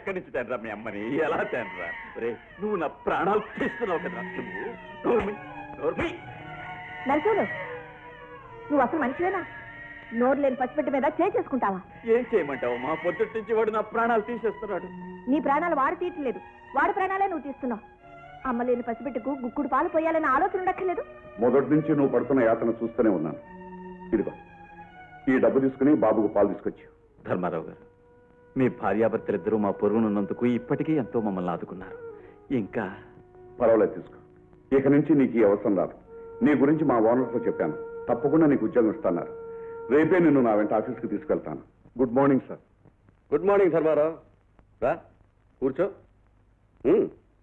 ఎక్కడి నుంచి తేనరా మీ అమ్మని ఎలా తేనరా రే నువ్వు నా ప్రాణాలు తీస్తున్నావు కదా నువ్వు నోర్మి నోర్మి నరసోలు నువ్వు అసలు మనిషివేనా నోరు లేని పసిపెట్టి మీద చేసుకుంటావా ఏం చేయమంటావు మా పొద్దుటి నుంచి వాడు నా ప్రాణాలు తీసేస్తున్నాడు నీ ప్రాణాలు వాడు తీయట్లేదు వాడి ప్రాణాలే నువ్వు తీస్తున్నావు అమ్మ లేని పసిబిడ్డకు గుక్కుడు పాలు పోయాలన్న ఆలోచన ఉండక్కర్లేదు మొదటి నుంచి నువ్వు పడుతున్న యాతన చూస్తూనే ఉన్నాను ఇదిగో ఈ డబ్బు తీసుకుని బాబుకు పాలు తీసుకొచ్చి ధర్మారావు గారు మీ భార్యాభర్తలిద్దరూ మా పొరుగునున్నందుకు ఇప్పటికీ ఎంతో మమ్మల్ని ఆదుకున్నారు ఇంకా పర్వాలేదు తీసుకో ఇక నుంచి నీకు ఈ అవసరం రాదు నీ గురించి మా ఓనర్తో చెప్పాను తప్పకుండా నీకు ఉద్యోగం ఇస్తున్నారు రేపే నిన్ను నా వెంట ఆఫీస్కి తీసుకెళ్తాను good morning sir good morning Dharmarao రా కూర్చో ఉమ్.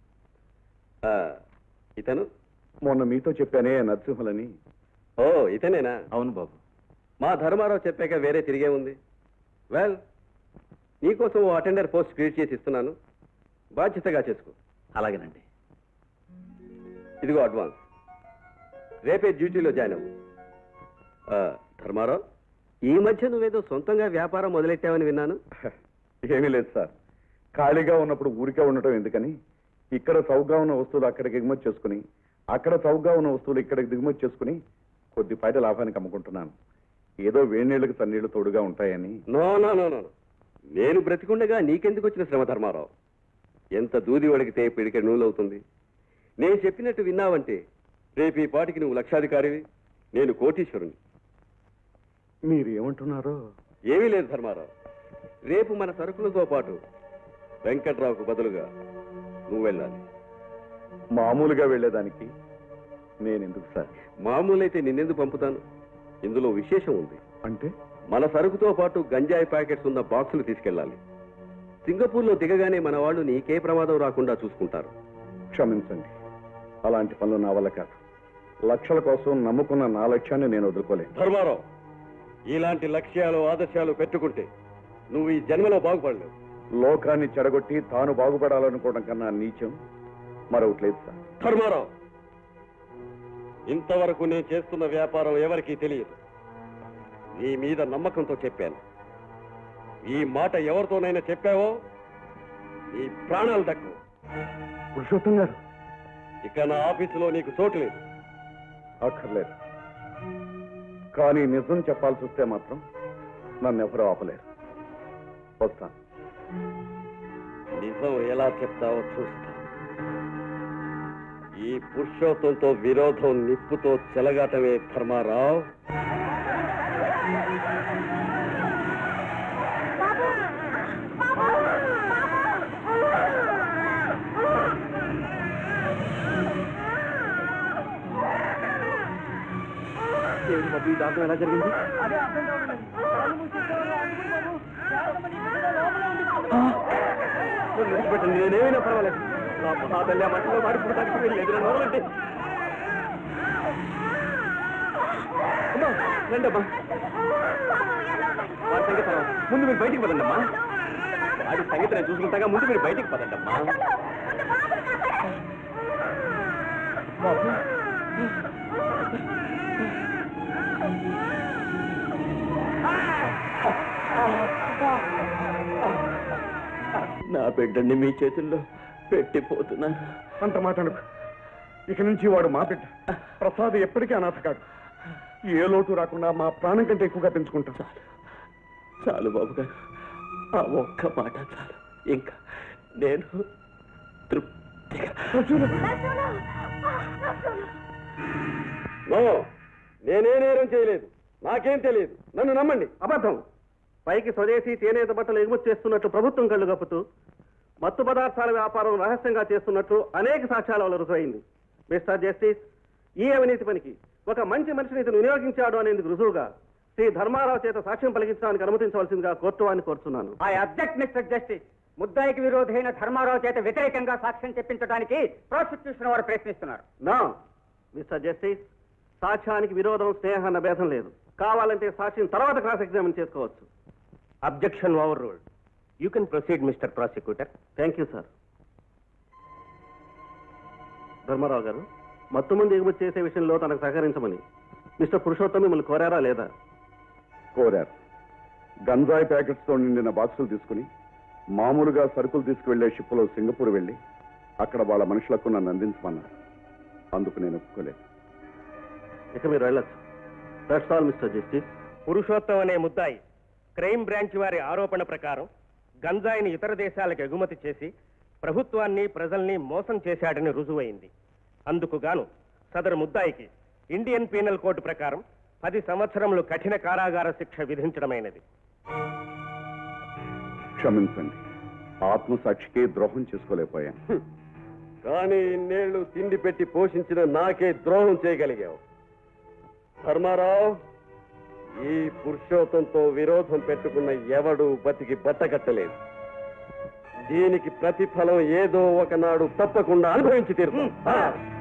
ఆ, ఇతను మొన్న మీతో చెప్పానే నరసింహులని ఓ ఇతనేనా అవును బాబు మా ధర్మారావు చెప్పాక వేరే తిరిగే ఉంది వెల్ నీకోసం ఓ అటెండర్ పోస్ట్ క్రియేట్ చేసి ఇస్తున్నాను బాధ్యతగా చేసుకో అలాగేనండి ఇదిగో అడ్వాన్స్ రేపే డ్యూటీలో జాయిన్ అవ్వు ఆ, ధర్మారావు ఈ మధ్య నువ్వేదో సొంతంగా వ్యాపారం మొదలెట్టావని విన్నాను ఏమీ లేదు సార్ ఖాళీగా ఉన్నప్పుడు ఊరికే ఉండటం ఎందుకని ఇక్కడ చౌకగా ఉన్న వస్తువులు అక్కడికి ఎగుమతి చేసుకుని అక్కడ చౌకగా ఉన్న వస్తువులు ఇక్కడికి దిగుమతి చేసుకుని కొద్దిపాటి లాభానికి అమ్ముకుంటున్నాను ఏదో వేణీళ్ళకి తన్నీళ్లు తోడుగా ఉంటాయని నో నో నో నో నేను బ్రతికుండగా నీకెందుకు వచ్చిన శ్రమ ధర్మారావు ఎంత దూది వడికితే పిడికె నూలవుతుంది నేను చెప్పినట్టు విన్నావంటే రేపు ఈ పాటికి నువ్వు లక్షాధికారివి నేను కోటీశ్వరుని మీరు ఏమంటున్నారో ఏమీ లేదు ధర్మారావు రేపు మన సరుకులతో పాటు వెంకట్రావుకు బదులుగా నువ్వు వెళ్ళాలి మామూలుగా వెళ్ళేదానికి నేను ఎందుకు సార్ మామూలైతే నిన్నెందుకు పంపుతాను ఇందులో విశేషం ఉంది అంటే మన సరుకుతో పాటు గంజాయి ప్యాకెట్స్ ఉన్న బాక్సులు తీసుకెళ్ళాలి సింగపూర్లో దిగగానే మన వాళ్ళు నీకే ప్రమాదం రాకుండా చూసుకుంటారు క్షమించండి అలాంటి పనులు నా వల్ల కాదు లక్షల కోసం నమ్ముకున్న నా లక్ష్యాన్ని నేను వదులుకోలేను ధర్మారావు ఇలాంటి లక్ష్యాలు ఆదర్శాలు పెట్టుకుంటే నువ్వు ఈ జన్మలో బాగుపడలేవు లోకాన్ని చెడగొట్టి తాను బాగుపడాలనుకోవడం కన్నా నీచం మరొకటి లేదు సార్ ధర్మారావు ఇంతవరకు నేను చేస్తున్న వ్యాపారం ఎవరికీ తెలియదు నీ మీద నమ్మకంతో చెప్పాను ఈ మాట ఎవరితోనైనా చెప్పావో నీ ప్రాణాలు దక్కు పురుషోత్తం గారు ఇక నా ఆఫీసులో నీకు చోటు లేదు అక్కర్లేదు కానీ నిజం చెప్పాల్సి వస్తే మాత్రం నన్ను ఎవరూ ఆపలేరు వస్తాను నిజం ఎలా చెప్తావో చూస్తా ఈ పురుషోత్తంతో విరోధం నిప్పుతో చెలగాటమే ధర్మారావు బాబు ఈ దాంట్లో ఎలా జరిగింది పెట్టండి నేనేమైనా పర్వాలేదు నా మహాతల్లి ఆ మట్టిలో మాడిపోవడానికి వెళ్ళలేదు నన్ను వదలండి అమ్మా రండి అమ్మా వాడి సంగతి తర్వాత. ముందు మీరు బయటికి పదండి అమ్మా వాడి సంగతి నేను చూసుకుంటాగా ముందు మీరు బయటికి పదండి అమ్మా బాబు నా బిడ్డని మీ చేతుల్లో పెట్టిపోతున్నాను అంత మాట అనుకు ఇక నుంచి వాడు మా బిడ్డ ప్రసాద్ ఎప్పటికీ అనాథ కాదు ఏ లోటు రాకుండా మా ప్రాణం కంటే ఎక్కువగా పెంచుకుంటాం చాలు బాబు గారు ఆ ఒక్క మాట చాలు ఇంకా నేను తృప్తిగా నో నేనే నేరం చేయలేదు నాకేం తెలియదు నన్ను నమ్మండి అబద్ధం పైకి స్వదేశీ చేనేత బట్టలు ఎగుమతి చేస్తున్నట్లు ప్రభుత్వం కళ్ళు కప్పుతూ మత్తు పదార్థాల వ్యాపారం రహస్యంగా చేస్తున్నట్లు అనేక సాక్ష్యాల వల్ల రుజువైంది మిస్టర్ జస్టిస్ ఈ అవినీతి పనికి ఒక మంచి మనిషిని ఇతను వినియోగించాడు అనేందుకు రుజువుగా శ్రీ ధర్మారావు చేత సాక్ష్యం పలికించడానికి అనుమతించవలసిందిగా కోర్టు వారిని కోరుతున్నాను ఐ అబ్జెక్ట్ మిస్టర్ జస్టిస్ ముద్దాయికి విరోధైన ధర్మారావు చేత వ్యతిరేకంగా సాక్ష్యం చెప్పించడానికి ప్రాసిక్యూషన్ వారు ప్రయత్నిస్తున్నారు నా మిస్టర్ జస్టిస్ సాక్ష్యానికి విరోధం స్నేహం అన్న భేదం లేదు కావాలంటే సాక్ష్యం తర్వాత క్రాస్ ఎగ్జామిన్ చేసుకోవచ్చు objection overruled you can proceed mister prosecutor thank you sir Dharmarao garu మత్తు మంది ఎగుమతి చేసే విషయంలో తనకు సహకరించమని మిస్టర్ పురుషోత్తం మిమ్మల్ని కోరారా లేదా కోరారు గంజాయి ప్యాకెట్స్తో నిండిన బాక్సులు తీసుకుని మామూలుగా సరుకులు తీసుకువెళ్లే షిప్పులో సింగపూర్ వెళ్ళి అక్కడ వాళ్ళ మనుషులకు నన్ను అందించమన్నారు అందుకు నేను ఒప్పుకోలేదు ఇక మీరు వెళ్ళచ్చు that's all mister justice Purushottam అనే ముద్దాయి క్రైమ్ బ్రాంచ్ వారి ఆరోపణ ప్రకారం గంజాయిని ఇతర దేశాలకు ఎగుమతి చేసి ప్రభుత్వాన్ని ప్రజల్ని మోసం చేశాడని రుజువైంది అందుకు గాను సదరు ముద్దాయికి ఇండియన్ పీనల్ కోడ్ ప్రకారం పది సంవత్సరములు కఠిన కారాగార శిక్ష విధించడమైనది క్షమించండి ఆత్మసాక్షికి ద్రోహం చేసుకోలేకపోయాను కానీ ఇన్నేళ్లు తిండి పెట్టి పోషించిన నాకే ద్రోహం చేయగలిగావు ధర్మారావు ఈ పురుషోత్తంతో విరోధం పెట్టుకున్న ఎవడు బతికి బట్టకట్టలేదు దీనికి ప్రతిఫలం ఏదో ఒకనాడు తప్పకుండా అనుభవించి తీరుతాం ఆ.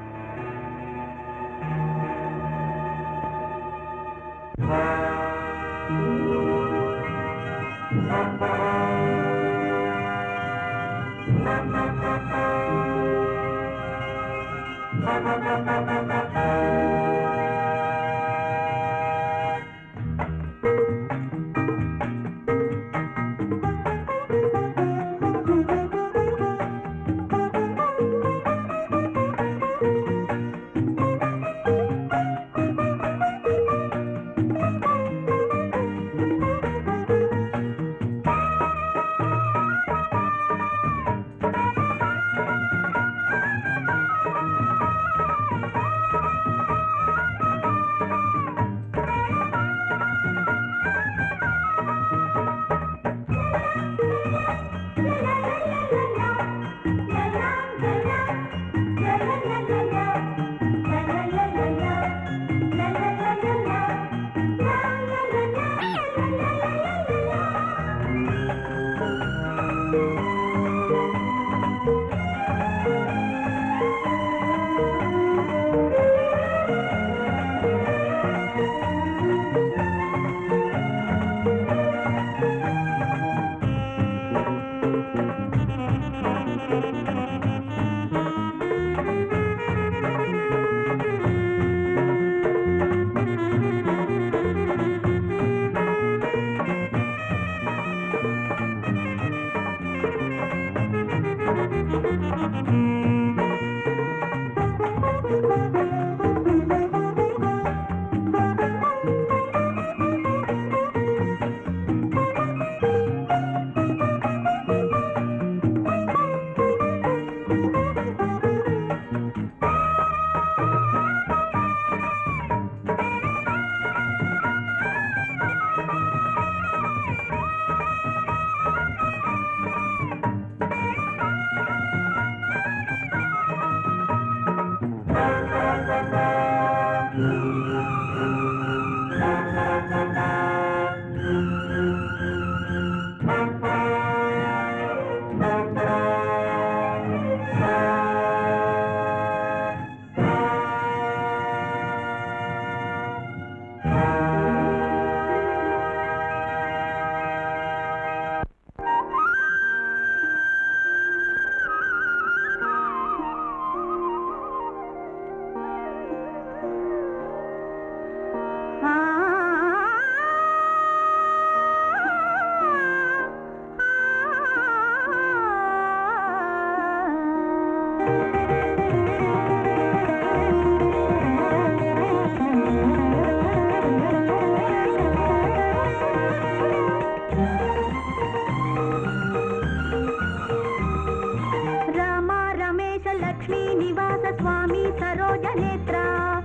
రామ రమేశ లక్ష్మీ నివాస స్వామి సరోజ నేత్ర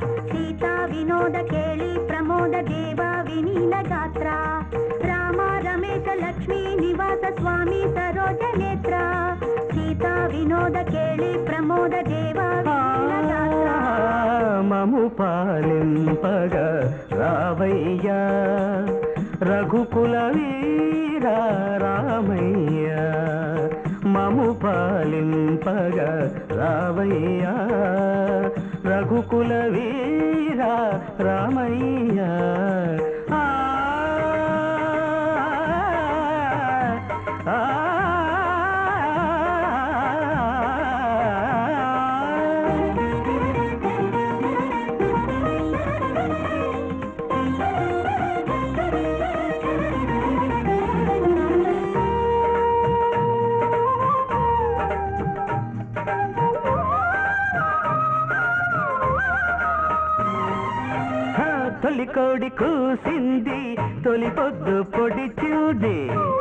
సీతా వినోద కేళి ప్రమోద దేవ వినీల గాత్ర రామ రమేశ లక్ష్మీ నివాస స్వామి సరోజ నేత్ర సీతా వినోద కేళి ప్రమోద దేవ వినీల గాత్ర మము పాలింపగ రావయ్యా రఘుకుల వీర రామయ్య మము పాలింపగ రావయ్యా రఘుకుల వీర రామయ్య ఆ, ఆ, ఆ తొలి కోడి కూసింది తొలి పొద్దు పొడిచింది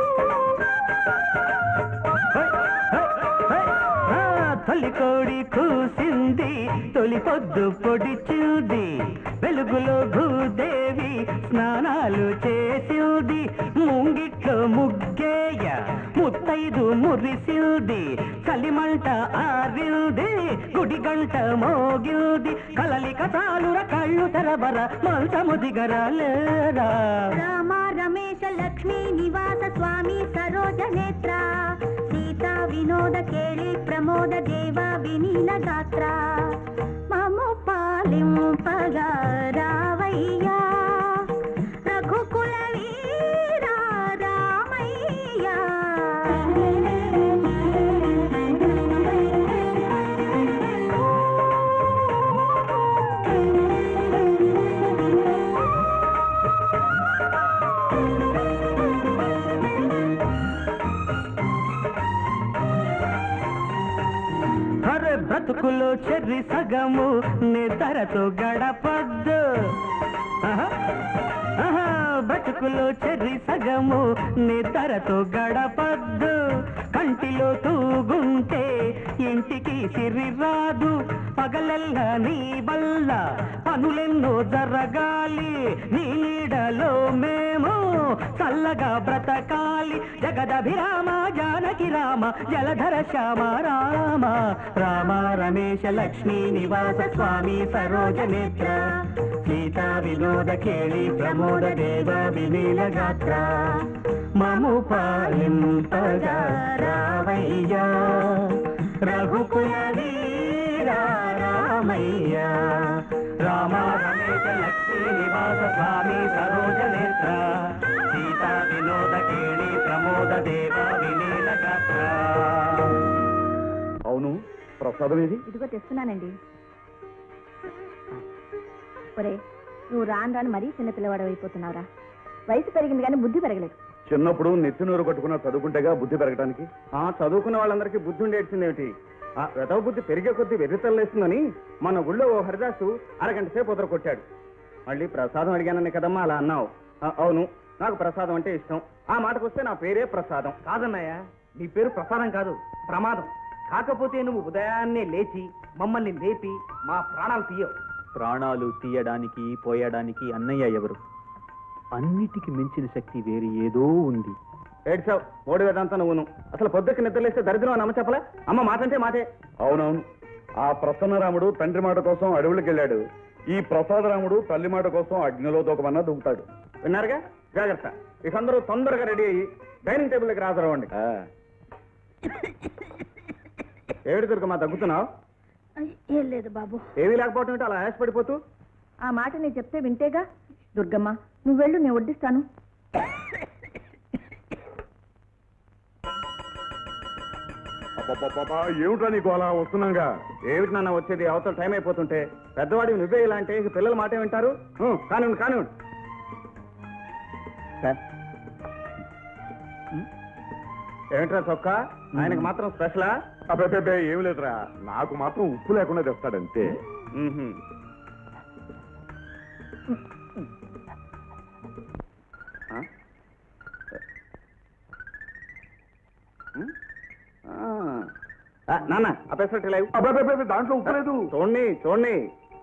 ఆ, తొలి కోడి కూసింది తొలి పొద్దు పొడిచింది వెలుగులో భూదేవి స్నానాలు చేసింది ముంగిట్లో ముగ్గేయ ముత్తైదు మురిసింది కలిమంట ఆరింది గుడి గంట మోగింది కలలిక చాలుర కళ్ళు తెరబర మంచము దిగరాలేరా రామ రమేశ లక్ష్మీ నివాస స్వామి సరోజ నేత్ర సీతా వినోద కేళి ప్రమోద దేవ వినీల గాత్ర మము పాలింపగా రావయ్యా రఘుకుల వీరా రామయ్యా అరే బ్రతుకులో చెర్రి సగము నిద్రతో గడపద్దు ఆహా, ఆహా, బ్రతుకులో చెర్రి సగము నిద్రతో గడపద్దు కంటిలో తూగుంటే ఇంటికి సిరి రాదు పగలల్లా నీ వల్ల పనులెన్నో జరగాలి నీ నీడలో మేము చల్లగా బ్రతకాలి జగదభిరామ జానకి రామ జలధర శ్యామ రామ రామ రమేశ లక్ష్మీ నివాస స్వామి సరోజ నేత్ర సీతా వినోద కేళి ప్రమోద దేవ వినీల గాత్ర మము పాలింపగా రావయ్యా రఘుకుల వీరా రామయ్య రామ రమేశ లక్ష్మీ నివాస స్వామి సరోజ నేత్ర సీతా వినోద కేళి ప్రమోద దేవ వినీల గాత్ర అవును ప్రసాదం ఏది ఇదిగో తెస్తున్నానండి ఒరే నువ్వు రాను రాను మరీ చిన్నపిల్లవాడు అయిపోతున్నావురా వయసు పెరిగింది కానీ బుద్ధి పెరగలేదు చిన్నప్పుడు నెత్తి నూరు కొట్టుకున్న చదువుకుంటేగా బుద్ధి పెరగడానికి ఆ చదువుకున్న వాళ్ళందరికీ బుద్ధి ఉండేసిందేమిటి ఆ వెదవ బుద్ధి పెరిగే కొద్దీ వెర్రితల్లేస్తుందని మన ఊళ్ళో ఓ హరిదాసు అరగంట సేపు ఉదర కొట్టాడు మళ్ళీ ప్రసాదం అడిగానని కదమ్మా అలా అన్నావు ఆ, అవును నాకు ప్రసాదం అంటే ఇష్టం ఆ మాటకు వస్తే నా పేరే ప్రసాదం కాదన్నయ్య నీ పేరు ప్రసాదం కాదు ప్రమాదం కాకపోతే నువ్వు ఉదయాన్నే లేచి మమ్మల్ని లేపి మా ప్రాణాలు తీయవు ప్రాణాలు తీయడానికి పోయడానికి అన్నయ్య ఎవరు అన్నిటికి మించిన శక్తి వేరే ఏదో ఉంది ఏడ్చావు ఓడి వేదంతా నువ్వును అసలు పొద్దుకి నిద్రలేస్తే దరిద్రం అని అమ్మ చెప్పలే అమ్మ మాట అంటే మాటే అవునవును ఆ ప్రసన్నరాముడు తండ్రి మాట కోసం అడవులకు వెళ్ళాడు ఈ ప్రసాదరాముడు తల్లి మాట కోసం అగ్నిలో దూకమన్నా దూకుతాడు విన్నారుగా జాగ్రత్త ఇక అందరూ తొందరగా రెడీ అయ్యి డైనింగ్ టేబుల్ దగ్గర హాజరవ్వండి ఆ, ఏడు దుర్గమ్మా తగ్గుతున్నావు ఏం లేదు బాబు ఏమీ లేకపోవటం ఏంటో అలా ఆశపడిపోతూ ఆ మాట నేను చెప్తే వింటేగా దుర్గమ్మ నువ్వు వెళ్ళు నేను వడ్డిస్తాను అబ్బబ్బబ్బబ్బా, ఏమిట్రా నీకు అలా వస్తున్నాగా ఏమిటి నాన్న వచ్చేది అవతల టైం అయిపోతుంటే పెద్దవాడి నువ్వే ఇలా అంటే ఇక పిల్లల మాటే వింటారు ఊ, కానివ్వండి కానివ్వండి సార్. ఉం? ఏమిట్రా చొక్కా ఆయనకు మాత్రం స్పెషలా అబ్బాయి ఏమి లేదురా నాకు మాత్రం ఉప్పు లేకుండా తెస్తాడంతే మ్మ్హ్మ్. ఆ? ఉం? ఆ. ఆ, నాన్న ఆ పెసరట్టు లేవు అబ్బాయి దాంట్లో ఉప్పు లేదు చూడండి చూడండి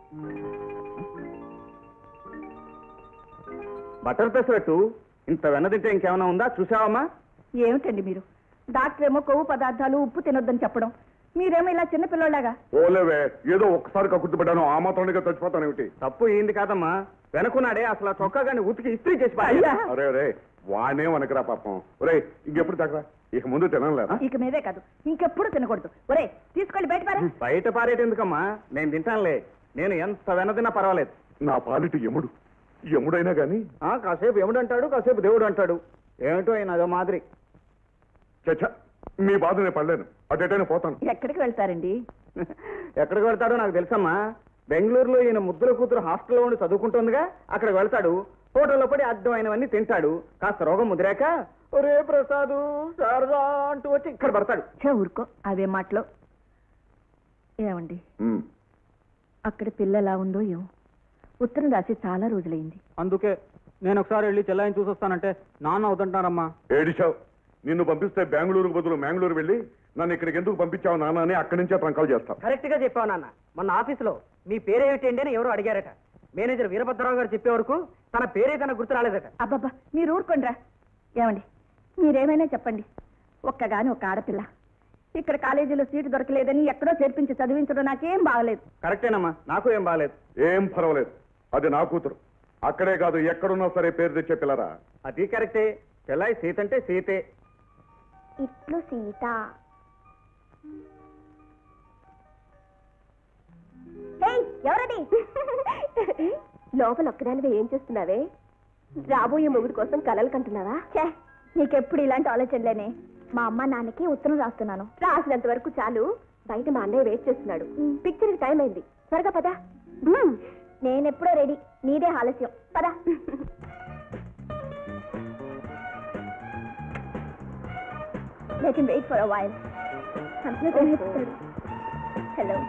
బటర్ పెసరట్టు ఇంత వెన్న తింటే ఇంకేమైనా ఉందా చూసావమ్మా ఏమిటండి మీరు డాక్టర్ ఏమో కొవ్వు పదార్థాలు ఉప్పు తినొద్దని చెప్పడం మీరేమో ఇలా చిన్నపిల్లలాగా ఓలేవే ఏదో ఒక్కసారి కక్కుర్తిపడ్డాను ఆ మాత్రానికే చచ్చిపోతాను ఏమిటి తప్పు ఏంది కాదమ్మా వెనకున్నాడే అసలు ఆ చొక్కా గాని ఉతికి ఇస్త్రీ చేసి పారేయ్. అరే అరే వానే వనకరా పాపం ఒరే ఇంకెప్పుడు తగ్గరా ఇక ముందు తినలేరా ఇక మీదే కాదు ఇంకెప్పుడు తినకూడదు ఒరే తీసుకెళ్ళి బయట పారా బయట పారేటి ఎందుకమ్మా నేను తింటానులే నేను ఎంత వెన తిన్నా పర్వాలేదు నా పాలిటి యముడు యముడైనా గాని ఆ, కాసేపు ఎముడు అంటాడు కాసేపు దేవుడు అంటాడు ఏమిటో ఆయన అదో మాదిరి చచ్చ మీ బాధ నేను పడలేను అటెటైనా పోతాను ఎక్కడికి వెళ్తారండి ఎక్కడికి వెళ్తాడో నాకు తెలుసమ్మా బెంగళూరులో ఈయన ముద్దుల కూతురు హాస్టల్లో ఉండి చదువుకుంటుందిగా అక్కడికి వెళ్తాడు హోటల్లో పడి అడ్డమైనవన్నీ తింటాడు కాస్త రోగం ముదిరాక ఒరే ప్రసాదు శారదా అంటూ వచ్చి ఇక్కడ పడతాడు చే ఊరుకో అవే మాటలు ఏమండి ఉమ్. అక్కడ పిల్ల ఎలా ఉందో ఏమో ఉత్తరం రాసి చాలా రోజులైంది అందుకే నేను ఒకసారి వెళ్ళి చెల్లాయిని చూసొస్తానంటే నాన్న అవుతుంటారమ్మా ఏడిచావు నిన్ను పంపిస్తే బెంగళూరుకు బదులు మ్యాంగ్లూరు వెళ్ళి నన్ను ఇక్కడికి ఎందుకు పంపించావు నాన్న అని అక్కడి నుంచే ట్రంకాలు చేస్తావు కరెక్ట్ గా చెప్పావు నాన్న మొన్న ఆఫీసులో మీ పేరేమిటండి అని ఎవరు అడిగారట మేనేజర్ వీరభద్రరావు గారు చెప్పే వరకు తన పేరే తన గుర్తు రాలేదట అబ్బబ్బా మీరు ఊరుకోండిరా ఏమండి మీరేమైనా చెప్పండి ఒక్కగాని ఒక ఆడపిల్ల ఇక్కడ కాలేజీలో సీటు దొరకలేదని ఎక్కడో చేర్పించి చదివించడం నాకేం బాగలేదు కరెక్టేనమ్మా నాకు ఏం బాగాలేదు ఏం పర్వాలేదు అది నా కూతురు అక్కడే కాదు ఎక్కడున్నా సరే పేరు తెచ్చే పిల్లరా అది కరెక్టే చెల్లాయి సీత అంటే సీతే ఇట్లు సీత ఎవరది లోపల ఒక్కదానివే ఏం చేస్తున్నావే రాబోయే మొగుడు కోసం కలలు కంటున్నావా ఛే నీకెప్పుడు ఇలాంటి ఆలోచనలేనే మా అమ్మ నాన్నకి ఉత్తరం రాస్తున్నాను రాసినంత వరకు చాలు బయట మా అన్నయ్య వెయిట్ చేస్తున్నాడు పిక్చర్ టైం అయింది త్వరగా పదా నేనెప్పుడో రెడీ నీదే ఆలస్యం పదా Let him wait for a while. Hello.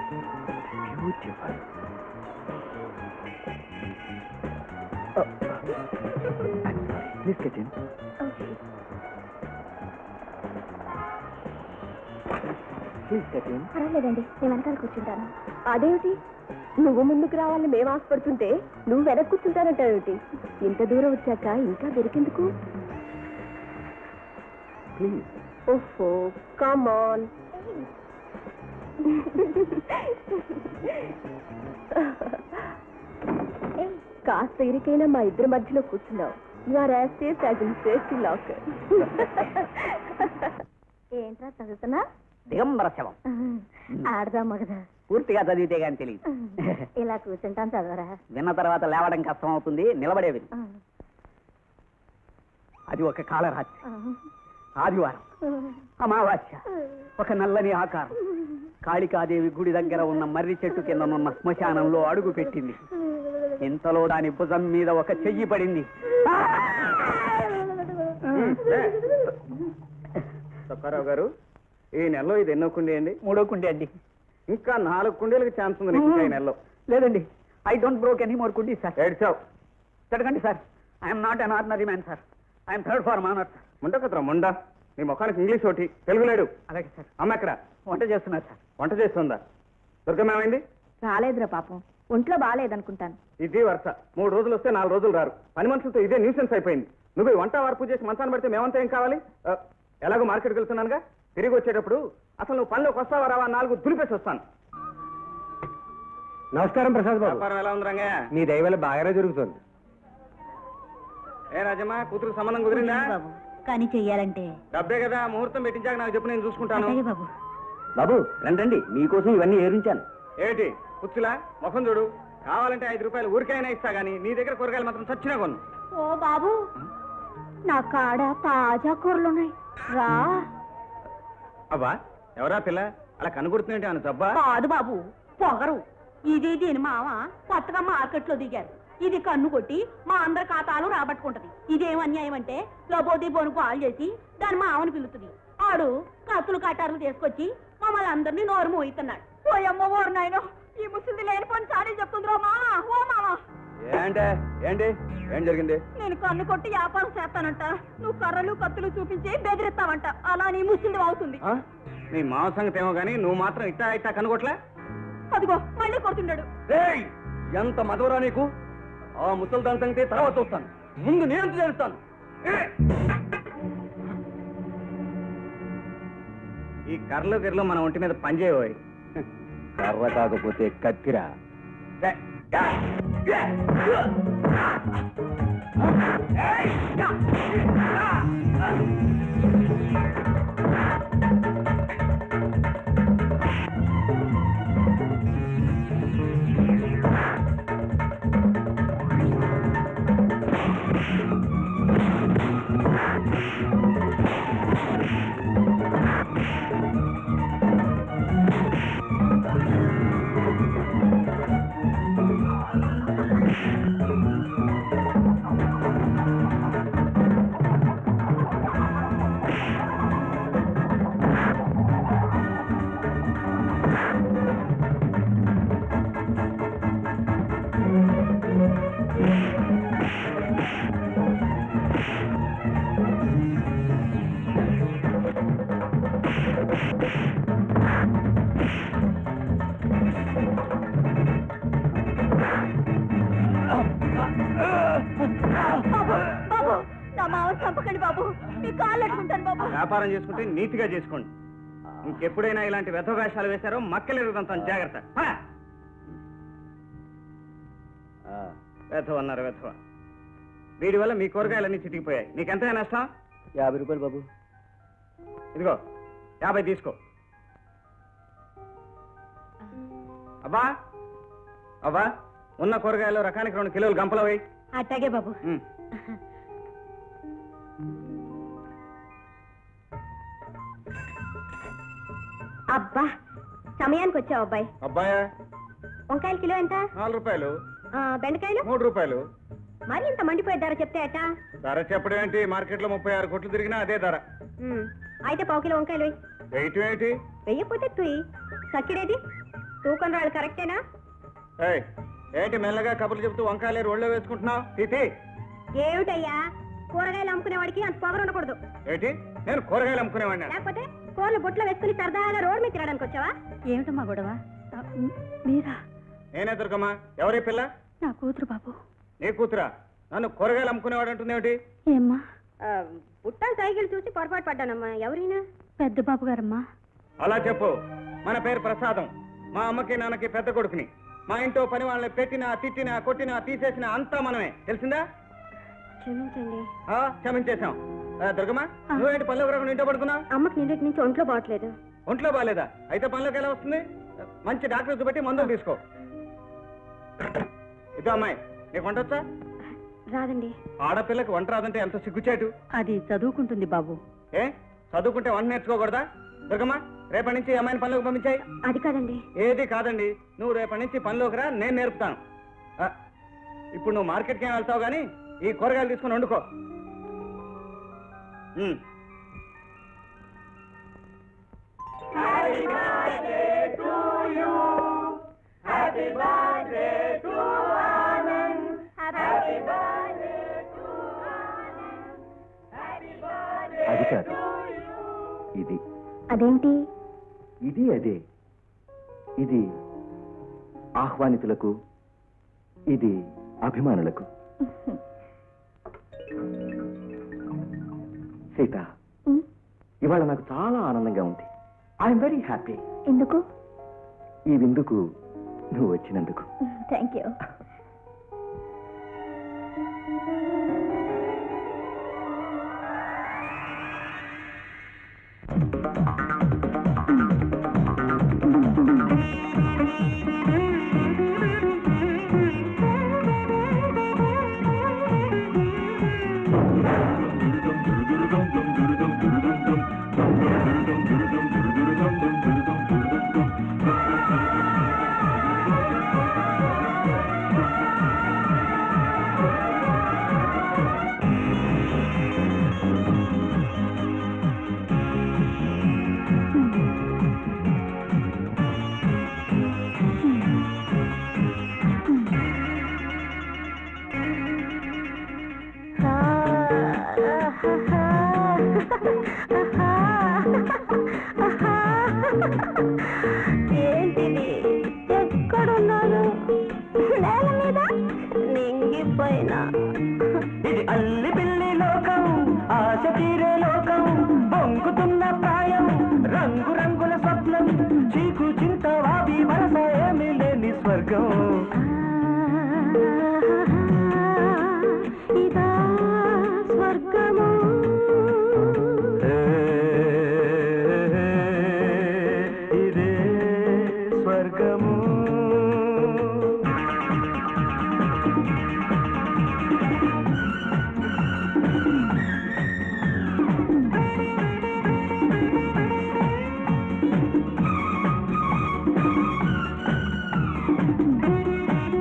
Okay. పర్వాలేదండి నేను వెనకాల కూర్చుంటాను అదేమిటి నువ్వు ముందుకు రావాలని మేము ఆశపడుతుంటే నువ్వు వెనక కూర్చుంటానంటావేమిటి ఇంత దూరం వచ్చాక ఇంకా దొరికేందుకు ఓహో కమాన్ కాస్త ఇరికైనా మా ఇద్దరి మధ్యలో కూర్చున్నావు your assets as in safety lock ఏంట్రా చదువుతున్నా దిగంబర శవం ఆడదా మగదా పూర్తిగా చదివితే గాని తెలియదు ఇలా కూర్చుంటాను చదవరా విన్న తర్వాత లేవడం కష్టం అవుతుంది నిలబడే విని అది ఒక కాలరాత్రి ఆదివారం అమావాస్య ఒక నల్లని ఆకారం కాళికాదేవి గుడి దగ్గర ఉన్న మర్రి చెట్టు కింద ఉన్న శ్మశానంలో అడుగు పెట్టింది ఇంతలో దాని భుజం మీద ఒక చెయ్యి పడింది సక్కారావు గారు ఈ నెలలో ఇది ఎన్నో కుండి అండి మూడో కుండి అండి ఇంకా నాలుగు కుండీలకు ఛాన్స్ ఉంది నీకు ఇంకా ఈ నెలలో లేదండి I don't broke any more కుండీ సార్ ఏడ్చావు చెడకండి sir I'm not an ordinary man sir I'm third far honour sir ముండ కదరా ముండ నీ ముఖానికి ఇంగ్లీష్ ఒకటి తెలుగు లేడు అలాగే సార్ అమ్మ ఎక్కడ వంట చేస్తున్నారు సార్ వంట చేస్తుందా దుర్గమేమైంది రాలేదురా పాపం ఒంట్లో బాగాలేదనుకుంటాను ఇది వరుస మూడు రోజులు వస్తే నాలుగు రోజులు రారు పని మనుషులతో ఇదే న్యూసెన్స్ అయిపోయింది నువ్వు ఈ వంట వార్పు చేసి మంచాన్ని పడితే మేమంతా ఏం కావాలి ఆ, ఎలాగో మార్కెట్కి వెళ్తున్నానుగా తిరిగి వచ్చేటప్పుడు అసలు నువ్వు పనిలోకి వస్తావా రావా నాలుగు దులిపేసి వస్తాను నమస్కారం ప్రసాద్ వ్యాపారం ఎలా ఉంది రంగయ్య మీ దయవల్ల బాగానే జరుగుతుంది ఏ రాజమ్మ కూతురు సంబంధం కుదిరిందా బాబు కానీ చెయ్యాలంటే డబ్బే కదా ముహూర్తం పెట్టించాక నాకు చెప్పు నేను చూసుకుంటాను బాబు బాబు రండి రండి మీకోసం ఇవన్నీ ఏరించాను ఏంటి పుచ్చులా ముఖం చూడు కావాలంటే ఐదు రూపాయలు ఊరికైనా ఇస్తా గానీ నీ దగ్గర కూరగాయలు మాత్రం చచ్చినా కొను ఓ బాబు నా కాడ తాజా కూరలున్నాయి రా అబ్బా ఎవరా పిల్ల అలా కనుగొడుతుందంటే అని జబ్బా కాదు బాబు పొగరు ఇది దీని మామ కొత్తగా మార్కెట్లో దిగారు ఇది కన్ను కొట్టి మా అందరి ఖాతాలు రాబట్టుకుంటది ఇదేం అన్యాయం అంటే లబోది బోను కాల్ చేసి దాని మామని పిలుతుంది ఆడు కత్తులు కట్టారులు తీసుకొచ్చి మమ్మల్ని అందరినీ నోరు మోయిస్తున్నాడు ఓయమ్మ ఓరు నాయనో ఈ ముసలిది లేని పని చాడీ చెప్తుందిరో మామ ఓ మామ ఏంటే ఏంటి ఏం జరిగింది నేను కన్ను కొట్టి వ్యాపారం చేస్తానంట నువ్వు కర్రలు కత్తులు చూపించి బెదిరిస్తావంట అలా నీ ముసలిది అవుతుంది ఆ? నీ మావ సంగతి ఏమో గానీ నువ్వు మాత్రం ఇట్టా ఇట్టా కనుగొట్లే అదిగో మళ్ళీ కొడుతున్నాడు ఏయ్! ఎంత మధురా నీకు ఆ ముసల్దాన్ సంగతి తర్వాత చూస్తాను ముందు నేను చేస్తాను ఈ కర్రలు గిర్రలు మన ఒంటి మీద పనిచేయబోయి కర్ర కాకపోతే కత్తిరా బాబు బాబు నా మావ చంపకండి బాబు మీ కాళ్ళు అట్టుకుంటాను బాబు వ్యాపారం చేసుకుంటే నీతిగా చేసుకోండి ఇంకెప్పుడైనా ఇలాంటి వ్యధ వేషాలు వేశారో మక్కలు జాగ్రత్త పా. ఆ, వెధవ అన్నారు వెధవ వీడి వల్ల మీ కూరగాయలన్నీ చితికిపోయాయి నీకెంత నష్టం యాభై రూపాయలు బాబు ఇదిగో యాభై తీసుకో అబ్బా అబ్బా ఉన్న కూరగాయలు రకానికి రెండు కిలోలు గంపలు వేయి అట్టాగే బాబు ఉమ్. అబ్బా సమయానికి వచ్చావు అబ్బాయి అబ్బాయా వంకాయల కిలో ఎంత నాలుగు రూపాయలు ఆ, బెండకాయలు మూడు రూపాయలు మరి ఇంత మండిపోయే ధర చెప్తే అట ధర చెప్పడం ఏంటి మార్కెట్లో ముప్పై ఆరు కొట్లు తిరిగినా అదే ధర ఉమ్, అయితే పావు కిలో వంకాయలు వెయ్యి వెయిట్ ఏంటి వెయ్యపోతే తుయ్యి సచ్చిడేది తూకం రాళ్ళు కరెక్టేనా ఏయ్, ఏంటి మెల్లగా కబుర్లు చెబుతూ వంకాయలు ఒళ్ళో వేసుకుంటున్నావు తీతి ఏమిటయ్యా కూరగాయలు అమ్ముకునేవాడికి అంత పొగరు ఉండకూడదు ఏంటి నేను కూరగాయలు అమ్ముకునేవాడిని లేకపోతే కూరలు బుట్టలో వేసుకుని సరదాగా రోడ్డు మీద తినడానికి వచ్చావా ఏమిటమ్మా గొడవ మీరా నేనే దుర్గమ్మా ఎవరి పిల్ల నా కూతురు బాబు నీ కూతురా నన్ను కూరగాయలు అమ్ముకునేవాడు అంటుంది ఏమిటి ఏమ్మా పుట్టాల సైకిల్ చూసి పొరపాటు పడ్డానమ్మా ఎవరైనా పెద్ద బాబు గారమ్మా అలా చెప్పు మన పేరు ప్రసాదం మా అమ్మకి నాన్నకి పెద్ద కొడుకుని మా ఇంట్లో పని వాళ్ళని పెట్టినా తిట్టినా కొట్టినా తీసేసినా అంతా మనమే తెలిసిందా క్షమించండి ఆ, క్షమించేశాం ఆ, దుర్గమ్మ నువ్వేంటి పనిలోకి రాకుండా ఇంట్లో పడుకున్నావు అమ్మకి నిన్నటి నుంచి ఒంట్లో బాగట్లేదు ఒంట్లో బాగాలేదా అయితే పనిలోకి ఎలా వస్తుంది మంచి డాక్టర్ చూపెట్టి మందులు తీసుకో ఇదో అమ్మాయి నీకు వంట వచ్చా రాదండి ఆడపిల్లకి వంట రాదంటే ఎంత సిగ్గుచేటు అది చదువుకుంటుంది బాబు ఏ చదువుకుంటే వంట నేర్చుకోకూడదా దుర్గమ్మ రేపటి నుంచి ఈ అమ్మాయిని పనిలోకి పంపించాయి అది కాదండి ఏది కాదండి నువ్వు రేపటి నుంచి పనిలోకి రా నేను నేర్పుతాను ఆ, ఇప్పుడు నువ్వు మార్కెట్కి ఏం వెళ్తావు కానీ ఈ కూరగాయలు తీసుకుని వండుకో ఉమ్. అది కాదు ఇది అదేంటి ఇది అదే ఇది ఆహ్వానితులకు ఇది అభిమానులకు సీత ఉమ్, ఇవాళ నాకు చాలా ఆనందంగా ఉంది ఐఎమ్ వెరీ హ్యాపీ ఎందుకు ఈ విందుకు నువ్వు వచ్చినందుకు థ్యాంక్ యూ ఏంటిది ఎక్కడున్నాను నేల మీద నింగిపోయినా ఇది అల్లి పిల్లి లోకం ఆశ తీరే లోకం బొంకుతున్న ప్రాయం రంగు రంగుల స్వప్నం చీకు చింత వావి వరస ఏమీ లేని స్వర్గం ఇదా స్వర్గము ఏ, ఇదే స్వర్గము ఆ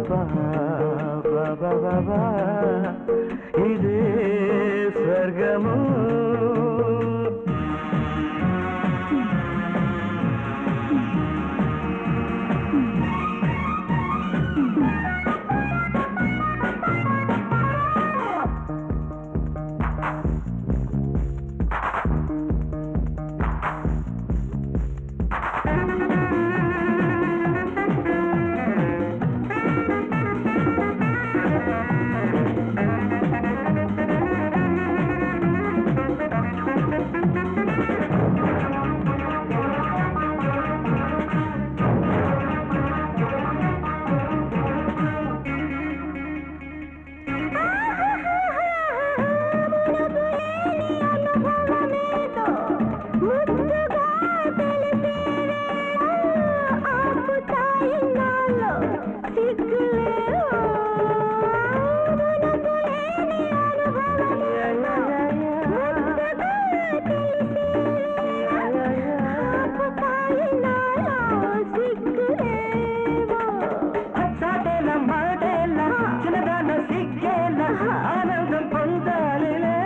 బాబా బాబా బాబా ఇదే స్వర్గము అచ్చాటేల మాటేల చిన్నదాన సిగ్గేల ఆనందం పొందాలిలే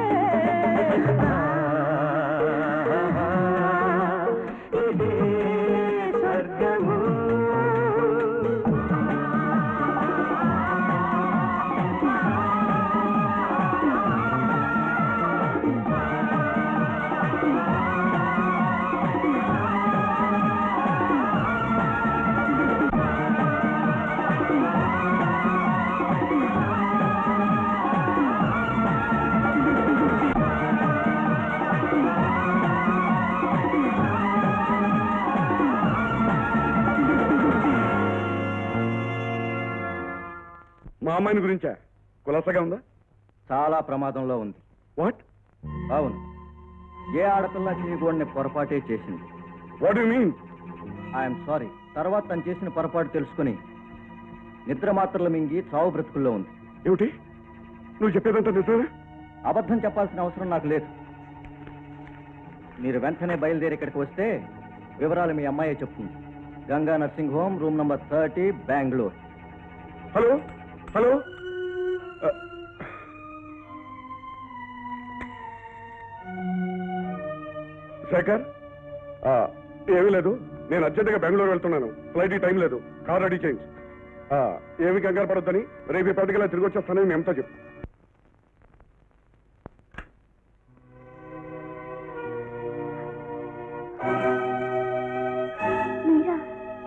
ఇదే స్వర్గము మా అమ్మాయిని గురించా కులాసగా ఉందా చాలా ప్రమాదంలో ఉంది వాట్ అవును ఏ ఆడపిల్ల చేయకూడని పొరపాటే చేసింది what you mean I'm sorry తర్వాత తను చేసిన పొరపాటు తెలుసుకుని నిద్ర మాత్రలు మింగి చావు బ్రతుకుల్లో ఉంది ఏమిటి నువ్వు చెప్పేదంతా నిజమే అబద్ధం చెప్పాల్సిన అవసరం నాకు లేదు మీరు వెంటనే బయలుదేరి ఇక్కడికి వస్తే వివరాలు మీ అమ్మాయే చెప్తుంది Ganga nursing home room number thirty Bengaluru hello hello ఆ, శేఖర్ ఆ, ఏమీ లేదు నేను అర్జెంటుగా బెంగళూరు వెళ్తున్నాను ఫ్లైట్ టైం లేదు కార్ రెడీ చేయించు ఆ, ఏమి కంగారు పడొద్దని రేపు ఇప్పటికల్లా తిరిగి వచ్చేస్తానని మేమంతా చెప్పు మీరా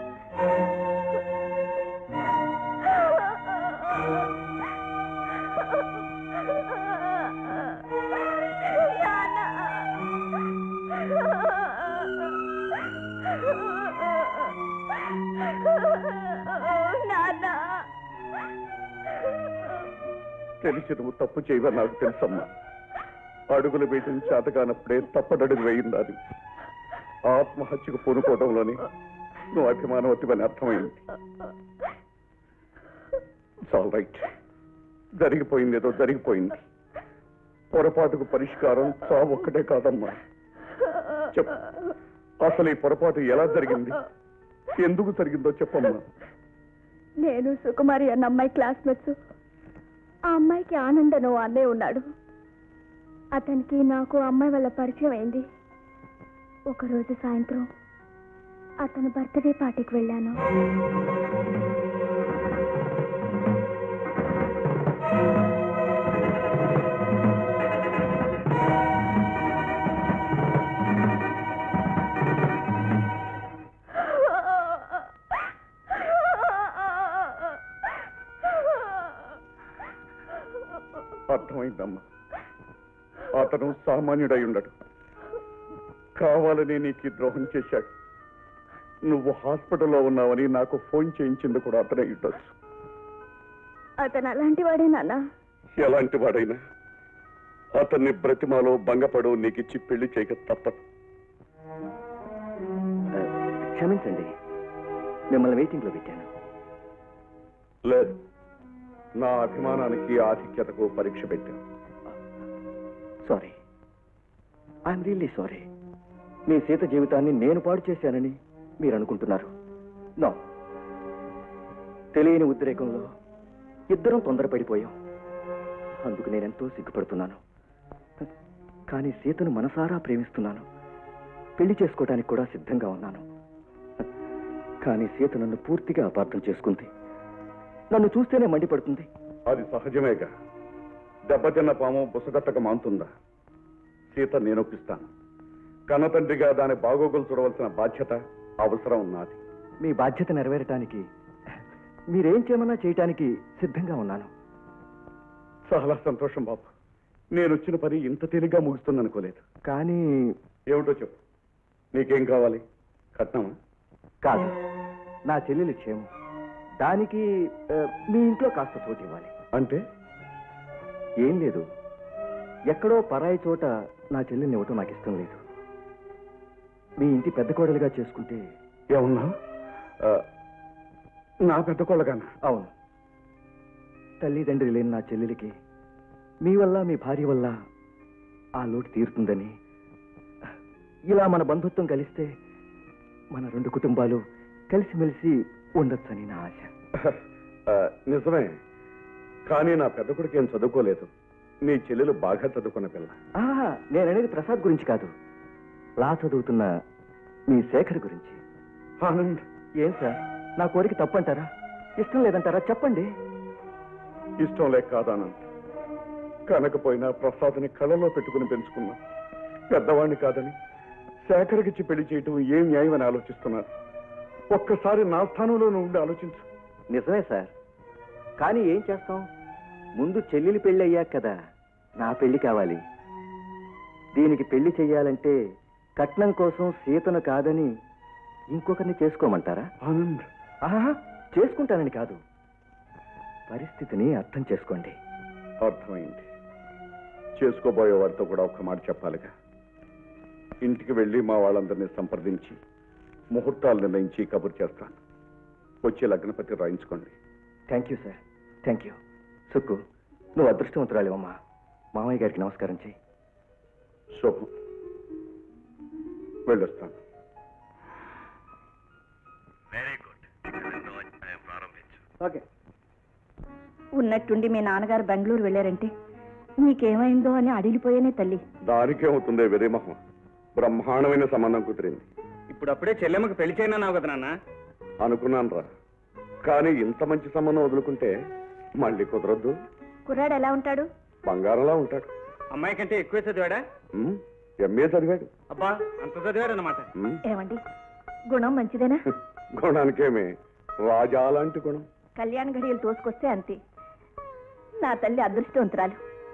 తెలిసి నువ్వు తప్పు చేయవని నాకు తెలుసమ్మా అడుగులు వేయటం చేతకానప్పుడే తప్పడడుగు వేయిందని ఆత్మహత్యకు పూనుకోవడంలోని నువ్వు అభిమానవతివని అర్థమైంది ఆల్ రైట్ జరిగిపోయింది ఏదో జరిగిపోయింది పొరపాటుకు పరిష్కారం చావు ఒక్కటే కాదమ్మా చెప్పు అసలు ఈ పొరపాటు ఎలా జరిగింది ఎందుకు జరిగిందో చెప్పమ్మా నేను సుకుమారి అన్న అమ్మాయి క్లాస్మేట్స్ ఆ అమ్మాయికి ఆనందను అన్నయ్య ఉన్నాడు అతనికి నాకు ఆ అమ్మాయి వల్ల పరిచయం అయింది ఒకరోజు సాయంత్రం అతను బర్త్డే పార్టీకి వెళ్ళాను అర్థమైందమ్మా అతను సామాన్యుడై ఉండడు కావాలని నీకు ఈ ద్రోహం చేశాడు నువ్వు హాస్పిటల్లో ఉన్నావని నాకు ఫోన్ చేయించింది కూడా అతనే ఉండొచ్చు అతను అలాంటి వాడే నాన్న ఎలాంటి వాడైనా అతన్ని బ్రతిమాలో భంగపడు నీకిచ్చి పెళ్లి చేయక తప్పదు క్షమించండి మిమ్మల్ని వెయిటింగ్లో పెట్టాను లేదు నా అభిమానానికి ఆధిక్యతకు పరీక్ష పెట్టాను సారీ ఐఎమ్ రియల్లీ సారీ మీ సీత జీవితాన్ని నేను పాడు చేశానని మీరు అనుకుంటున్నారు నో తెలియని ఉద్రేకంలో ఇద్దరం తొందరపడిపోయాం అందుకు నేనెంతో సిగ్గుపడుతున్నాను కానీ సీతను మనసారా ప్రేమిస్తున్నాను పెళ్లి చేసుకోవడానికి కూడా సిద్ధంగా ఉన్నాను కానీ సీత నన్ను పూర్తిగా అపార్థం చేసుకుంది నన్ను చూస్తేనే మండిపడుతుంది అది సహజమేగా దెబ్బతిన్న పాము బుసగట్టక మాంతుందా సీత నేనొప్పిస్తాను కన్నతండ్రిగా దాని బాగోగులు చూడవలసిన బాధ్యత అవసరం నాది మీ బాధ్యత నెరవేరటానికి మీరేం చేయమన్నా చేయటానికి సిద్ధంగా ఉన్నాను చాలా సంతోషం బాబు నేను వచ్చిన పని ఇంత తేలిగ్గా ముగుస్తుందనుకోలేదు కానీ ఏమిటో చెప్పు నీకేం కావాలి కట్నమా కాదు నా చెల్లెలి క్షేమం దానికి ఆ, మీ ఇంట్లో కాస్త చోటు ఇవ్వాలి అంటే ఏం లేదు ఎక్కడో పరాయి చోట నా చెల్లెల్ని ఇవ్వటం నాకు ఇష్టం లేదు మీ ఇంటి పెద్ద కోడలుగా చేసుకుంటే ఏమన్నా ఆ, నా పెద్ద కొళ్ళగానా అవును తల్లిదండ్రి లేని నా చెల్లెలికి మీ వల్ల మీ భార్య వల్ల ఆ లోటు తీరుతుందని ఇలా మన బంధుత్వం కలిస్తే మన రెండు కుటుంబాలు కలిసిమెలిసి ఉండొచ్చని నా ఆశ ఆ, నిజమే కానీ నా పెద్ద కొడుకు ఏం చదువుకోలేదు నీ చెల్లెలు బాగా చదువుకున్న పిల్ల ఆహా, నేననేది ప్రసాద్ గురించి కాదు లా చదువుతున్న మీ శేఖర్ గురించి ఆనంద్ ఏం సార్ నా కోరిక తప్పంటారా ఇష్టం లేదంటారా చెప్పండి ఇష్టం లేక కాదానంద్ కనకపోయినా ప్రసాద్ని కళ్ళలో పెట్టుకుని పెంచుకున్నా పెద్దవాణ్ణి కాదని శేఖర్కిచ్చి పెళ్లి చేయటం ఏం న్యాయమని ఆలోచిస్తున్నారు ఒక్కసారి నా స్థానంలో ఉండి ఆలోచించు నిజమే సార్ కానీ ఏం చేస్తాం ముందు చెల్లెలి పెళ్లి అయ్యాక కదా నా పెళ్లి కావాలి దీనికి పెళ్లి చెయ్యాలంటే కట్నం కోసం సీతను కాదని ఇంకొకరిని చేసుకోమంటారా ఆనంద్ ఆహా చేసుకుంటానని కాదు పరిస్థితిని అర్థం చేసుకోండి అర్థమైంది చేసుకోబోయే వారితో కూడా ఒక్క మాట చెప్పాలిగా ఇంటికి వెళ్ళి మా వాళ్ళందరినీ సంప్రదించి ముహూర్తాలు నిర్ణయించి కబుర్ చేస్తాను వచ్చే లగ్నపతి రాయించుకోండి thank you sir thank you Sukku నువ్వు అదృష్టవంతురాలివమ్మా మామయ్య గారికి నమస్కారం చెయ్యి శుభం వెళ్ళొస్తాను ఓకే ఉన్నట్టుండి మీ నాన్నగారు బెంగళూరు వెళ్ళారంటే నీకేమైందో అని అడిగిపోయానే తల్లి దానికేమవుతుందే వెరిమహం బ్రహ్మాండమైన సంబంధం కుదిరింది ఇప్పుడు అప్పుడే చెల్లెమ్మకి పెళ్లి చేయనన్నావు కదా నాన్న అనుకున్నాను రా కానీ ఇంత మంచి సంబంధం వదులుకుంటే మళ్ళీ కుదరద్దు కుర్రాడు ఎలా ఉంటాడు బంగారంలా ఉంటాడు అమ్మాయి కంటే ఎక్కువ చదివాడా ఉమ్, ఎంఏ చదివాడు అబ్బా అంత చదివాడు అనమాట ఉమ్, ఏమండి గుణం మంచిదేనా గుణానికేమే రాజా లాంటి గుణం కళ్యాణ ఘడియలు తోసుకొస్తే అంతే నా తల్లి అదృష్టవంతురాలు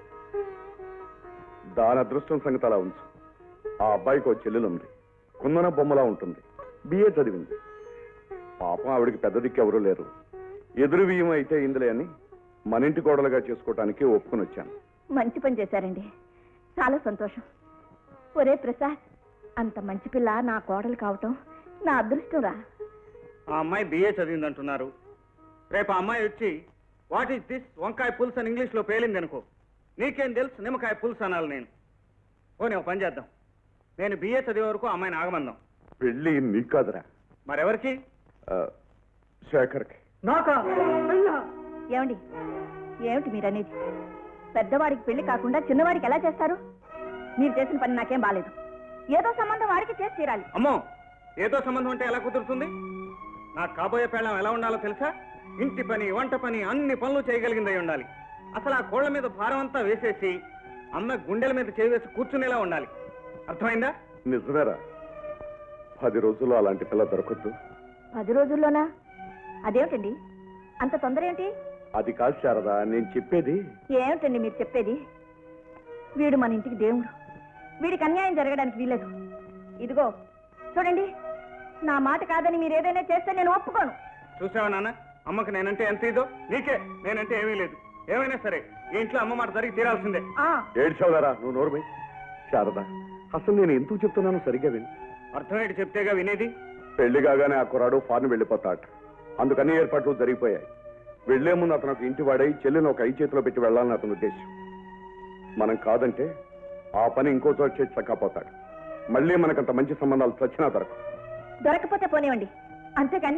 దాని అదృష్టం సంగతి అలా ఉంచు ఆ అబ్బాయికి ఒక చెల్లెలు ఉంది కుందన బొమ్మలా ఉంటుంది బిఏ చదివింది పాపం ఆవిడికి పెద్ద దిక్కు ఎవరూ లేరు ఎదురు బియ్యం అయితే ఇందులే అని మన ఇంటి కోడలుగా చేసుకోవటానికి ఒప్పుకొని వచ్చాను మంచి పని చేశారండి చాలా సంతోషం ఒరే ప్రసాద్ అంత మంచి పిల్ల నా కోడలు కావటం నా అదృష్టం రా ఆ అమ్మాయి బిఏ చదివింది అంటున్నారు రేపు ఆ అమ్మాయి వచ్చి వాట్ ఈస్ దిస్ వంకాయ పులుసు అని ఇంగ్లీష్లో పేలింది అనుకో నీకేం తెలుసు నిమ్మకాయ పులుసు అనాలి నేను పోనీ ఒక పని చేద్దాం నేను బిఏ చదివే వరకు ఆ అమ్మాయిని ఆగమందాం పెళ్ళి నీకు కాదురా మరెవరికి ఆ, శేఖర్కి నాకా ఏమండి ఏమిటి మీరనేది పెద్దవాడికి పెళ్లి కాకుండా చిన్నవాడికి ఎలా చేస్తారు మీరు చేసిన పని నాకేం బాలేదు ఏదో సంబంధం వాడికి చేసి తీరాలి అమ్మో ఏదో సంబంధం అంటే ఎలా కుదురుతుంది నాకు కాబోయే పెళ్ళం ఎలా ఉండాలో తెలుసా ఇంటి పని వంట పని అన్ని పనులు చేయగలిగిందై ఉండాలి అసలు ఆ కోళ్ల మీద భారం అంతా వేసేసి అమ్మ గుండెల మీద చేవేసి కూర్చునేలా ఉండాలి అర్థమైందా నిజమేరా పది రోజుల్లో అలాంటి పిల్ల దొరకద్దు పది రోజుల్లోనా అదేమిటండి అంత తొందర ఏంటి అది కాదు శారదా నేను చెప్పేది ఏమిటండి మీరు చెప్పేది వీడు మన ఇంటికి దేవుడు వీడికి అన్యాయం జరగడానికి వీలేదు ఇదిగో చూడండి నా మాట కాదని మీరు ఏదైనా చేస్తే నేను ఒప్పుకోను చూసావా నాన్న అమ్మకి నేనంటే ఎంత ఇదో నీకే నేనంటే ఏమీ లేదు ఏమైనా సరే ఈ ఇంట్లో అమ్మ మాట జరిగి తీరాల్సిందే ఆ ఏడ్చావుదారా నువ్వు నోరుమై శారదా అసలు నేను ఎందుకు చెప్తున్నాను సరిగ్గా విను అర్థమేంటి చెప్తేగా వినేది పెళ్లి కాగానే ఆ కుర్రాడు ఫారెన్ వెళ్ళిపోతాడు అందుకని ఏర్పాట్లు జరిగిపోయాయి వెళ్లే ముందు అతను ఒక ఇంటి వాడై చెల్లెని ఒక ఐ చేతిలో పెట్టి వెళ్ళాలని అతని ఉద్దేశం మనం కాదంటే ఆ పని ఇంకో చోట చేసి చక్కపోతాడు మళ్ళీ మనకంత మంచి సంబంధాలు చచ్చినా దొరకవు దొరకపోతే పోనివ్వండి అంతేకాని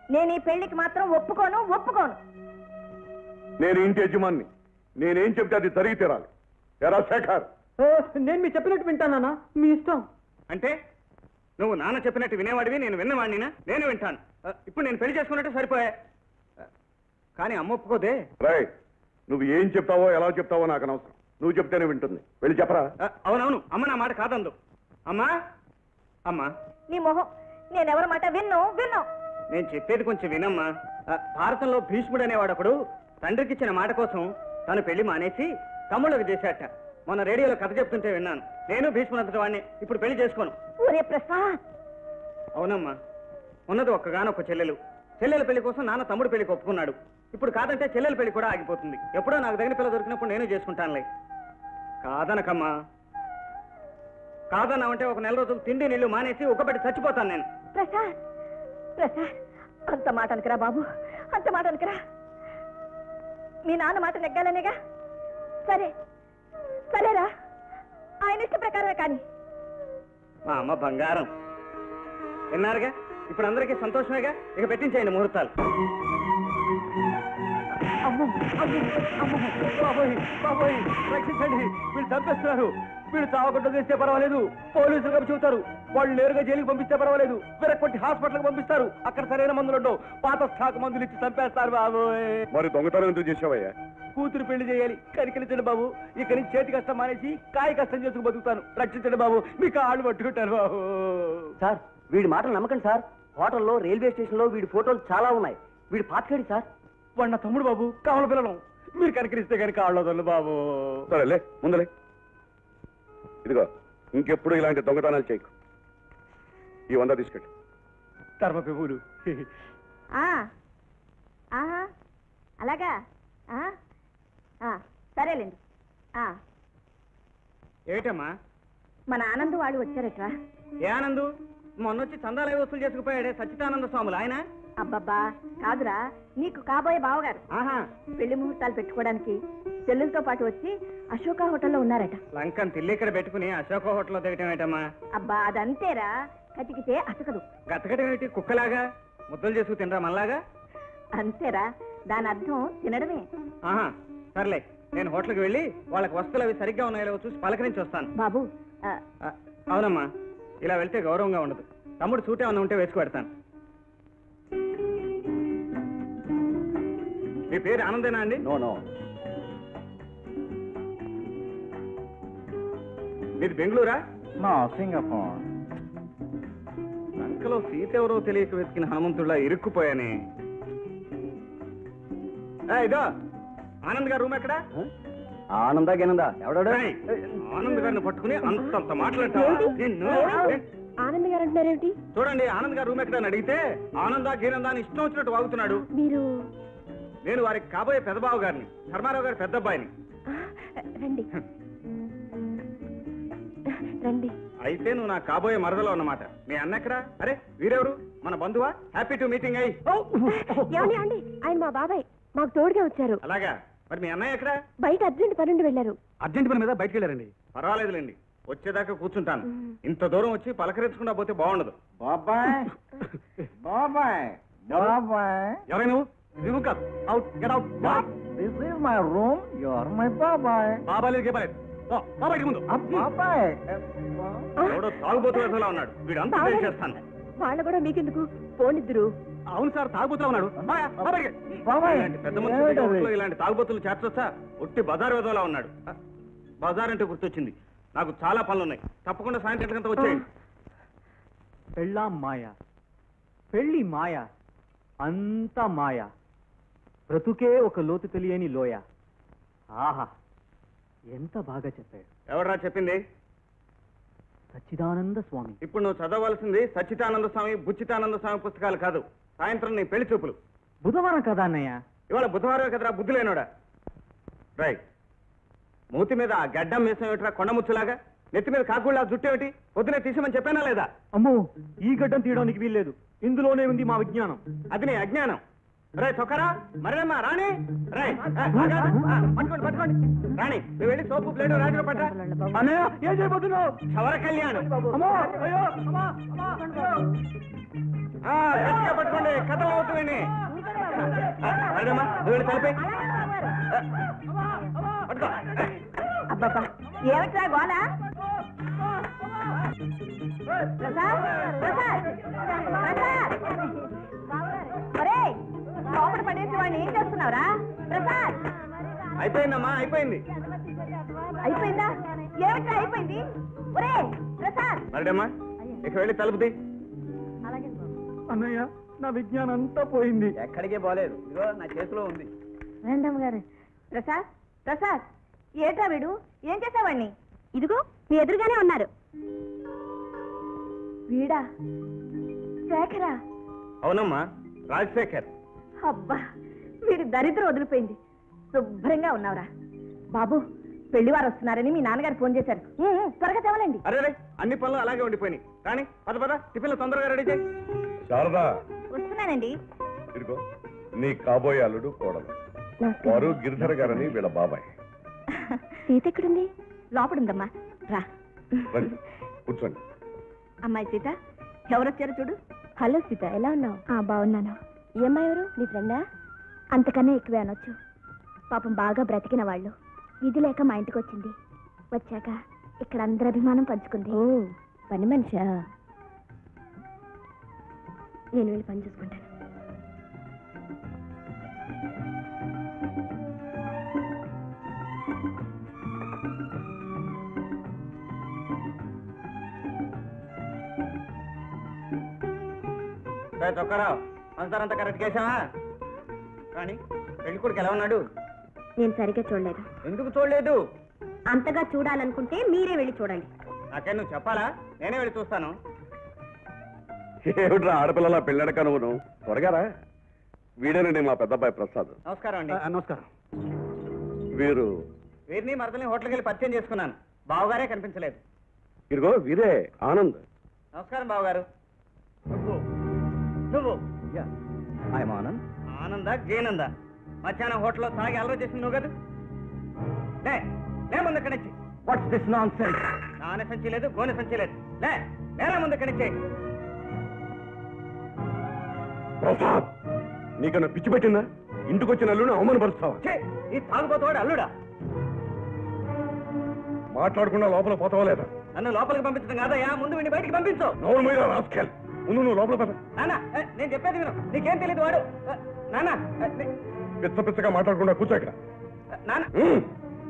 నేను ఈ పెళ్లికి మాత్రం ఒప్పుకోను ఒప్పుకోను నేను ఇంటి యజమాన్ని నేనేం చెప్తే అది జరిగి తీరాలి ఎరా శేఖర్ నేను మీరు చెప్పినట్టు వింటానా మీ ఇష్టం అంటే నువ్వు నాన్న చెప్పినట్టు వినేవాడివి నేను విన్నవాడినా నేను వింటాను ఆ, ఇప్పుడు నేను పెళ్లి చేసుకున్నట్టు సరిపోయా ఆ, కానీ అమ్మ ఒప్పుకోదే రై నువ్వు ఏం చెప్తావో ఎలా చెప్తావో నాకు అనవసరం నువ్వు చెప్తేనే వింటుంది వెళ్ళి చెప్పరా ఆ, అవునవును అమ్మ నా మాట కాదందు అమ్మా అమ్మా నీ మొహం నేనెవరి మాట విన్ను విన్ను నేను చెప్పేది కొంచెం వినమ్మా ఆ, భారతంలో భీష్ముడు అనేవాడు ఒకడు తండ్రికి ఇచ్చిన మాట కోసం తను పెళ్లి మానేసి తమ్ముళ్ళకి చేశాట మొన్న రేడియోలో కథ చెప్తుంటే విన్నాను నేను భీష్ముడు వాడిని ఇప్పుడు పెళ్లి చేసుకోను ఊరే ప్రసాద్ అవునమ్మా ఉన్నది ఒక్కగానొక్క చెల్లెలు చెల్లెల పెళ్లి కోసం నాన్న తమ్ముడు పెళ్లికి ఒప్పుకున్నాడు ఇప్పుడు కాదంటే చెల్లెల పెళ్లి కూడా ఆగిపోతుంది ఎప్పుడో నాకు దగ్గర పిల్ల దొరికినప్పుడు నేను చేసుకుంటానులే కాదనకమ్మా కాదన్నావంటే ఒక నెల రోజులు తిండి నీళ్లు మానేసి ఒకబెట్టి చచ్చిపోతాను నేను ప్రసాద్ ప్రసాద్ అంత మాట అనుకురా బాబు అంత మాట అనుకురా మీ నాన్న మాట నెగ్గాలనేగా సరే సరేరా ఆయన ఇష్ట ప్రకారమే కానీ మా అమ్మ బంగారం విన్నారుగా ఇప్పుడు అందరికీ సంతోషమేగా ఇక పెట్టించేయండి ముహూర్తాలు అమ్మో అమ్మో అమ్మో బాబోయ్ బాబోయ్ రక్షించండి వీళ్ళు చంపేస్తున్నారు వీళ్ళు చావకుండా చేస్తే పర్వాలేదు పోలీసులు కప్పి చెబుతారు వాళ్ళు నేరుగా జైలుకి పంపిస్తే పర్వాలేదు విరక్కొట్టి హాస్పిటల్కి పంపిస్తారు అక్కడ సరైన మందులు ఉండవు పాత స్టాక్ మందులు ఇచ్చి చంపేస్తారు బాబోయ్ మరి దొంగతనం ఎందుకు చేసావయ్యా కూతురు పెళ్లి చేయాలి కనికరించండి బాబు ఇక నుంచి చేతి కష్టం మానేసి కాయ కష్టం చేసుకు బతుకుతాను రక్షించండి బాబు మీ కాళ్ళు పట్టుకుంటారు బాబు సార్ వీడి మాటలు నమ్మకండి సార్ హోటల్లో రైల్వే స్టేషన్లో వీడి ఫోటోలు చాలా ఉన్నాయి వీడి పాతికేడి సార్ వాడు నా తమ్ముడు బాబు కావల పిల్లలు మీరు కనికరిస్తే కనుక కాళ్ళు వదలు బాబు సరేలే ముందులే ఇదిగో ఇంకెప్పుడు ఇలాంటి దొంగతనాలు చేయకు ఈ వంద తీసుకెట్టు ధర్మ పెబులు ఆ, ఆహా, అలాగా ఆ, ఆ, సరేలేండి ఆ, ఏమిటమ్మా మన ఆనంద్ వాళ్ళు వచ్చారట్రా ఏ ఆనందు మొన్నొచ్చి చందాలు అవి వసూలు చేసుకుపోయాడే సచ్చిదానంద స్వాములు ఆయన అబ్బబ్బా కాదురా నీకు కాబోయే బావగారు ఆహా పెళ్లి ముహూర్తాలు పెట్టుకోవడానికి చెల్లెలతో పాటు వచ్చి అశోక హోటల్లో ఉన్నారట లంకన్ తిల్లి ఇక్కడ పెట్టుకుని అశోక హోటల్లో దిగటం ఏంటమ్మా అబ్బా అదంతేరా కతికితే అతకదు గతగటం ఏమిటి కుక్కలాగా ముద్దలు చేసుకు తినరా మళ్ళాగా అంతేరా దాని అర్థం తినడమే ఆహా సర్లే నేను హోటల్కి వెళ్ళి వాళ్ళకి వస్తువులు అవి సరిగ్గా ఉన్నాయో లేవో చూసి పలకరించి వస్తాను బాబు ఆ, ఆ, అవునమ్మా ఇలా వెళ్తే గౌరవంగా ఉండదు తమ్ముడు సూట్ ఏమన్నా ఉంటే వేసుకు పెడతాను మీ పేరు ఆనందేనా అండి నో నో మీది బెంగళూరా నో సింగపూర్ లంకలో సీత ఎవరో తెలియక వెతికిన హనుమంతుడిలా ఇరుక్కుపోయానే ఆ, ఇదో ఆనంద్ గారు రూమ్ ఎక్కడ ఆనందా గినందా ఎవడాడు ఏయ్, ఆనంద్ గారిని పట్టుకుని అంతంత మాట్లాడతావా నిన్ను నేను- ఆనంద్ గారు అంటున్నారేమిటి చూడండి ఆనంద్ గారు రూమ్ ఎక్కడ అని అడిగితే ఆనందా గీనందా అని ఇష్టం వచ్చినట్టు వాగుతున్నాడు మీరు నేను వారికి కాబోయే పెద్దబాబు గారిని ధర్మారావు గారి పెద్ద అబ్బాయిని రండి రండి అయితే నువ్వు నా కాబోయే మరదలో అన్నమాట మీ అన్న ఎక్కడ అరే వీరెవరు మన బంధువా హ్యాపీ టు మీటింగ్ అయ్యి ఏమండి ఏమండి ఆయన మా బాబాయ్ మాకు తోడుగా వచ్చారు అలాగా మరి మీ అన్నయ్య ఎక్కడ బయట అర్జెంట్ పనుండి వెళ్ళారు అర్జెంట్ పని మీద బయటికి వెళ్ళారండి పర్వాలేదులేండి వచ్చేదాకా కూర్చుంటాను ఇంత దూరం వచ్చి పలకరించకుండా పోతే బాగుండదు బాబాయ్ బాబాయ్ బాబాయ్ ఎవరైనా నువ్వు ఇది నువ్వు కాదు out get out this is my room you are my బాబాయ్ బాబా లేదు గేబాలేదు బాబాకి ముందు బాబాయ్ ఎవడో తాగుబోతు వేసలా ఉన్నాడు వీడు అంతా బాబాయ్. చేస్తాను వాళ్ళ కూడా మీకెందుకు పోనిద్దరు అవును సార్ తాగుబోతులా ఉన్నాడు బాయ్, బాబాయ్కి. బాబాయ్, ఇలాంటి పెద్ద మనుషుల ఏమిటది? దగ్గర ఊర్లో ఇలాంటి తాగుబోతులు చేర్చొచ్చా ఒట్టి బజార్ వేదోలా ఉన్నాడు ఆ, బజార్ అంటే గుర్తొచ్చింది నాకు చాలా పనులు ఉన్నాయి తప్పకుండా సాయంత్రం గంట వచ్చేయండి పెళ్ళా మాయ పెళ్ళి మాయ అంతా మాయ బ్రతుకే ఒక లోతు తెలియని లోయ ఆహా ఎంత బాగా చెప్పాడు ఎవడరా చెప్పింది సచ్చిదానంద స్వామి ఇప్పుడు నువ్వు చదవవలసింది సచ్చితానంద స్వామి బుచ్చితానంద స్వామి పుస్తకాలు కాదు సాయంత్రం నీ పెళ్లి చూపులు బుధవారం కదా అన్నయ్య ఇవాళ బుధవారం కదరా బుద్ధి లేనోడా రైట్ మూతి మీద ఆ గడ్డం వేసిన ఏమిట్రా కొండ ముచ్చులాగా నెత్తి మీద కాకుళ్ళ జుట్టు ఏమిటి పొద్దునే తీసేమని చెప్పానా లేదా అమ్మో ఈ గడ్డం తీయడానికి వీల్లేదు ఇందులోనే ఉంది మా విజ్ఞానం అది నీ అజ్ఞానం రే చొక్కరా మరేమ్మా రాణి రే ఆ, ఆగా. ఆ, పట్టుకోండి పట్టుకోండి రాణి నువ్వు వెళ్ళి సోపు ప్లేటు రాజులో పట్ట అన్నయ్య ఏం చేయబోతున్నావు క్షవర కళ్యాణం అమ్మో అయ్యో అమ్మా అమ్మా ఆ, గట్టిగా పట్టుకోండి కథలు అవుతాయండి అదేమ్మా నువ్వు వెళ్ళి తలపై అబ్బబ్బా ఏమిట్రా గోళ ప్రసాద్ ప్రసాద్ ప్రసాద్ ఒరేయ్, లోపల పడేసి వాడిని ఏం చేస్తున్నావురా ప్రసాద్ అయిపోయిందమ్మా అయిపోయింది అయిపోయిందా ఏమిట్రా అయిపోయింది ఒరే ప్రసాద్ మరడమ్మా ఇక వెళ్ళి తలుపుది అలాగే అన్నయ్య నా విజ్ఞానం అంతా పోయింది ఎక్కడికే పోలేదు ఇదిగో నా చేతిలో ఉంది వేందమ్మ గారు ప్రసాద్ ప్రసాద్ ఏటా వీడు ఏం చేసావాడిని ఇదిగో మీ ఎదురుగానే ఉన్నారు వీడా శేఖరా అవునమ్మా రాజశేఖర్ అబ్బా వీడి దరిద్రం వదిలిపోయింది శుభ్రంగా ఉన్నావురా బాబు పెళ్లివారు వస్తున్నారని మీ నాన్నగారు ఫోన్ చేశారు ఉమ్, ఉమ్, త్వరగా తెవలండి అరే రే అన్ని పనులు అలాగే ఉండిపోయినాయి కానీ పద పద టిఫిన్లు తొందరగా రెడీ చేయి శారదా వస్తున్నానండి ఇదిగో నీ కాబోయే అల్లుడు కోడలు వారు గిరిధర్ గారని వీళ్ళ బాబాయ్ సీత ఎక్కడుంది లోపడుందమ్మా రా రండి కూర్చోండి అమ్మాయి సీత ఎవరొచ్చారు చూడు హలో సీత ఎలా ఉన్నావు బాగున్నాను ఈ అమ్మాయి ఎవరు నీ ఫ్రెండా అంతకన్నా ఎక్కువే అనొచ్చు పాపం బాగా బ్రతికిన వాళ్ళు విధి లేక మా ఇంటికి వచ్చింది వచ్చాక ఇక్కడ అందరి అభిమానం పంచుకుంది ఓ పని మనిషా నేను వెళ్ళి పని చూసుకుంటాను రే చొక్కారావు అంతా కరెక్ట్ చేసావా కానీ పెళ్లి కొడుకు ఎలా ఉన్నాడు నేను సరిగ్గా చూడలేదు ఎందుకు చూడలేదు అంతగా చూడాలనుకుంటే మీరే వెళ్ళి చూడండి నాకే నువ్వు చెప్పాలా నేనే వెళ్ళి చూస్తాను ఏమిట్రా ఆడపిల్లల పెళ్ళడక నువ్వు త్వరగా రా వీడేనండి మా పెద్దబ్బాయి ప్రసాద్ నమస్కారం అండి నమస్కారం వీరు వీరిని మరదల్ని హోటల్కి వెళ్ళి పరిచయం చేసుకున్నాను బావగారే కనిపించలేదు ఇదిగో వీరే ఆనంద్ నమస్కారం బావగారు నువ్వు నువ్వు ఆయన ఆనంద్ ఆనంద గేనంద మధ్యాహ్నం హోటల్లో తాగి అలవాటు చేసింది నువ్వు కదా లే లే ముందు ఇక్కడి నుంచి వాట్స్ దిస్ నాన్ సెన్స్ నాన్న సంచి లేదు గోనె సంచి లేదు లే లేరా ముందు ఇక్కడి నుంచి ప్రసాద్ నీకన్నా పిచ్చి పెట్టిందా ఇంటికి వచ్చిన అల్లుని అవమానపరుస్తావా ఛీ, ఈ తాగుబోతువాడు అల్లుడా మాట్లాడకుండా లోపల పోతావా లేదా నన్ను లోపలికి పంపించడం కాదయ్యా ముందు వీడిని బయటికి పంపించు నోరు మీద రాసుకెళ్ళి ముందు నువ్వు లోపల పద నాన్న ఏ, నేను చెప్పేది విను నీకేం తెలియదు వాడు ఏ, నాన్న ఏ, నీ- పిచ్చ పిచ్చగా మాట్లాడకుండా కూర్చో ఇక్కడ నాన్న ఉమ్.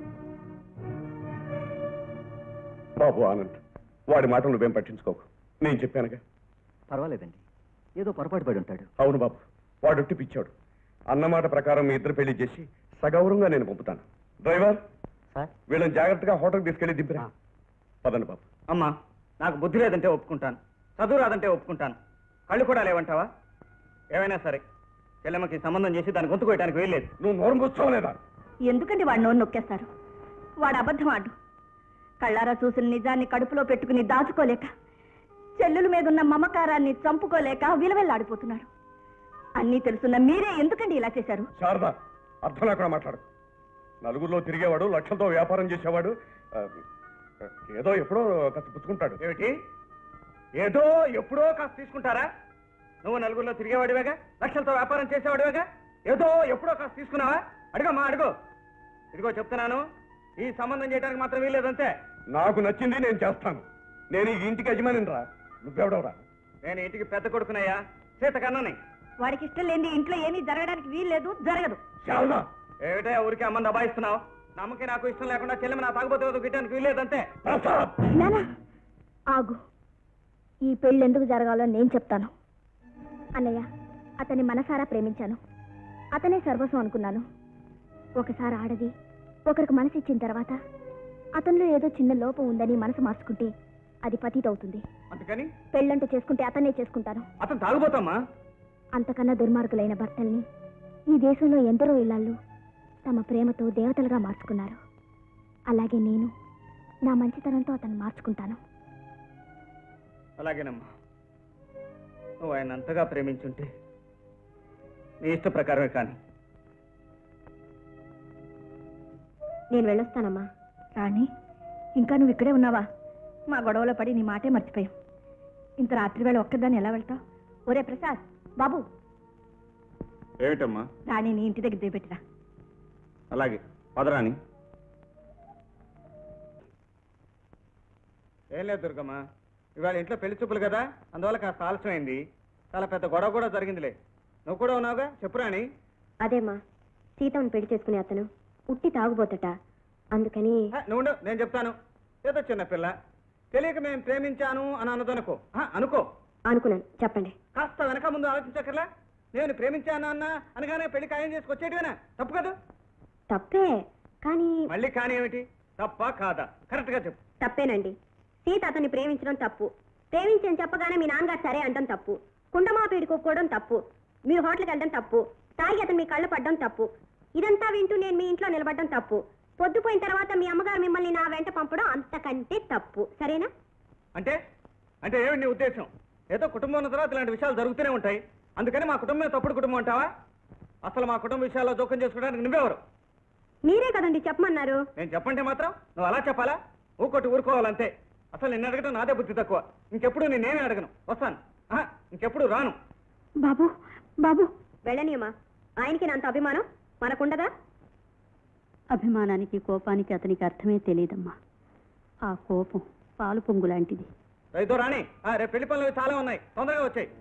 బాబు ఆనంద్ వాడి మాటలు నువ్వేం పట్టించుకోకు నేను చెప్పానుగా పర్వాలేదండి ఏదో పొరపాటు పడి ఉంటాడు అవును బాబు వాడు ఒట్టి పిచ్చాడు అన్నమాట ప్రకారం మీ ఇద్దరు పెళ్లి చేసి సగౌరవంగా నేను పంపుతాను డ్రైవర్ సార్ వీళ్ళని జాగ్రత్తగా హోటల్కి తీసుకెళ్లి దింపిరా పదండి బాబు అమ్మా నాకు బుద్ధి లేదంటే ఒప్పుకుంటాను చదువు రాదంటే ఒప్పుకుంటాను కళ్ళు కూడా లేవంటావా ఏమైనా సరే చెల్లెమ్మకి సంబంధం చేసి దాని గొంతు కోయడానికి వెళ్ళలేదు నువ్వు నోరు కూర్చోవా లేదా ఎందుకండి వాడు నోరు నొక్కేస్తారు వాడు అబద్ధం ఆడు కళ్ళారా చూసిన నిజాన్ని కడుపులో పెట్టుకుని దాచుకోలేక చెల్లుల మీద ఉన్న మమకారాన్ని చంపుకోలేక విలవెల్లాడిపోతున్నాడు అన్నీ తెలుసున్న మీరే ఎందుకండి ఇలా చేశారు శారద అర్థం లేకుండా మాట్లాడు నలుగురిలో తిరిగేవాడు లక్షలతో వ్యాపారం చేసేవాడు ఆ, ఏదో ఎప్పుడో కాస్త పుచ్చుకుంటాడు ఏమిటి ఏదో ఎప్పుడో కాస్త తీసుకుంటారా నువ్వు నలుగురిలో తిరిగేవాడివేగా లక్షలతో వ్యాపారం చేసేవాడివేగా ఏదో ఎప్పుడో కాస్త తీసుకున్నావా అడుగమ్మా అడుగు ఇదిగో చెప్తున్నాను ఈ సంబంధం చేయడానికి మాత్రం వీల్లేదంతే నాకు నచ్చింది నేను చేస్తాను నేను ఈ ఇంటికి యజమాని రా నువ్వెవడవరా నేను ఇంటికి పెద్ద కొడుకునయ్యా సీత కన్నని వాడికి ఇష్టం లేని ఇంట్లో ఏమీ జరగడానికి వీల్లేదు జరగదు శారద ఏమిటే ఊరికి అమ్మని దబాయిస్తున్నావు నమ్మకి నాకు ఇష్టం లేకుండా చెల్లెమి నా తాగుబోతు గిట్టడానికి వీల్లేదంతే ప్రసాద్ నానా ఆగు ఈ పెళ్ళి ఎందుకు జరగాలో నేను చెప్తాను అన్నయ్య అతన్ని మనసారా ప్రేమించాను అతనే సర్వస్వం అనుకున్నాను ఒకసారి ఆడది ఒకరికి మనసు ఇచ్చిన తర్వాత అతనిలో ఏదో చిన్న లోపం ఉందని మనసు మార్చుకుంటే అది పతీత అవుతుంది అందుకని పెళ్ళంటూ చేసుకుంటే అతన్నే చేసుకుంటాను అతను తాగుబోతామ్మా అంతకన్నా దుర్మార్గులైన భర్తల్ని ఈ దేశంలో ఎందరో ఇళ్లాళ్ళు తమ ప్రేమతో దేవతలుగా మార్చుకున్నారు అలాగే నేను నా మంచితనంతో అతను మార్చుకుంటాను అలాగేనమ్మా నువ్వు ఆయన అంతగా ప్రేమించుంటే నీ ఇష్ట ప్రకారమే కానీ నేను వెళ్ళొస్తానమ్మా రాణి ఇంకా నువ్వు ఇక్కడే ఉన్నావా మా గొడవలో పడి నీ మాటే మర్చిపోయావు ఇంత రాత్రి వేళ ఒక్కదాన్ని ఎలా వెళ్తావు ఒరే ప్రసాద్ బాబు ఏమిటమ్మా రాణి నీ ఇంటి దగ్గర దిగబెట్టిరా అలాగే పదరాని ఏం లేదు దుర్గమ్మ ఇవాళ ఇంట్లో పెళ్లి చూపులు కదా అందువల్ల కాస్త ఆలస్యమైంది చాలా పెద్ద గొడవ కూడా జరిగిందిలే నువ్వు కూడా ఉన్నావుగా చెప్పురాని అదేమ్మా సీతమ్మను పెళ్లి చేసుకునే అతను ఉట్టి తాగుబోతట అందుకని హ, నువ్వు ఉండు, నేను చెప్తాను ఏదో చిన్న పిల్ల తెలియక మేము ప్రేమించాను అని అన్నదనుకో హ, అనుకో అనుకున్నాను చెప్పండి కాస్త వెనక ముందు ఆలోచించక్కర్లా నేను ప్రేమించాను అన్న అనగానే పెళ్లి ఖాయం చేసుకొచ్చేటివేనా తప్పు కదా తప్పే కానీ మళ్ళీ కానీ ఏమిటి తప్ప కాదా కరెక్ట్ గా చెప్పు తప్పేనండి సీత అతన్ని ప్రేమించడం తప్పు ప్రేమించని చెప్పగానే మీ నాన్నగారు సరే అంటం తప్పు కుండమా పీడుకోకపోవడం తప్పు మీరు హోటల్కి వెళ్ళడం తప్పు తాగి అతను మీ కళ్ళు పడ్డం తప్పు ఇదంతా వింటూ నేను మీ ఇంట్లో నిలబడడం తప్పు పొద్దుపోయిన తర్వాత మీ అమ్మగారు మిమ్మల్ని నా వెంట పంపడం అంతకంటే తప్పు సరేనా అంటే అంటే ఏమిటి నీ ఉద్దేశం ఏదో కుటుంబం ఉన్న తర్వాత ఇలాంటి విషయాలు జరుగుతూనే ఉంటాయి అందుకని మా కుటుంబమే తప్పుడు కుటుంబం అంటావా అసలు మా కుటుంబ విషయాల్లో జోక్యం చేసుకోవడానికి నువ్వెవరు మీరే కదండి చెప్పమన్నారు నేను చెప్పంటే మాత్రం నువ్వు అలా చెప్పాలా ఊకొట్టి ఊరుకోవాలంతే అసలు నిన్ను అడగటం నాదే బుద్ధి తక్కువ ఇంకెప్పుడు నేనేమి అడగను వస్తాను ఆహా, ఇంకెప్పుడు రాను బాబు బాబు వెళ్ళనియమ్మా ఆయనకి నాంత అభిమానం మనకుండదా అభిమానానికి కోపానికి అతనికి అర్థమే తెలియదమ్మా ఆ కోపం పాలు పొంగు లాంటిది రైతో రాణి ఆ, రేపు పెళ్లి పనులు చాలా ఉన్నాయి తొందరగా వచ్చాయి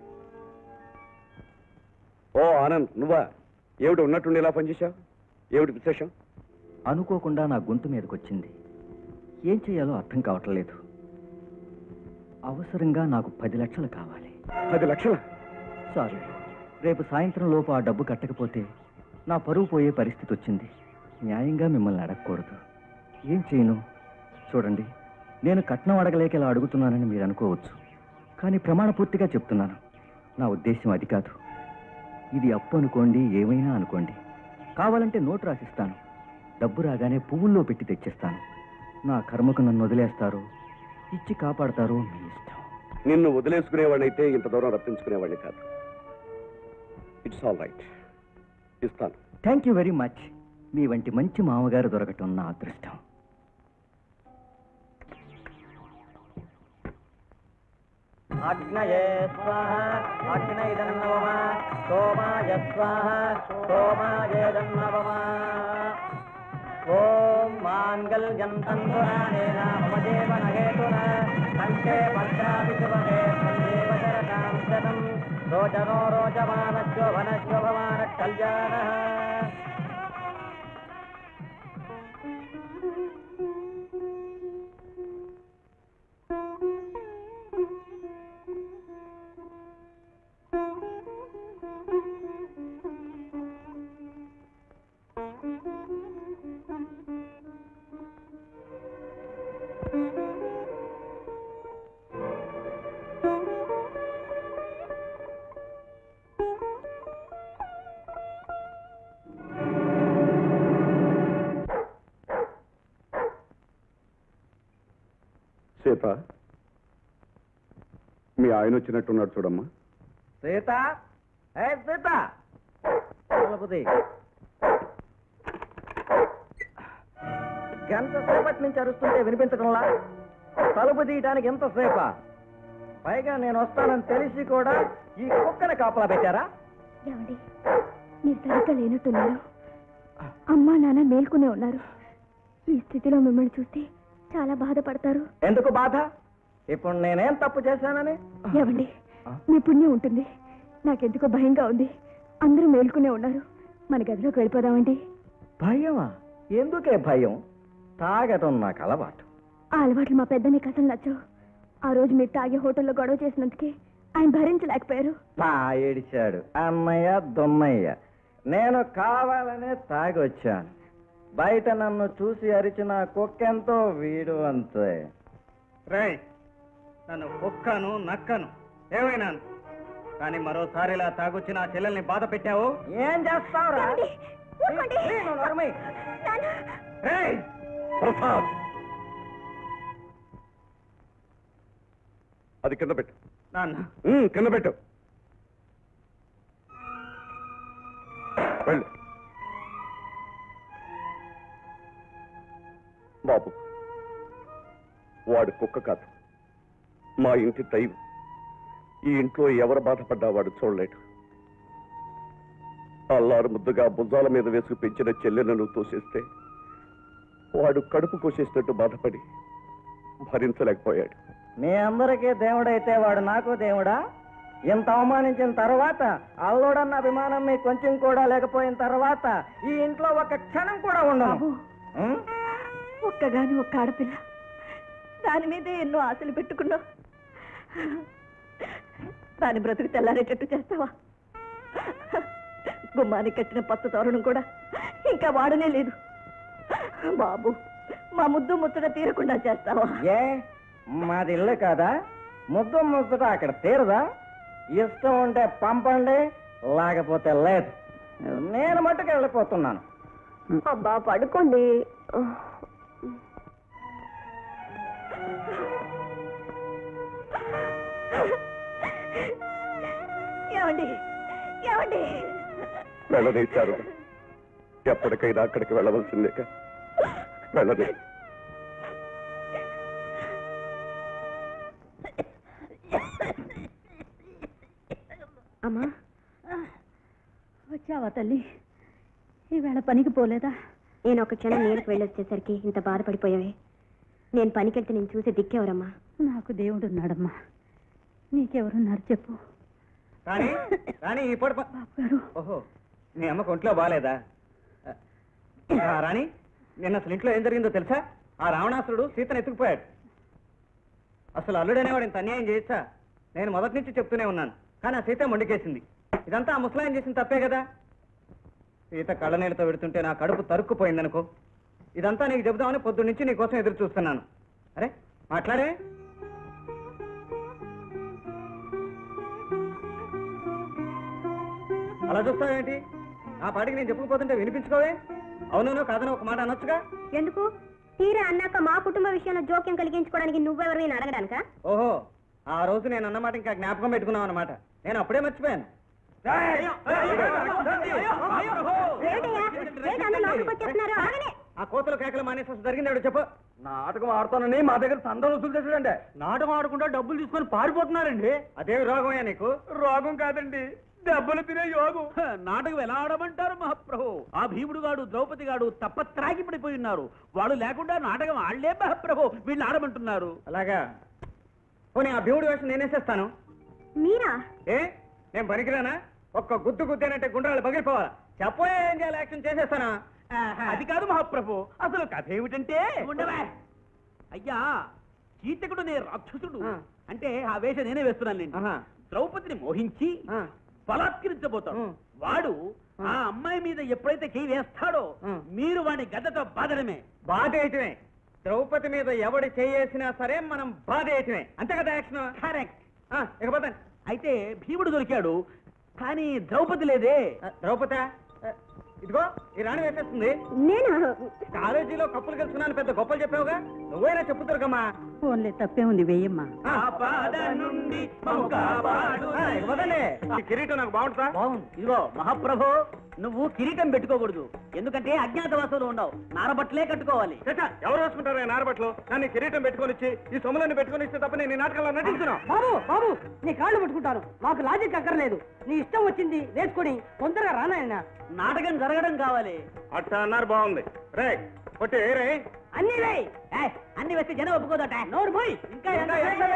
ఓ ఆనంద్ నువ్వా ఏమిటి ఉన్నట్టుండి ఇలా పనిచేశావు ఏమిటి విశేషం అనుకోకుండా నా గొంతు మీదకొచ్చింది ఏం చేయాలో అర్థం కావట్లేదు అవసరంగా నాకు పది లక్షలు కావాలి పది లక్షల సారీ రేపు సాయంత్రం లోపు ఆ డబ్బు కట్టకపోతే నా పరువు పోయే పరిస్థితి వచ్చింది న్యాయంగా మిమ్మల్ని అడగకూడదు ఏం చేయను చూడండి నేను కట్నం అడగలేక ఇలా అడుగుతున్నానని మీరు అనుకోవచ్చు కానీ ప్రమాణపూర్తిగా చెప్తున్నాను నా ఉద్దేశం అది కాదు ఇది అప్పు అనుకోండి ఏమైనా అనుకోండి కావాలంటే నోటు రాసిస్తాను డబ్బు రాగానే పువ్వుల్లో పెట్టి తెచ్చిస్తాను నా కర్మకు నన్ను వదిలేస్తారు ఇచ్చి కాపాడతారు మీ ఇష్టం నిన్ను వదిలేసుకునేవాడినైతే ఇంత దూరం రప్పించుకునేవాడిని కాదు ఇట్స్ ఆల్ రైట్ ఇస్తాను థ్యాంక్ యూ వెరీ మచ్ మీ వంటి మంచి మామగారు దొరకటం నా అదృష్టం అగ్నయే స్వాహ అగ్నైదన్నవమ సోమాయ స్వాహ సోమాయేదన్నవమ ఓం మాంగళ్యం తంతురానేన మమ జీవనహేతున కంఠే భద్రాపి శుభగే సంజీవ శరతాం శతం రోచనో రోచమానశ్వభన శుభమాన కళ్యాణ సీత మీ ఆయన వచ్చినట్టున్నాడు చూడమ్మా సీత ఏ సీత తలుపుది గంట సేపటి నుంచి అరుస్తుంటే వినిపించడంలా తలుపు తీయడానికి ఎంతసేపా పైగా నేను వస్తానని తెలిసి కూడా ఈ కుక్కని కాపలా పెట్టారా ఏమండి మీరు సరిగ్గా లేనట్టున్నారు అమ్మా నాన్న మేల్కొనే ఉన్నారు ఈ స్థితిలో మిమ్మల్ని చూస్తే చాలా బాధపడతారు ఎందుకు బాధ ఇప్పుడు నేనేం తప్పు చేశానని ఏమండి మీ పుణ్యం ఉంటుంది నాకెందుకో భయంగా ఉంది అందరూ మేల్కొనే ఉన్నారు మన గదిలోకి వెళ్ళిపోదామండి భయమా ఎందుకే భయం తాగటం నాకు అలవాటు ఆ అలవాట్లు మా పెద్ద నీకు అసలు నచ్చవు ఆ రోజు మీరు తాగే హోటల్లో గొడవ చేసినందుకే ఆయన భరించలేకపోయారు నా ఏడిచాడు అన్నయ్య దొన్నయ్య నేను కావాలనే తాగొచ్చాను బయట నన్ను చూసి అరిచిన కుక్కెంతో వీడు అంతే రేయ్ నన్ను కుక్కను నక్కను ఏమైనాను కానీ మరోసారి ఇలా తాగొచ్చి నా చెల్లెల్ని బాధ పెట్టావు ఏం చేస్తావురా ఊరుకోండి. నేను నోర్మి. నాన్న, రేయ్ ప్రసాద్ అది కింద పెట్టు నాన్న ఉమ్, కింద పెట్టు వెళ్ళు బాబు వాడు కుక్క కాదు మా ఇంటి దైవం ఈ ఇంట్లో ఎవరు బాధపడ్డా వాడు చూడలేడు అల్లారు ముద్దుగా భుజాల మీద వేసుకు పెంచిన చెల్లెలను తోసేస్తే వాడు కడుపు కోసేసినట్టు బాధపడి భరించలేకపోయాడు మీ అందరికీ దేవుడైతే వాడు నాకు దేవుడా ఇంత అవమానించిన తర్వాత అల్లుడన్న అభిమానం మీకు కొంచెం కూడా లేకపోయిన తర్వాత ఈ ఇంట్లో ఒక క్షణం కూడా ఉండను ఉం? ఒక్కగాని ఒక్క ఆడపిల్ల దాని మీదే ఎన్నో ఆశలు పెట్టుకున్నావు దాని బ్రతుకు తెల్లారేటట్టు చేస్తావా గుమ్మానికి కట్టిన పత్తు తోరణం కూడా ఇంకా వాడనే లేదు బాబు మా ముద్దు ముచ్చట తీరకుండా చేస్తావా ఏ మాది ఇల్లు కాదా ముద్దు ముద్దుట అక్కడ తీరదా ఇష్టం ఉంటే పంపండి లేకపోతే లేదు నేను మట్టుకు వెళ్ళిపోతున్నాను అబ్బా పడుకోండి ఏమండి ఏమండి వెళ్ళనేశారు ఎప్పటికైనా అక్కడికి వెళ్ళవలసిందే వెళ్ళనే అమ్మా వచ్చావా తల్లి ఈవేళ పనికి పోలేదా నేను ఒక క్షణం నేలకు వెళ్ళొచ్చేసరికి ఇంత బాధపడిపోయావే నేను పనికెళ్తే నేను చూసి దిక్కేవరమ్మా నాకు దేవుడున్నాడమ్మా నీకెవరున్నారు చెప్పు రాణి రాణి ఈ పొడి ఓహో నీ అమ్మకు ఒంట్లో బాగాలేదా ఆ, రాణి నిన్న అసలు ఇంట్లో ఏం జరిగిందో తెలుసా ఆ రావణాసురుడు సీతను ఎత్తుకుపోయాడు అసలు అల్లుడనేవాడు ఇంత అన్యాయం చేయొచ్చా నేను మొదటి నుంచి చెప్తూనే ఉన్నాను కానీ ఆ సీత మొండికేసింది ఇదంతా ఆ ముసలాయన చేసిన తప్పే కదా సీత కళ్ళనీళ్ళతో పెడుతుంటే నా కడుపు తరుక్కుపోయిందనుకో ఇదంతా నీకు చెబుదామని పొద్దు నుంచి నీ కోసం ఎదురు చూస్తున్నాను అరే మాట్లాడే అలా చూస్తావేంటి నా పాటికి నేను చెప్పుకుపోతుంటే వినిపించుకోవే అవునవును కాదని ఒక మాట అనొచ్చుగా ఎందుకు తీరా అన్నాక మా కుటుంబ విషయంలో జోక్యం కలిగించుకోవడానికి నువ్వెవరు నేను అడగడానికా ఓహో ఆ రోజు నేను అన్నమాట ఇంకా జ్ఞాపకం పెట్టుకున్నావు అనమాట నేను అప్పుడే మర్చిపోయాను ఏంటయ్యా? ఏంటి అందరూ లోపలికి వచ్చేస్తున్నారు? ఆగండి. ఆ కోతలు కేకలు మానేసి అసలు జరిగింది ఎవడు చెప్పు నాటకం ఆడుతానని మా దగ్గర సందం వసూలు చేసాడండి నాటకం ఆడకుండా డబ్బులు తీసుకొని పారిపోతున్నారండి అదేమి రోగమయ్యా నీకు రోగం కాదండి దెబ్బలు తినే యోగం నాటకం ఎలా ఆడమంటారు మహాప్రభు ఆ భీముడు గాడు ద్రౌపది గాడు తప్పత్రాగి పడిపోయి ఉన్నారు వాళ్ళు లేకుండా నాటకం ఆడలే మహాప్రభు వీళ్ళు ఆడమంటున్నారు అలాగా పోనీ ఆ భీముడి వేషం నేనేసేస్తాను మీరా ఏ నేను పనికిరానా ఒక్క గుద్దు గుద్దేనంటే గుండ్రాలు పగిలిపోవాలా చెప్పోయే ఏం చేయాలి యాక్షన్ చేసేస్తానా అది కాదు మహాప్రభు అసలు కథ ఏమిటంటే అయ్యా కీచకుడు నే రాక్షసుడు ఆ. అంటే ఆ వేషం నేనే వేస్తున్నాను నేను ఆహా. ద్రౌపదిని మోహించి ఆ. బలాత్కరించబోతాడు ఉం. వాడు ఆ అమ్మాయి మీద ఎప్పుడైతే చేయి వేస్తాడో ఉం. మీరు వాడిని గద్దతో బాధడమే బాధ వేయటమే ద్రౌపది మీద ఎవడి చేయేసినా సరే మనం బాధ వేయటమే అంతే కదా యాక్షన్ కరెక్ట్ ఇకపోతాను అయితే భీముడు దొరికాడు కానీ ద్రౌపది లేదే ద్రౌపద ఇదిగో ఈ రాణి వేసేస్తుంది నేనా కాలేజీలో కప్పులు గెలుచుకున్నాను పెద్ద గొప్పలు చెప్పావుగా నువ్వైనా చెప్పు దుర్గమ్మా ఫోన్లే తప్పే ఉంది వేయమ్మా ఆ. ఆ బాధ నుండి మమ్ము కాపాడు. ఆ, ఇకపోతానే ఈ కిరీటం నాకు బాగుంటుందా బాగుంది ఇదిగో మహాప్రభు నువ్వు కిరీటం పెట్టుకోకూడదు ఎందుకంటే అజ్ఞాతవాసంలో ఉండవు నారబట్టలే కట్టుకోవాలి చచ్చా, ఎవరు వేసుకుంటారు నారబట్లు నన్ను ఈ కిరీటం పెట్టుకొని ఇచ్చి ఈ సొమ్ములన్నీ పెట్టుకొని ఇస్తే తప్ప నేను ఈ నాటకాల్లో నటించున్నా బాబు బాబు నీ కాళ్ళు పట్టుకుంటాను మాకు లాజిక్ అక్కర్లేదు నీ ఇష్టం వచ్చింది వేసుకొని తొందరగా రానాయన నాటకం జరగడం కావాలి అట్టా అన్నారు బాగుంది రే కొట్టి ఏ రే అన్ని వేయ్ ఏయ్, అన్ని వేస్తే జనం ఒప్పుకోదట నోరు పోయి ఇంకా ఎంత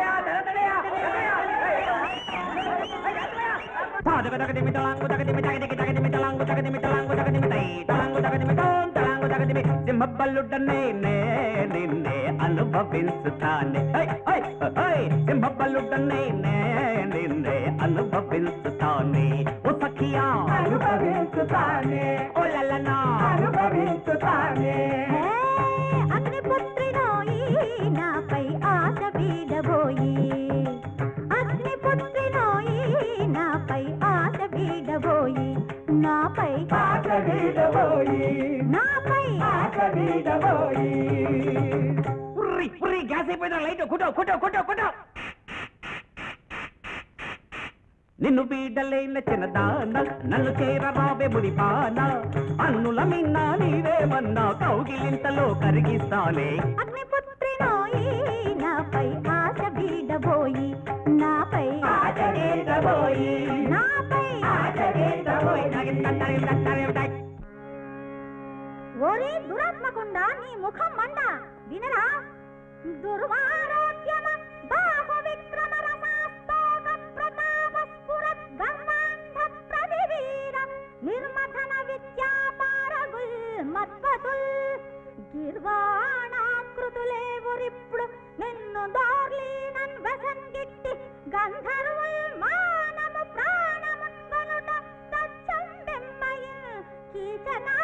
సింహబల్లుడనే నిన్నే అనుభవించుతానే సింహబల్లుడనే నిన్నే అనుభవించుతానే ఓ సఖియా అనుభవించుతానే ఓ లలనా అనుభవించుతానే అగ్నిపుత్రినోయి నాపై ఆశ వీడబోయి అగ్నిపుత్రినోయి నాపై ఆశ వీడబోయి నాపై ఆశ వీడబోయి నాపై ఆశ వీడబోయి పుర్రి పుర్రి గ్యాస్ అయిపోయిన లైట్ కుటో కుటో కుటో కుటో నిన్ను బీడలేన చిన్నదాన నన్ను చేరరావే మునిపాన అన్నుల మిన్న నీవేమన్నా కౌగిలింతలో కరిగిస్తానే అగ్నిపుత్రినోయి నాపై ఆశ వీడబోయి నాపై ఆశ వీడబోయి నాపై ఆశ వీడబోయి ఓరి దురాత్మకుండా నీ ముఖం మండ వినరా దుర్వారోగ్యమ బాహు విక్రమ రసాస్తోక ప్రతాప స్ఫురత్ గంగాంధ ప్రతివీర నిర్మథన విద్యాపారగుల్ మత్వతుల్ గిర్వాణాకృతులేవురిప్పుడు నిన్ను దోర్లీనన్ వసంగిట్టి గంధర్వుల్ మానము ప్రాణమున్ గనుట తచ్చందెమ్మయిల్ కీచనా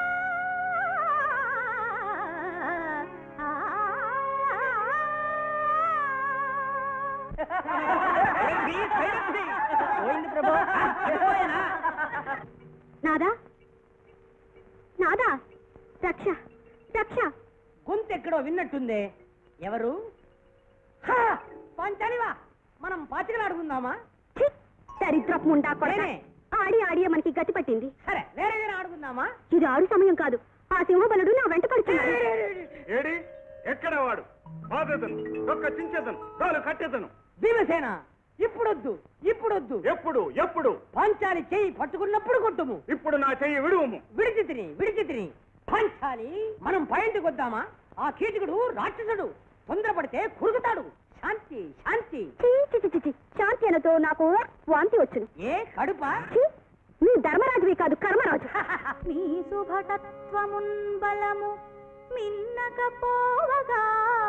పోయింది ప్రభు వెళ్ళిపోయానా? నాదా నాదా రక్ష రక్ష గొంతు ఎక్కడో విన్నట్టుందే ఎవరు హా! పంచనివా మనం పాచికలు ఆడుకుందామా ఛీ! దరిద్రపు ముండా కొడక. నేనే. ఆడి ఆడియే మనకి గతి పట్టింది సరే వేరే వేరే ఆడుకుందామా ఇది ఆడు సమయం కాదు ఆ సింహబలుడు నా వెంట పడుతున్నాడు ఏడి ఎక్కడ వాడు బాధేదను ఒక్క చించేదను కాలు కట్టేదను భీమసేన ఇప్పుడొద్దు ఇప్పుడొద్దు ఎప్పుడు ఎప్పుడు పంచాలి చెయ్యి పట్టుకున్నప్పుడు కొట్టుము ఇప్పుడు నా చెయ్యి విడువము విడిచి తిని విడిచి తిని పంచాలి మనం పైంటికి వద్దామా ఆ కీచకుడు రాక్షసుడు తొందరపడితే కురుగుతాడు శాంతి శాంతి చీ, చి, చి, చి, చి. శాంతి అనతో నాకు వాంతి వచ్చును ఏ కడుపా ఛీ! నీ ధర్మరాజువి కాదు కర్మరాజు నీ శుభటత్వమున్ బలము మిన్నకపోవగా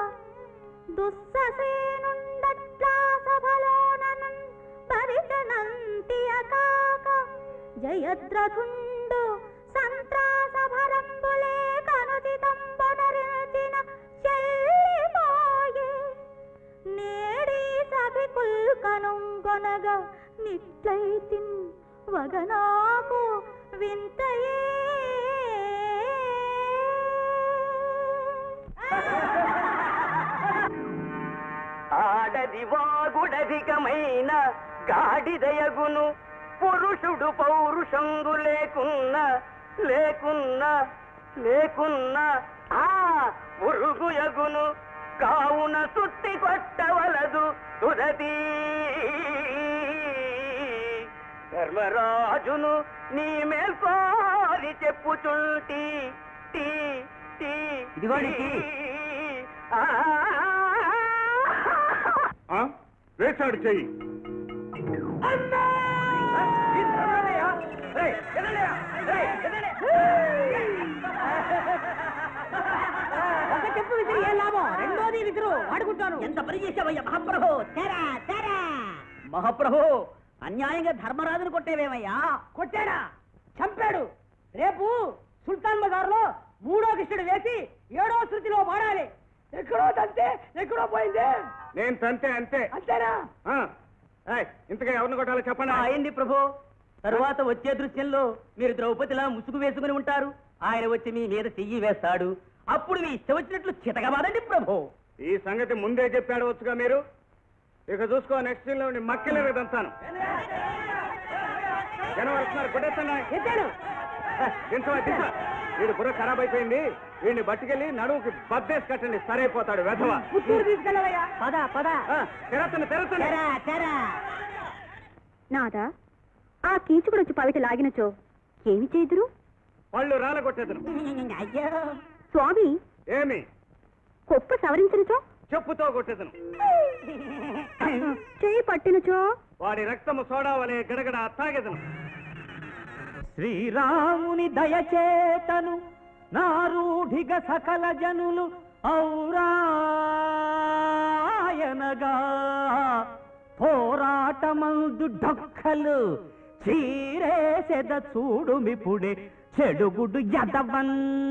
దుస్ససేనుండట్లా సభలోననన్ భరితనంతి అకాక జయద్రథుండు సంత్రాసభరంబులే కనుచితంబునరిచిన చెల్లిమోయే నేడి సభికుల్ కనుగొనగా నిట్లైతిన్ వగనాకు వింతయే ఆడది వాగుడధికమైన గాడిదయగును పురుషుడు పౌరుషంగు లేకున్న లేకున్న లేకున్న ఆ ఉరుగుయగును కావున సుత్తి కొట్టవలదు తుదతి ధర్మరాజును నీ మేల్కోరి చెప్పుచుంటి టీ టీ ఇదిగోండి టీ. ఆ ఆ? వేశాడు చెయ్యి ఒక చెప్పు విసిరి ఏ లాభం రెండోది విసిరు వాడుకుంటాను ఎంత పని చేసావయ్యా మహాప్రభు తెరా తెరా మహాప్రభు అన్యాయంగా ధర్మరాజును కొట్టేవేమయ్యా కొట్టాడా చంపాడు రేపు సుల్తాన్ బజార్ లో మూడో కృష్ణుడు వేసి ఏడో శృతిలో పాడాలి ఎక్కడో తంతే ఎక్కడో పోయింది నేను తంతే అంతే అంతేనా ఆ. ఏయ్, ఇంతగా ఎవరిని కొట్టాలో చెప్పండి అయింది ప్రభు తరువాత వచ్చే దృశ్యంలో మీరు ద్రౌపదిలా ముసుగు వేసుకుని ఉంటారు ఆయన వచ్చి మీ మీద చెయ్యి వేస్తాడు అప్పుడు మీ ఇష్టం వచ్చినట్లు చితకబాదండి ప్రభు ఈ సంగతి ముందే చెప్పాడు వచ్చుగా మీరు ఇక చూసుకో నెక్స్ట్ సీన్ లో ఉండి మక్కిలే దంతాను జనం వస్తున్నారు కొట్టేస్తాను ఎత్తాను దించవా దించ వీడు బుర్ర ఖరాబ్ అయిపోయింది వీడిని బట్టుకెళ్ళి నడువుకి బద్దేసి కట్టండి సరైపోతాడు వెధవ పుత్తూరు తీసుకెళ్ళవయ్యా పద పద తెరచండి తెరచండి తెరా తెరా నాదా ఆ కీచుకుడు వచ్చి పవిట లాగినచో ఏమి చేదురు పళ్ళు రాలగొట్టేదను అయ్యో స్వామి ఏమి కొప్పు సవరించినచో చెప్పుతో కొట్టేదను చేయి పట్టినచో వాడి రక్తము సోడా వలె గడగడ తాగేదను శ్రీరాముని దయచేతను నారూఢిగ సకల జనులు ఔరాయనగా పోరాటమందు డొక్కలు చీరేసెద చూడుమిపుడే చెడుగుడు యదవన్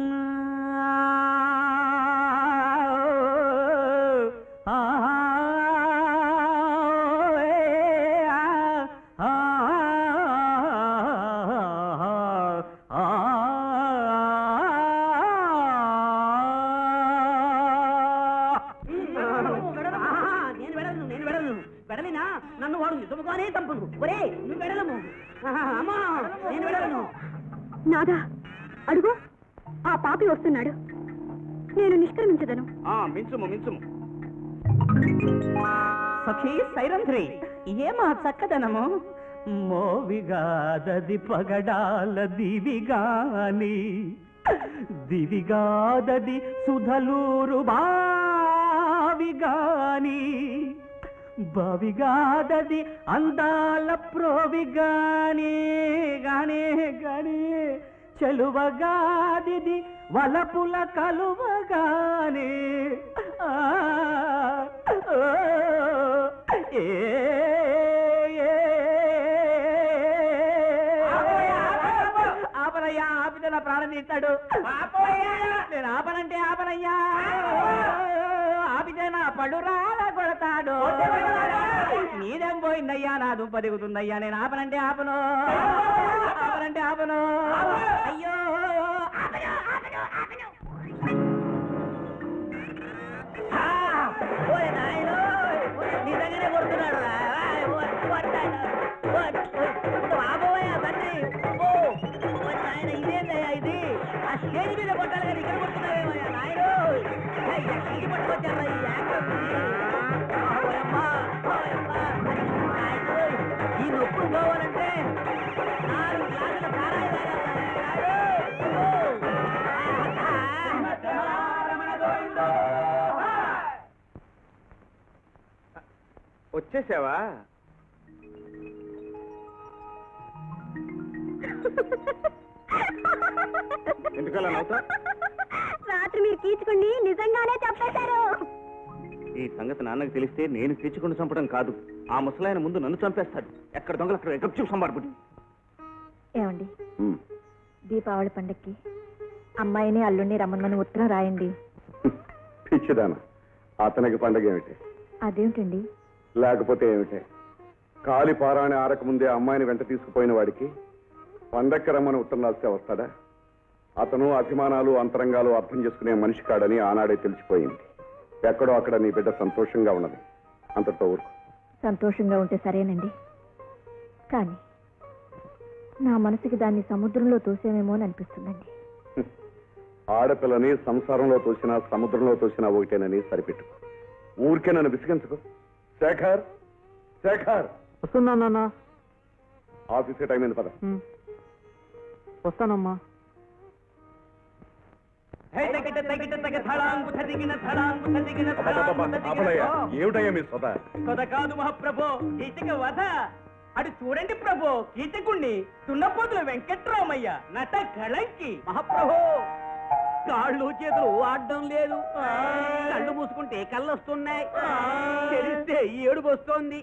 నేను వెడలను నేను వెడలను వెడలినా నన్ను వాడు నిజముగానే చంపును ఒరే నువ్వు వెడలము ఆహా, అమ్మా నేను వెడలను నాదా అడుగు ఆ పాపి వస్తున్నాడు నేను నిష్క్రమించదను ఆ మించుము మించుము సఖీ సైరంధ్రి ఏమా చక్కదనము మోవిగాదది పగడాల దివిగాని దివిగాదది సుధలూరు బావిగాని బావిగాదది అందాల ప్రోవిగాని గానే గాని చెలువగాదిది వలపుల కలువగానే ఆ, ఓ, ఏ, ఏ, ఆపనయ్యా ఆపితే నా ప్రాణం తీస్తాడు నేను ఆపనంటే ఆపనయ్యా ఆపితే నా పడు రాల కొడతాడు నీదేం పోయిందయ్యా నా దుంప దిగుతుందయ్యా నేను ఆపనంటే ఆపను ఆపనంటే ఆపను అయ్యో ఆపను, ఆపను, ఆపను. ఆ, ఓయ్ నాయనో, నిజంగానే కొడుతున్నాడు రా. ఆయ్, ఓయ్, కొట్టాడు. ఓయ్, ఓయ్, బాబోయ్, ఆ తండ్రి. అబ్బో, ఓయ్ నాయన, ఇదేందయ్యా ఇది? ఆ స్టేజ్ మీద కొట్టాలి కానీ ఇక్కడ కొడుతున్నావేమయ్యా నాయనో? ఏయ్, ఎక్కడికి పట్టుకొచ్చారా ఈ యాక్టర్ని? ఓయమ్మా, ఓయమ్మా. నాయనోయ్, ఈ నొప్పులు పోవాలంటే నాలుగు గ్లాసుల సారాయి తాగాలి నాయనో. వచ్చేసావా ఎందుకలా నవ్వుతా రాత్రి మీరు కీచుకుని నిజంగానే చెప్పేశారు ఈ సంగతి నాన్నకు తెలిస్తే నేను తెచ్చుకుని చంపడం కాదు ఆ ముసలాయన ముందు నన్ను చంపేస్తాడు ఎక్కడ దొంగలు అక్కడ ఎగప్చు సంబాడుపుడి ఏమండి దీపావళి పండక్కి అమ్మాయిని అల్లుడిని రమ్మని ఉత్తరం రాయండి పిచ్చిదాన అతనికి పండగ ఏమిటి అదేమిటండి లేకపోతే ఏమిటి కాలి పారాణి ఆరకముందే అమ్మాయిని వెంట తీసుకుపోయిన వాడికి పండక్కి రమ్మని ఉత్తరం రాస్తే వస్తాడా అతను అభిమానాలు అంతరంగాలు అర్థం చేసుకునే మనిషి కాడని ఆనాడే తెలిసిపోయింది ఎక్కడో అక్కడ నీ బిడ్డ సంతోషంగా ఉన్నది అంతటితో ఊరుకో సంతోషంగా ఉంటే సరేనండి కానీ నా మనసుకి దాన్ని సముద్రంలో తోసేమేమో అని అనిపిస్తుందండి ఆడపిల్లని సంసారంలో తోసినా సముద్రంలో తోసినా ఒకటేనని సరిపెట్టుకో ఊరికే నన్ను విసిగించుకో శేఖర్ శేఖర్ వస్తున్నా నాన్న ఆఫీస్కి టైం అయింది పద వస్తానమ్మా హే తగిట తగిట తగ థళాంగు థదిగిన థళాంగు థదిగిన థళాంగు ఆపలయ్యా థదిగిన ఏమిటయ్యా మీ సొద కొద కాదు మహాప్రభో కీచక వధ అటు చూడండి ప్రభో కీచకుణ్ణి తున్నపోతుల వెంకట్రామయ్య నట కళంకి మహాప్రభో కాళ్ళు చేతులు ఆడడం లేదు కళ్ళు మూసుకుంటే కళ్ళు వస్తున్నాయి తెలిస్తే ఏడుపు వస్తోంది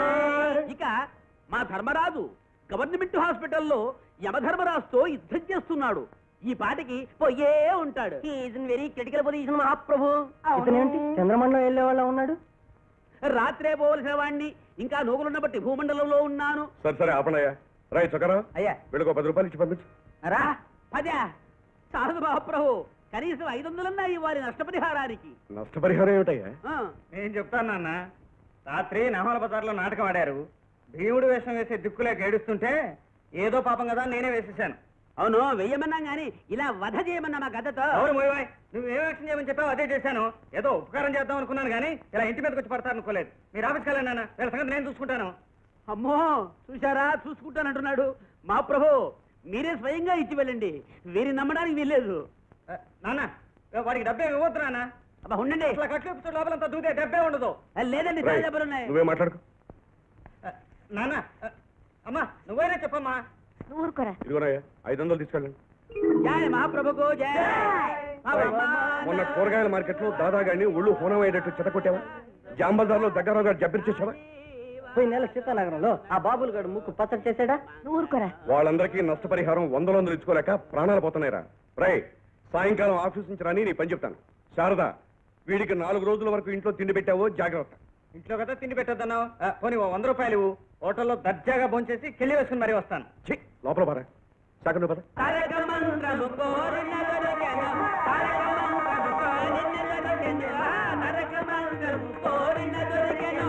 ఇక మా ధర్మరాజు గవర్నమెంట్ హాస్పిటల్లో యమధర్మరాజుతో యుద్ధం చేస్తున్నాడు ఈ పాటికి పోయే ఉంటాడు వెరీ క్రిటికల్ పొజిషన్ మహాప్రభు చంద్రమండలం వెళ్ళే వాళ్ళ ఉన్నాడు రాత్రే పోవలసిన వాణ్ణి ఇంకా నూగులున్న బట్టి భూమండలంలో ఉన్నాను సరే సరే ఆపనయ్యా రాయ్ చొక్కరా అయ్యా వీళ్ళకో పది రూపాయలు ఇచ్చి పంపించు రా పదా చాలదు మహాప్రభు కనీసం ఐదు వందలన్నా వారి నష్టపరిహారానికి నష్టపరిహారం ఏమిటయ్యా ఆ, నేను చెప్తాను నాన్న రాత్రి నహోల బజార్లో నాటకం ఆడారు భీముడు వేషం వేసే దిక్కులేక ఏడుస్తుంటే ఏదో పాపం కదా అని నేనే వేసేసాను అవును వెయ్యమన్నాం గాని ఇలా వధ చేయమన్నా మా గదతో ఎవరు మోయవాయ్ నువ్వు ఏం యాక్షన్ చేయమని చెప్పావు అదే చేశాను ఏదో ఉపకారం చేద్దాం అనుకున్నాను కానీ ఇలా ఇంటి మీదకి వచ్చి పడతాను అనుకోలేదు మీరు ఆఫీస్కి వెళ్ళండి నాన్న వీళ్ళ సంగతి నేను చూసుకుంటాను అమ్మో చూశారా చూసుకుంటానంటున్నాడు మా ప్రభు మీరే స్వయంగా ఇచ్చి వెళ్ళండి వీరిని నమ్మడానికి వీల్లేదు ఆ, నాన్న వాడికి డబ్బే ఇవ్వద్దు నాన్న అబ్బా ఉండండి అట్లా కట్లు ఎపిసోడ్ లోపలంతా దూదే డబ్బే ఉండదు ఆ, లేదండి రేయ్, చాలా డబ్బులున్నాయి నువ్వే మాట్లాడుకో ఆ, నాన్న ఆ, అమ్మా నువ్వైనా చెప్పమ్మా నువ్వు ఊరుకోరా ఇదిగోనయ్యా ఐదు వందలు తీసుకెళ్ళండి జయ మహాప్రభుకు జయ మా బ్రహ్మ మొన్న కూరగాయల మార్కెట్ లో దాదాగాడిని ఒళ్ళు హోనం అయ్యేటట్టు చెతకొట్టావా జాంబల్దార్లో దగ్గర గారు జబ్బిరిచేసావా పోయి నెల సీతానగరంలో ఆ బాబులు గడు ముక్కు పచ్చడి చేసాడా నువ్వు ఊరుకోరా వాళ్ళందరికీ నష్టపరిహారం వందలు వందలు ఇచ్చుకోలేక ప్రాణాలు పోతున్నాయిరా రై సాయంకాలం ఆఫీస్ నుంచి రాని నీ పని చెప్తాను శారద వీడికి నాలుగు రోజుల వరకు ఇంట్లో తిండి పెట్టావో జాగ్రత్త ఇంట్లో కదా తిండి పెట్టొద్దన్నావు ఆ, పోనీ ఓ వంద రూపాయలు ఇవ్వు. హోటల్లో దర్జాగా భోంచేసి కెళ్ళి వేసుకుని మరీ వస్తాను ఛీ, లోపల పరా శాఖను పద తారక మంత్రము కోరిన దొరకెను. తారక మంత్రము కోరిన దొరకెను. ఆ, తారక మంత్రము కోరిన దొరకెను.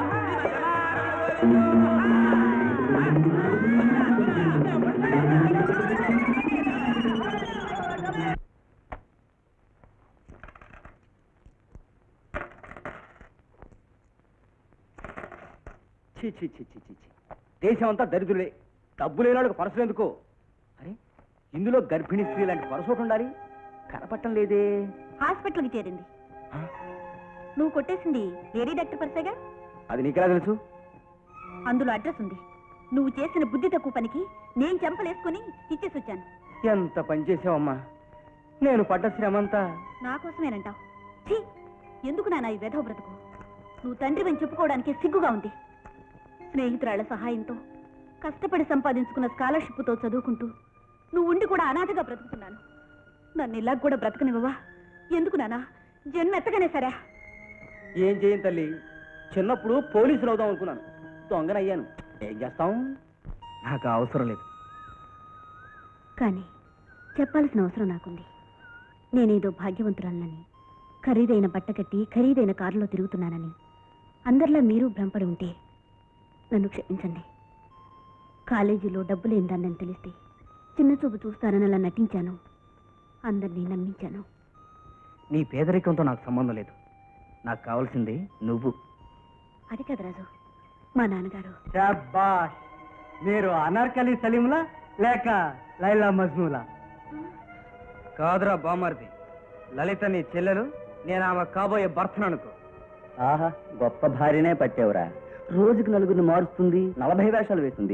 ఛీ ఛీ ఛీ ఛీ ఛీ ఛీ. దేశం అంతా దరిద్రులే డబ్బు లేని వాళ్ళకి పరసలు ఎందుకు అరే ఇందులో గర్భిణీ స్త్రీ లాంటి పరస ఒకటి ఉండాలి కనపట్టం లేదే హాస్పిటల్కి చేరింది నువ్వు కొట్టేసింది లేడీ డాక్టర్ పర్సేగా అది నీకెలా తెలుసు అందులో అడ్రస్ ఉంది నువ్వు చేసిన బుద్ధి తక్కువ పనికి నేను చెంపలేసుకుని ఇచ్చేసి వచ్చాను ఎంత పని చేసావమ్మా నేను పడ్డ శ్రమంతా నా కోసమేనంటావు ఛీ ఎందుకు నాన్న ఈ వెధవ బ్రతుకు నువ్వు తండ్రివని చెప్పుకోవడానికి సిగ్గుగా ఉంది స్నేహితురాళ్ల సహాయంతో కష్టపడి సంపాదించుకున్న స్కాలర్షిప్తో చదువుకుంటూ నువ్వు ఉండి కూడా అనాథగా బ్రతుకుతున్నాను నన్ను ఇలా కూడా బ్రతకనివ్వవా ఎందుకు నానా జన్మ ఎత్తగానే సరే ఏం చేయను తల్లి చిన్నప్పుడు పోలీసులు అవుదాం అనుకున్నాను దొంగనయ్యాను ఏం చేస్తాం నాకు అవసరం లేదు కానీ చెప్పాల్సిన అవసరం నాకుంది నేనేదో భాగ్యవంతురాలనని ఖరీదైన బట్ట కట్టి ఖరీదైన కారులో తిరుగుతున్నానని అందరిలా మీరు భ్రమపడి ఉంటే నన్ను క్షమించండి కాలేజీలో డబ్బు లేనిదాన్నని తెలిస్తే చిన్న చూపు చూస్తానని అలా నటించాను అందరినీ నమ్మించాను నీ పేదరికంతో నాకు సంబంధం లేదు నాకు కావాల్సింది నువ్వు అది కదా రాజు మా నాన్నగారు శాబాష్ మీరు అనార్కలి సలీములా లేక లైలా మజ్నూలా కాదురా బామర్ది లలిత నీ చెల్లెలు నేను ఆమె కాబోయే భర్తను అనుకో ఆహా గొప్ప భార్యనే పట్టేవరా రోజుకి నలుగురిని మారుస్తుంది నలభై వేషాలు వేస్తుంది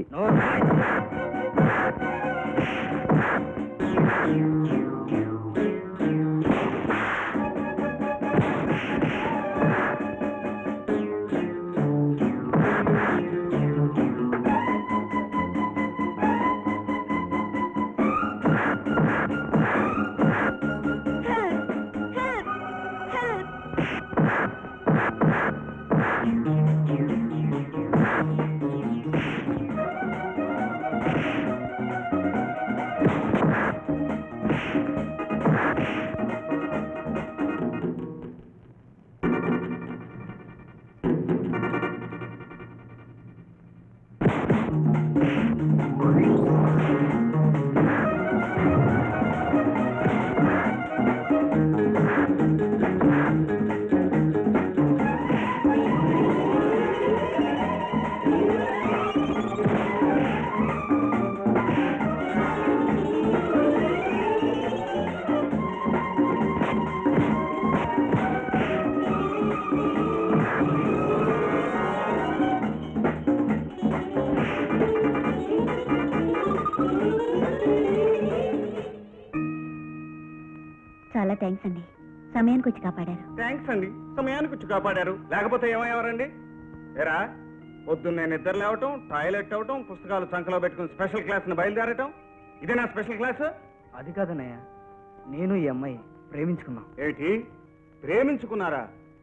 చాలా థ్యాంక్స్ అండి సమయానికి వచ్చి కాపాడారు థ్యాంక్స్ అండి సమయానికి వచ్చి కాపాడారు లేకపోతే ఏమయ్యేవారండి ఏరా పొద్దున్నే నిద్ర లేవటం టాయిలెట్ అవటం పుస్తకాలు చంకలో పెట్టుకుని స్పెషల్ క్లాస్ ని బయలుదేరటం ఇదే నా స్పెషల్ క్లాస్ అది కాదన్నయ్య నేను ఈ అమ్మాయి ప్రేమించుకున్నాం ఏంటి ప్రేమించుకున్నారా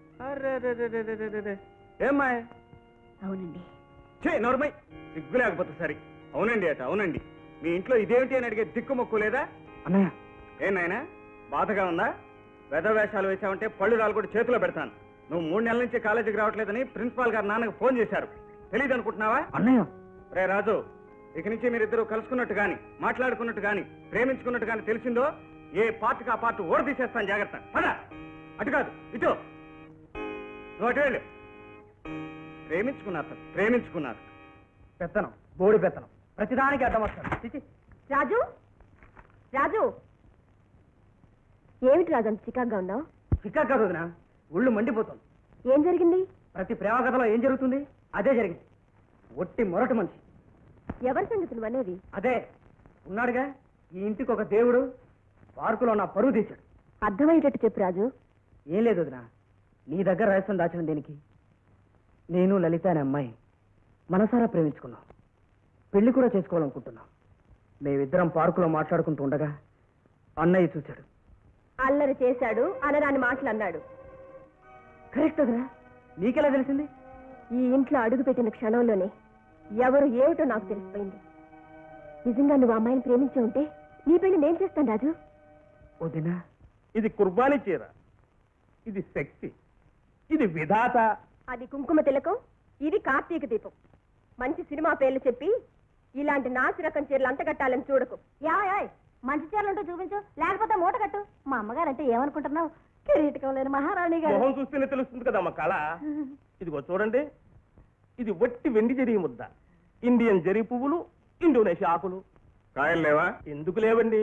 అర్రెరెరెరెరెరెరె. ఏమ్మాయ్ అవునండి చే నోర్మై సిగ్గు లేకపోతే సరే అవునండి అట అవునండి మీ ఇంట్లో ఇదేమిటి అని అడిగే దిక్కు మొక్కు లేదా అన్నయ్య ఏం నాయనా బాధగా ఉందా వెధ వేషాలు వేసావంటే పళ్ళు రాలు కూడా చేతిలో పెడతాను నువ్వు మూడు నెలల నుంచి కాలేజీకి రావట్లేదని ప్రిన్సిపాల్ గారు నాన్నకు ఫోన్ చేశారు తెలియదు అనుకుంటున్నావా అన్నయ్య రే రాజు ఇక నుంచి మీరిద్దరూ కలుసుకున్నట్టు గాని మాట్లాడుకున్నట్టు గాని ప్రేమించుకున్నట్టు గాని తెలిసిందో ఏ పార్ట్కి ఆ పార్ట్ ఓడి తీసేస్తాను జాగ్రత్త పద అటు కాదు ఇటు నువ్వు అటు వెళ్ళు ప్రేమించుకున్నారు సార్ ప్రేమించుకున్నారు పెత్తనం బోడి పెత్తనం ప్రతిదానికి అడ్డం వస్తాడు చిచి. రాజు రాజు ఏమిటి రాజు అంత చికాగ్గా ఉన్నావు చిక్కా కాదు వదినా ఒళ్ళు మండిపోతుంది ఏం జరిగింది ప్రతి ప్రేమ కథలో ఏం జరుగుతుంది అదే జరిగింది ఒట్టి మొరటి మనిషి ఎవరి సంగతి నువ్వు అనేది అదే ఉన్నాడుగా ఈ ఇంటికి ఒక దేవుడు పార్కులో నా పరువు తీశాడు అర్థమయ్యేటట్టు చెప్పు రాజు ఏం లేదు వదినా నీ దగ్గర రహస్యం దాచడం దేనికి నేను లలిత అనే అమ్మాయి మనసారా ప్రేమించుకున్నాం పెళ్లి కూడా చేసుకోవాలనుకుంటున్నాం మేమిద్దరం పార్కులో మాట్లాడుకుంటూ ఉండగా అన్నయ్య చూశాడు అల్లరి చేశాడు అనరాని మాటలు అన్నాడు కరెక్ట్ వదినా నీకెలా తెలిసింది ఈ ఇంట్లో అడుగుపెట్టిన క్షణంలోనే ఎవరు ఏమిటో నాకు తెలిసిపోయింది నిజంగా నువ్వు ఆ అమ్మాయిని ప్రేమించి ఉంటే నీ పెళ్లి నేను చేస్తాను రాజు వదినా ఇది కుర్బానీ చీర ఇది శక్తి ఇది విధాత అది కుంకుమ తిలకం ఇది కార్తీక దీపం మంచి సినిమా పేర్లు చెప్పి ఇలాంటి నాసి రకం చీరలు అంతగట్టాలని చూడకు యాయ్ మంచి చీరలుంటూ చూపించు లేకపోతే మూట కట్టు మా అమ్మగారంటే ఏమనుకుంటున్నావు కిరీటకం లేని మహారాణి గారు మొహం చూస్తేనే తెలుస్తుంది కదా మా కళ ఇదిగో చూడండి ఇది వట్టి వెండి జరి ముద్ద ఇండియన్ జరి పువ్వులు ఇండోనేషియా ఆకులు కాయలు లేవా ఎందుకు లేవండి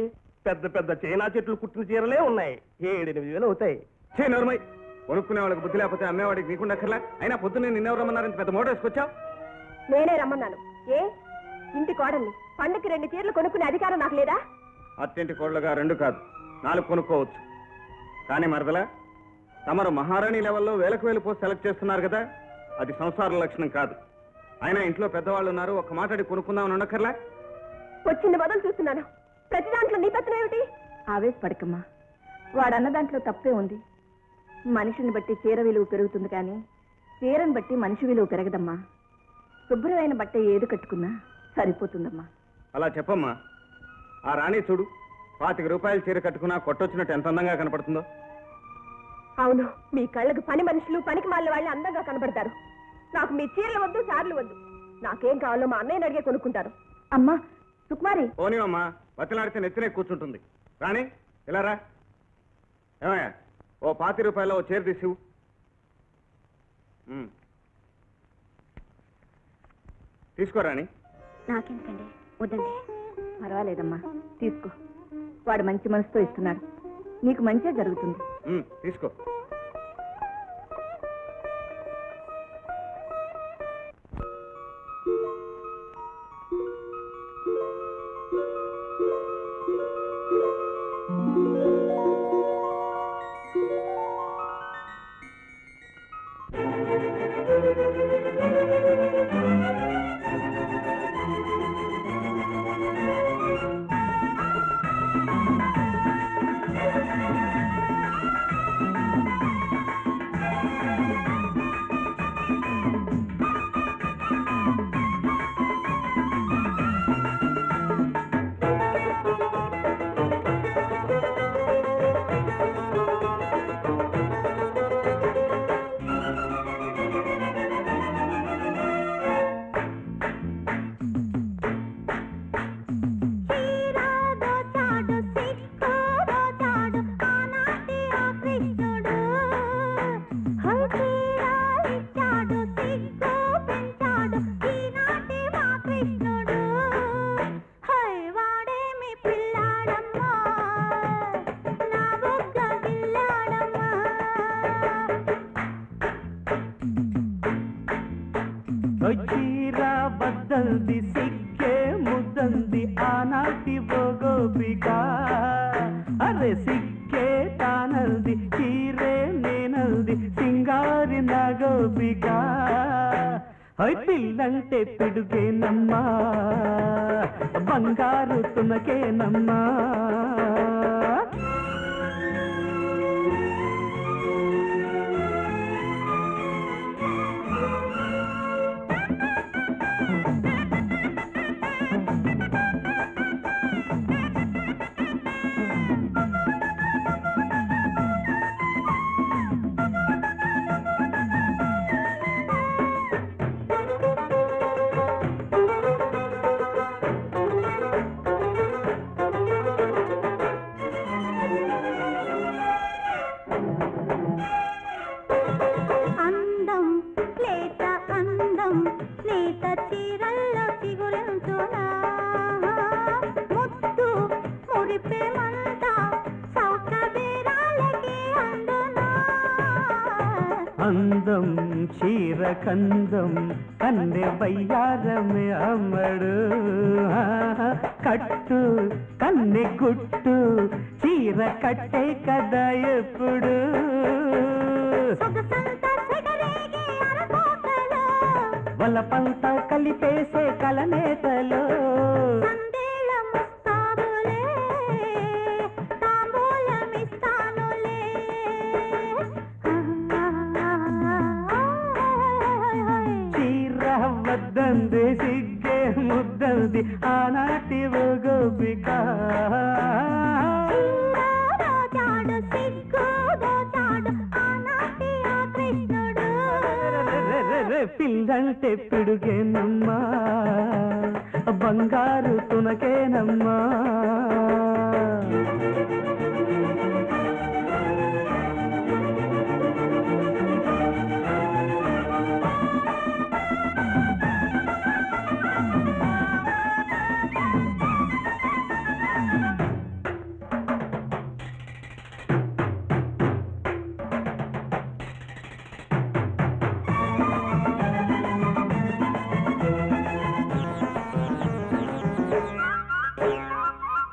పెద్ద పెద్ద చైనా చెట్లు కుట్టిన చీరలే ఉన్నాయి ఏడెనిమిది వేలు అవుతాయి చే నోర్మై కొనుక్కునే వాళ్ళకి బుద్ధి లేకపోతే అమ్మేవాడికి నీకుండా అక్కర్లా అయినా పొద్దున్నే నిన్నెవరు రమ్మన్నారని పెద్ద మోటార్ వేసుకొచ్చావు నేనే రమ్మన్నాను ఏ ఇంటి కోడల్ని పండుగకి రెండు చీరలు కొనుక్కునే అధికారం నాకు లేదా అత్తింటి కోళ్ళగా రెండు కాదు నాలుగు కొనుక్కోవచ్చు కానీ మరదలా తమరు మహారాణి లెవెల్లో వేలకు వేలు పోస్ట్ సెలెక్ట్ చేస్తున్నారు కదా అది సంసార లక్షణం కాదు అయినా ఇంట్లో పెద్దవాళ్ళు ఉన్నారు ఒక మాట్లాడి కొనుక్కుందామని ఉండక్కర్లా వచ్చింది మొదలు చూస్తున్నాను ప్రతి దాంట్లో నీ పెత్తనం ఏమిటి ఆవేశపడకమ్మా వాడన్న దాంట్లో తప్పే ఉంది మనిషిని బట్టి చీర విలువ పెరుగుతుంది కానీ చీరను బట్టి మనిషి విలువ పెరగదమ్మా శుభ్రమైన బట్ట ఏది కట్టుకున్నా సరిపోతుందమ్మా అలా చెప్పమ్మా ఆ రాణి చూడు పాతిక రూపాయలు చీర కట్టుకున్నా కొట్టొచ్చినట్టు ఎంత అందంగా కనపడుతుందో అవును మీ కళ్ళకు పని మనుషులు పనికి మాలిన వాళ్ళు అందంగా కనబడతారు నాకు మీ చీరలు వద్దు సార్లు వద్దు నాకేం కావాలో మా అన్నయ్యని అడిగే కొనుక్కుంటారు అమ్మా సుకుమారి పోనీవమ్మా బతిలాడితే నెత్తినే కూర్చుంటుంది రాణి ఇలా రా ఏమయ్యా ఓ పాతి రూపాయలు ఓ చీర తీసివు ఉమ్. తీసుకో రాణి నాకెందుకండి వద్దండి పర్వాలేదమ్మా తీసుకో వాడు మంచి మనసుతో ఇస్తున్నాడు నీకు మంచిగా జరుగుతుంది ఉమ్, తీసుకో చీరా బద్దంది సిక్కే ముద్దంది ఆనాటి గోపిక అరే సిక్కే తానంది చీరే నేనంది సింగారి నా గోపిక హై పిల్లంటే పిడుగేనమ్మా బంగారు తునకేనమ్మా అందం లేత అందం లేత చీరల్లో చిగురించునా ముద్దు మురిపే మంట సౌక బీరాలకి అందునా అందం చీర కందం కన్నె బయ్యారమే అమ్మడు ఆహా, కట్టు కన్నె గుట్టు చీర కట్టే కదా ఎప్పుడు సొగసంతా సెగరేగే అరకోటలో వలపంత కలిపేసే కలనేతలో సందేళ ముస్తాబులే తాంబూలమిస్తానులే చీర వద్దంది సిగ్గే ముద్దంది ఆనాటి ఓ గోపిక చాడు సిగ్గు దోచాడు ఆనాటి ఆ కృష్ణుడు పిల్లంటే పిడుగేనమ్మా బంగారు తునకేనమ్మా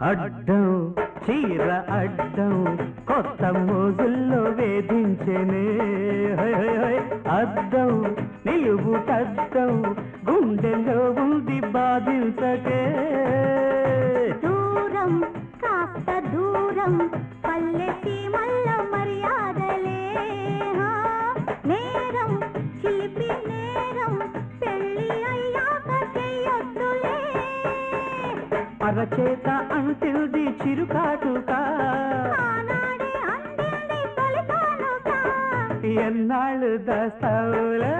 అడ్డం చీర అడ్డం కొత్త మోజుల్లో వేధించెనే హై, హై, హై. అద్దం నిలువు తద్దం గుండెలో ఉంది బాధించకే దూరం కాస్త దూరం పల్లె సీమల్ల మర్యాదలే హా. నేరం చిలిపి నేరం పెళ్ళి అయ్యాక చెయ్యొద్దులే అరచేత అంటిల్ది చిరుకాటుకా ఆనాడే అందింది తొలి కానుక ఎన్నాళ్ళు దాస్తావులే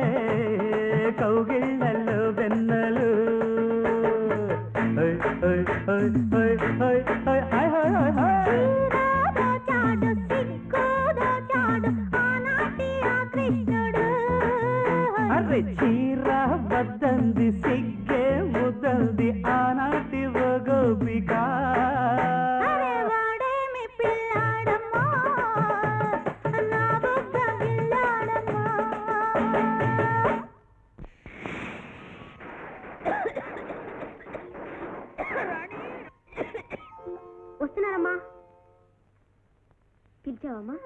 కౌగిళ్ళలో వెన్నలు హై, హై, హై, హై, హై, హై, హై, హై, హై, హై. చీరాదో చాడు సిగ్గుదో చాడు ఆనాటి ఆ కృష్ణుడు అరే చీర వద్దంది సిగ్గే ముద్దంది ఆనాటి ఓ గోపిక అరే వాడేమి పిల్లాడమ్మా నా బుగ్గ గిల్లాడమ్మా వస్తున్నానమ్మా పిలిచావమ్మా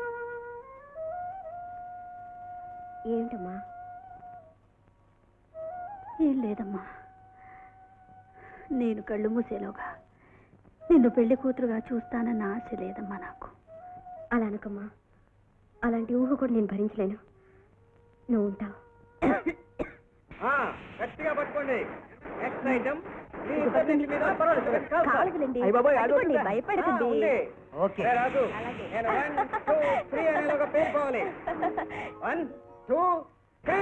ఏమిటమ్మా ఏం లేదమ్మా నేను కళ్ళు మూసేలోగా నిన్ను పెళ్లి కూతురుగా చూస్తానన్న ఆశ లేదమ్మా నాకు అలా అనకమ్మా అలాంటి ఊహ కూడా నేను భరించలేను నువ్వు ఉంటావు గట్టిగా పట్టుకోండి నెక్స్ట్ ఐటమ్ కాలుగులండి. అయ్య బాబోయ్, అది పట్టుకోండి, వద్దురా. భయపడకండి. ఆ, ఉంది. ఓకే. ఏ రాజు అలాగే. నేను వన్ టూ త్రీ అనే ఒక పేరు పోవాలి వన్ టూ త్రీ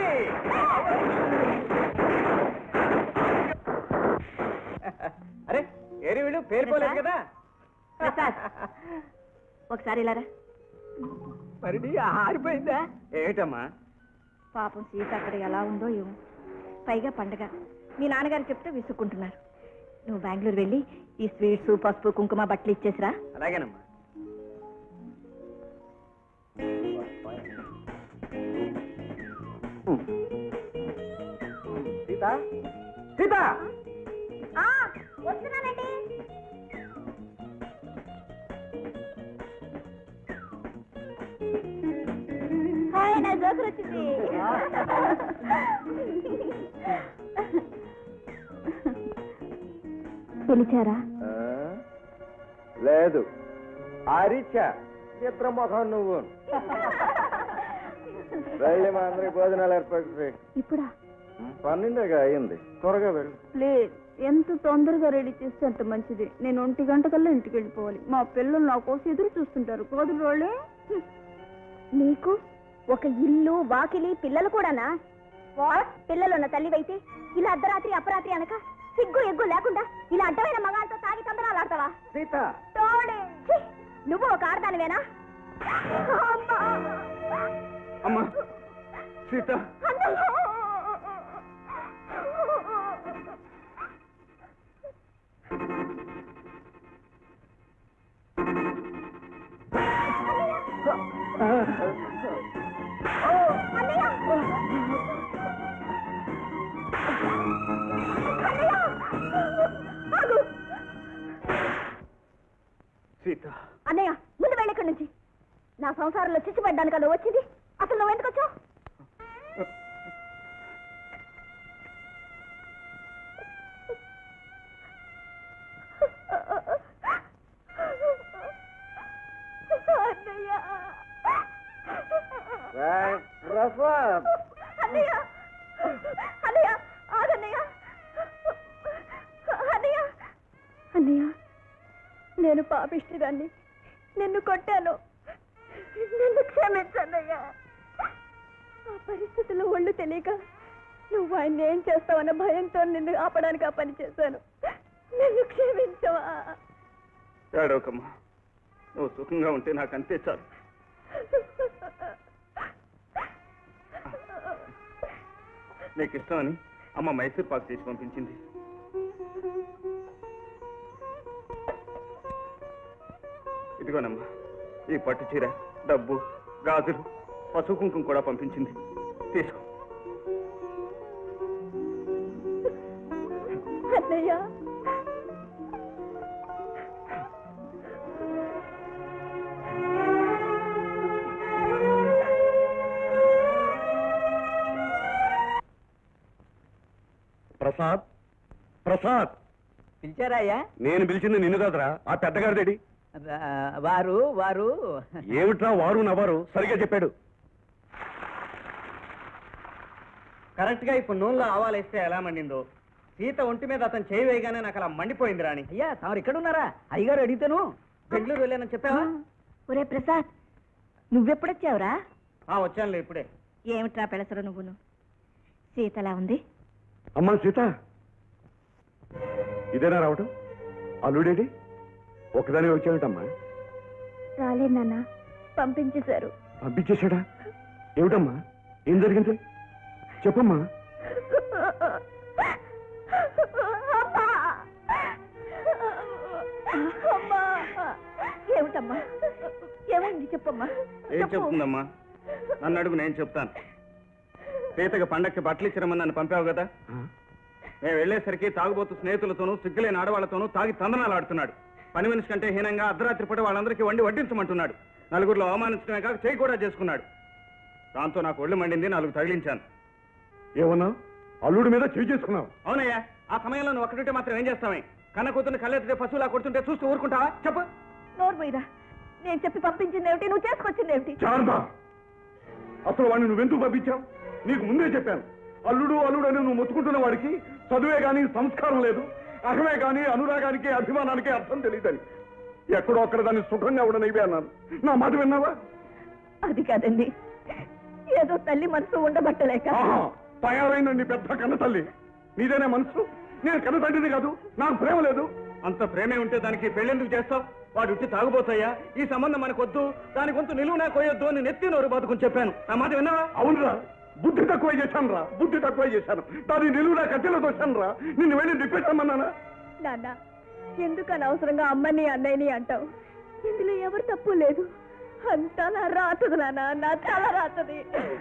అరే ఏరి వీళ్ళు పేరు పోలేదు కదా ప్రసాద్ ఒకసారి ఇలా రా. మరి ఆరిపోయిందా ఏమిటమ్మా పాపం సీత అక్కడ ఎలా ఉందో ఏమో పైగా పండగ మీ నాన్నగారు చెప్తే విసుక్కుంటున్నారు నువ్వు బెంగళూరు వెళ్ళి ఈ స్వీట్స్ పసుపు కుంకుమ బట్టలు ఇచ్చేసిరా అలాగేనమ్మా సీత సీత వస్తున్నానండి హాయ్ నా జోకర్ వచ్చింది పిలిచారా లేదు ఆరిచా చిత్రముఖం నువ్వు వెళ్ళి మా అందరికి భోజనాలు ఏర్పాటు చేయి. ఇప్పుడా పన్నెండుగా అయింది త్వరగా వెళ్ళు లేదు ఎంత తొందరగా రెడీ చేస్తే అంత మంచిది నేను ఒంటి గంట కల్లా ఇంటికి వెళ్ళిపోవాలి మా పిల్లలు నా కోసం ఎదురు చూస్తుంటారు కోదులు వాళ్ళే నీకు ఒక ఇల్లు వాకిలి పిల్లలు కూడానా వాట్ పిల్లలున్న తల్లివైతే ఇలా అర్ధరాత్రి అపరాత్రి అనక సిగ్గు ఎగ్గు లేకుండా ఇలా అడ్డమైన మగాళ్ళతో తాగి తందరాలు ఆడతావా సీత తోడే ఛీ! నువ్వు ఒక ఆడదానివేనా అమ్మా! అమ్మా సీత అన్నయ్య! అన్నయ్య! అన్నయ్య! ఆగు! సీత అన్నయ్య ముందు వెళ్ళి ఇక్కడి నుంచి నా సంసారంలో చిచ్చుపడ్డాను కదా వచ్చింది అసలు నువ్వు ఎందుకు వచ్చావు అన్నయ్య ప్రసాద్ అన్నయ్య అన్నయ్య ఆగన్నయ్య అన్నయ్య అన్నయ్య నేను పాపిష్టిదాన్ని నిన్ను కొట్టాను నిన్ను క్షమించన్నయ్యా ఆ పరిస్థితుల్లో ఒళ్ళు తెలియక నువ్వు ఆయన ఏం చేస్తావన్న భయంతో నిన్ను ఆపడానికి ఆ పని చేశాను నిన్ను క్షమించవా ఏడవకమ్మా నువ్వు సుఖంగా ఉంటే నాకు అంతే చాలు నీకు ఇష్టమని అమ్మ మైసూర్ పాక్ చేసి పంపించింది ఇదిగోనమ్మా ఈ పట్టు చీర డబ్బు గాజులు పసుపు కుంకుమ కూడా పంపించింది తీసుకో అన్నయ్య ప్రసాద్ ప్రసాద్ పిలిచారా అయ్యా నేను పిలిచింది నిన్ను కాదురా ఆ పెద్దగారిదేడి రా- వారు వారు ఏమిట్రా వారు నవారు సరిగా చెప్పాడు కరెక్ట్ గా ఇప్పుడు నూనెలో ఆవాలు వేస్తే ఎలా మండిందో సీత ఒంటి మీద అతను చేయి వేయగానే నాకు అలా మండిపోయింది రాణి అయ్యా తమరు ఇక్కడ ఉన్నారా అయ్యగారు అడిగితేను బెంగళూరు వెళ్ళానని చెప్పావా ఒరే ప్రసాద్ నువ్వెప్పుడొచ్చావురా ఆ వచ్చానులే ఇప్పుడే ఏమిట్రా పెడసరు నువ్వును సీతలా ఉంది అమ్మా సీత ఇదేనా రావటం అల్లుడేడి ఒకదాని వచ్చాడటమ్మా రాలేదు నాన్న పంపించేశారు పంపించేశాడా ఏమిటమ్మా ఏం జరిగింది చెప్పమ్మా ఏమిటమ్మా ఏమైంది చెప్పమ్మా ఏం చెప్పు. చెప్తుందమ్మా నన్ను అడుగు నేను చెప్తాను సీతకి పండక్కి బట్టలు ఇచ్చిరమ్మని నన్ను పంపావు కదా మేము వెళ్ళేసరికి తాగుబోతు స్నేహితులతోనూ సిగ్గులేని ఆడవాళ్లతోనూ తాగి తందనాలు ఆడుతున్నాడు పని మనిషి కంటే హీనంగా అర్ధరాత్రి పూట వాళ్ళందరికీ వండి వడ్డించమంటున్నాడు నలుగురిలో అవమానించడమే కాక చేయి కూడా చేసుకున్నాడు దాంతో నాకు ఒళ్ళు మండింది నాలుగు తగిలించాను ఏమన్నా అల్లుడి మీద చేయి చేసుకున్నావు అవునయ్యా ఆ సమయంలో నువ్వు ఒక్కడుంటే మాత్రం ఏం చేస్తామే కన్న కూతురు కళ్ళెత్తితే పశువులా కొడుతుంటే చూస్తూ ఊరుకుంటావా చెప్పు నోరు మీరా నేను చెప్పి పంపించింది ఏమిటి నువ్వు చేసుకొచ్చింది ఏమిటి చారుదా అసలు వాడిని నువ్వెందుకు పంపించావు నీకు ముందే చెప్పాను అల్లుడు అల్లుడు అని నువ్వు మొత్తుకుంటున్న వాడికి చదువే గాని సంస్కారం లేదు అహమే గాని అనురాగానికి అభిమానానికి అర్థం తెలియదని ఎక్కడో అక్కడ దాన్ని సుఖంగా ఉండనివే అన్నాను నా మాట విన్నావా అది కాదండి ఏదో తల్లి మనసు ఉండబట్టలేక ఆహా, తయారైన నీ పెద్ద కన్న తల్లి నీదేనే మనసు నేను కన్న తండ్రిని కాదు నాకు ప్రేమ లేదు అంత ప్రేమే ఉంటే దానికి పెళ్ళెందుకు చేస్తావు వాడు ఉట్టి తాగుబోతాయా ఈ సంబంధం మనకొద్దు దాని గొంతు నిలువునా కోయొద్దు అని నెత్తి నోరు బతుకుని చెప్పాను నా మాట విన్నావా అవునురా బుద్ధి తక్కువ చేశాను రా బుద్ధి తక్కువ చేశాను దాని నిలువునా కట్టెలో తోశాను రా నిన్ను వెళ్ళి నిప్పెట్టమన్నానా నాన్న ఎందుకు అనవసరంగా అమ్మని అన్నయ్యని అంటావు ఇందులో ఎవరు తప్పు లేదు అంతా నా రాతది నాన్న నా తల రాతది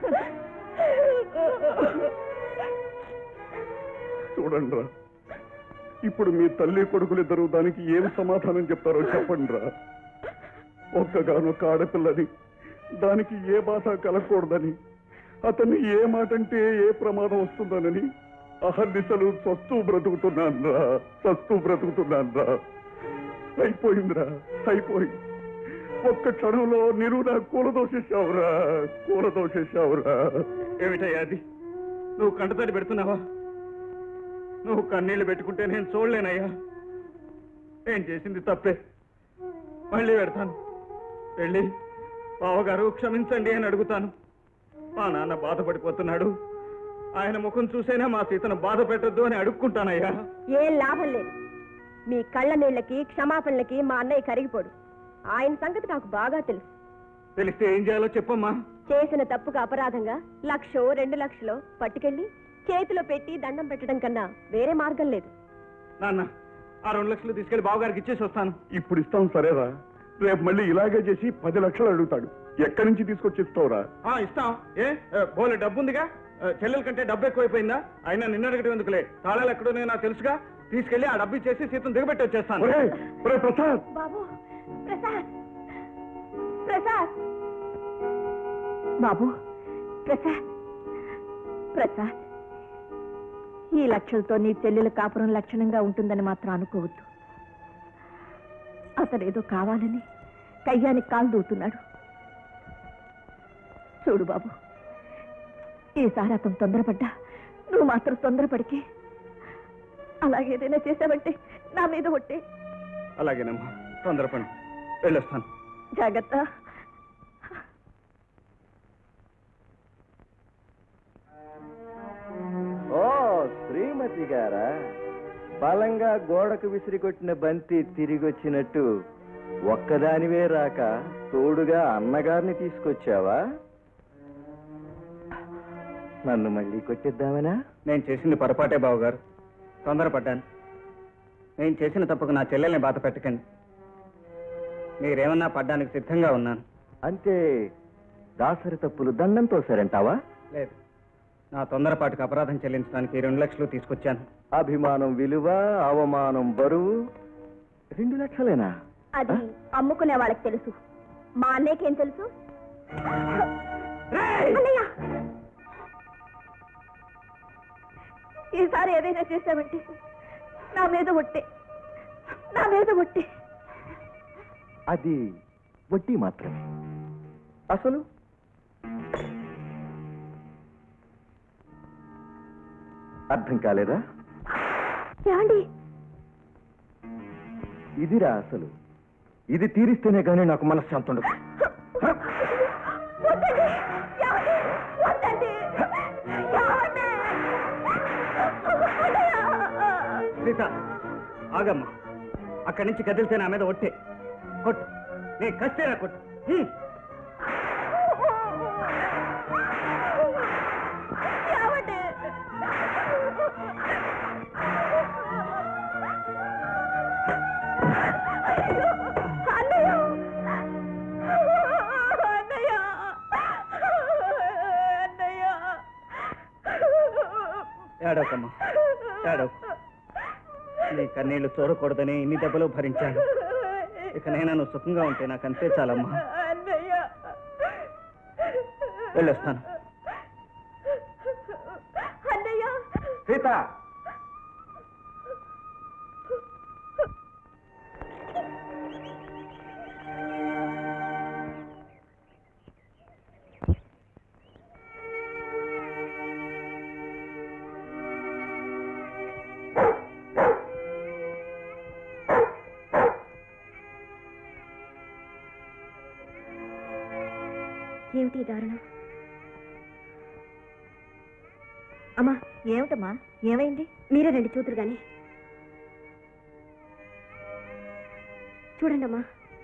చూడండి రా ఇప్పుడు మీ తల్లి కొడుకులిద్దరూ దానికి ఏం సమాధానం చెప్తారో చెప్పండి రా ఒక్కగానొక్క ఆడపిల్లని దానికి ఏ బాధ కలగకూడదని అతన్ని ఏ మాట అంటే ఏ ప్రమాదం వస్తుందనని అహర్నిశలు సస్తూ బ్రతుకుతున్నాను రా సస్తూ బ్రతుకుతున్నాను రా అయిపోయిందిరా అయిపోయింది ఒక్క క్షణంలో నిలువునా కూలదోసేసావురా కూలదోసేసావురా ఏమిటయ్యా అది నువ్వు కంటతడి పెడుతున్నావా నువ్వు కన్నీళ్లు పెట్టుకుంటే నేను చూడలేనయ్యా ఏం చేసింది తప్పే మళ్ళీ పెడతాను వెళ్ళి బావగారు క్షమించండి అని అడుగుతాను మా నాన్న బాధపడిపోతున్నాడు ఆయన ముఖం చూసైనా మా సీతను బాధ పెట్టొద్దు అని అడుక్కుంటానయ్యా ఏం లాభం లేదు మీ కళ్ళ నీళ్ళకి క్షమాపణలకి మా అన్నయ్య కరిగిపోడు ఆయన సంగతి నాకు బాగా తెలుసు తెలిస్తే ఏం చేయాలో చెప్పమ్మా చేసిన తప్పుకు అపరాధంగా లక్షో రెండు లక్షలో పట్టుకెళ్ళి చేతిలో పెట్టి దండం పెట్టడం కన్నా వేరే మార్గం లేదు నాన్న ఆ రెండు లక్షలు తీసుకెళ్లి బావగారికి ఇచ్చేసి వస్తాను ఇప్పుడు ఇస్తాం సరేరా రేపు మళ్ళీ ఇలాగే చేసి పది లక్షలు అడుగుతాడు ఎక్కడి నుంచి తీసుకొచ్చి ఇస్తావురా ఆ ఇస్తాం ఏ ఏ, బోలే డబ్బు ఉందిగా ఏ, చెల్లెల కంటే డబ్బు ఎక్కువైపోయిందా అయినా నిన్న అడగడం ఎందుకులే తాళాలు ఎక్కడో నాకు తెలుసుగా తీసుకెళ్లి ఆ డబ్బు ఇచ్చేసి సీతను దిగబెట్టి వచ్చేస్తాను ఒరేయ్, ఒరేయ్ ప్రసాద్ బాబు ప్రసాద్ ప్రసాద్ బాబు ప్రసాద్ ప్రసాద్ ఈ లక్షలతో నీ చెల్లెల కాపురం లక్షణంగా ఉంటుందని మాత్రం అనుకోవద్దు అతనేదో కావాలని కయ్యానికి కాలు దూతున్నాడు చూడు బాబు ఈసారి అతను తొందరపడ్డా నువ్వు మాత్రం తొందరపడికి అలాగేదైనా చేసావంటే నా మీద ఒట్టే అలాగేనమ్మా తొందరపడి వెళ్ళొస్తాను జాగ్రత్త ఓ శ్రీమతి గారా బలంగా గోడకు విసిరికొట్టిన బంతి తిరిగి వచ్చినట్టు ఒక్కదానివే రాక తోడుగా అన్నగారిని తీసుకొచ్చావా నన్ను మళ్ళీ కొట్టిద్దామనా నేను చేసింది పొరపాటే బావగారు తొందరపడ్డాను నేను చేసిన తప్పుకు నా చెల్లెల్ని బాధ పెట్టకండి మీరేమన్నా పడ్డానికి సిద్ధంగా ఉన్నాను అంటే దాసరి తప్పులు దండంతో సరంటావా లేదు నా తొందరపాటుకు అపరాధం చెల్లించడానికి ఈ రెండు లక్షలు తీసుకొచ్చాను అభిమానం విలువ అవమానం బరువు రెండు లక్షలేనా అది అమ్ముకునే వాళ్ళకి తెలుసు మా అన్నయ్యకేం తెలుసు అన్నయ్య! ఈసారి ఏదైనా చేశామంటే నా మీద ఒట్టే నా మీద ఒట్టే అది వడ్డీ మాత్రమే అసలు అర్థం కాలేదా ఏమండి ఇదిరా అసలు ఇది తీరిస్తేనే గానీ నాకు మనశ్శాంతి ఉండదు వద్దండి ఏమండి వద్దండి ఏమండి సీత ఆగమ్మా అక్కడి నుంచి కదిలితే నా మీద ఒట్టే కొట్టు నీ కస్తేరా కొట్టు హ్మ్. ఏమండి అన్నయ్య అన్నయ్య అన్నయ్య ఏడవకమ్మా ఏడవ నీ కన్నీళ్లు చూడకూడదని ఇన్ని దెబ్బలు భరించాను ఇక నేను నువ్వు సుఖంగా ఉంటే నాకు అంతే చాలమ్మా అన్నయ్య వెళ్ళొస్తాను అన్నయ్య సీత ఏమిటి ఈ దారుణం అమ్మా ఏమిటమ్మా ఏమైంది మీరే రండి చూతురు గాని చూడండి అమ్మా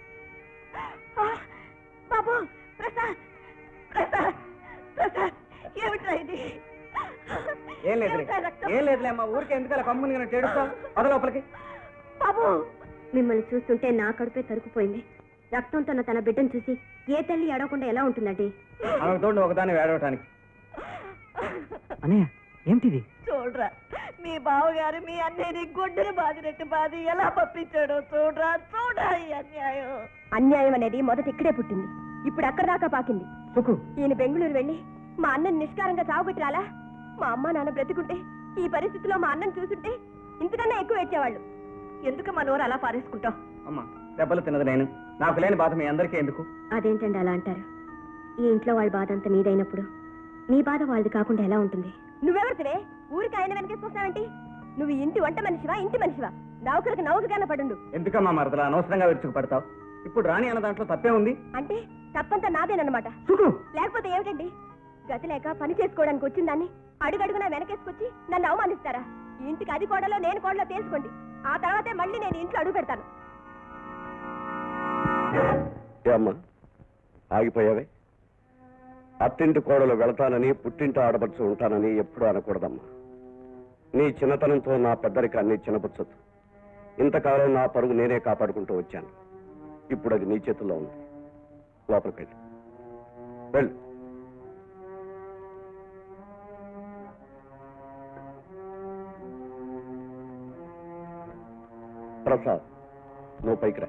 బాబు ప్రసాద్ ప్రసాద్ ప్రసాద్ ఏమిట్రా ఇది ఏం లేదులే ఏమిట్రా రక్తం? ఏం లేదులే అమ్మా ఊరికే ఎందుకలా కమ్ముని చేడుస్తావు పద లోపలికి బాబు మిమ్మల్ని చూస్తుంటే నా కడుపే తరుకుపోయింది రక్తంతో తన బిడ్డను చూసి ఏ తల్లి ఏడవకుండా ఎలా ఉంటుందండి ఆమెకు తోడు ఒకదాన్ని వేడవటానికి అన్నయ్య ఏమిటిది చూడరా మీ బావగారు మీ అన్నయ్యని గుడ్డని బాదినట్టు బాది ఎలా పంపించాడో చూడరా చూడరా ఈ అన్యాయం అన్యాయం అనేది మొదట ఇక్కడే పుట్టింది ఇప్పుడు అక్కడ దాకా పాకింది సుఖు ఈయన బెంగళూరు వెళ్ళి మా అన్నని నిష్కారంగా చావుపెట్టి రాలా మా అమ్మ నాన్న బ్రతికుంటే ఈ పరిస్థితిలో మా అన్నని చూసుంటే ఇంతకన్నా ఎక్కువ ఏడ్చేవాళ్ళు ఎందుకు మా నోరు అలా పారేసుకుంటావు అమ్మా దెబ్బలు తిన్నది నేను నాకు లేని బాధ మీ అందరికీ ఎందుకు అదేంటండి అలా అంటారు ఈ ఇంట్లో వాళ్ళ బాధ అంతా మీదైనప్పుడు మీ బాధ వాళ్ళది కాకుండా ఎలా ఉంటుంది నువ్వెవరితివే ఊరికి ఆయన వెనకేసుకొస్తావేంటి నువ్వు ఇంటి వంట మనిషివా ఇంటి మనిషివా నౌకరికి నౌకగానే పడుండు ఎందుకమ్మా మరదలా అనవసరంగా విరుచుకు పడతావు ఇప్పుడు రాణి అన్న దాంట్లో తప్పే ఉంది అంటే తప్పంతా నాదేనన్నమాట లేకపోతే ఏమిటండి గతి లేక పని చేసుకోవడానికి వచ్చిన దాన్ని అడుగడుగునా వెనకేసుకొచ్చి నన్ను అవమానిస్తారా ఈ ఇంటికి అది కోడలో నేను కోడలో తెలుసుకోండి ఆ తర్వాతే మళ్ళీ నేను ఇంట్లో అడుగు పెడతాను ఏ అమ్మా ఆగిపోయావే అత్తింటి కోడలు వెళతానని పుట్టింటి ఆడపడుచు ఉంటానని ఎప్పుడూ అనకూడదమ్మా నీ చిన్నతనంతో నా పెద్దరికాన్ని చిన్నపుచ్చదు ఇంతకాలం నా పరుగు నేనే కాపాడుకుంటూ వచ్చాను ఇప్పుడు అది నీ చేతుల్లో ఉంది లోపలికి వెళ్ళు వెళ్ళు ప్రసాద్ నువ్వు పైకి రా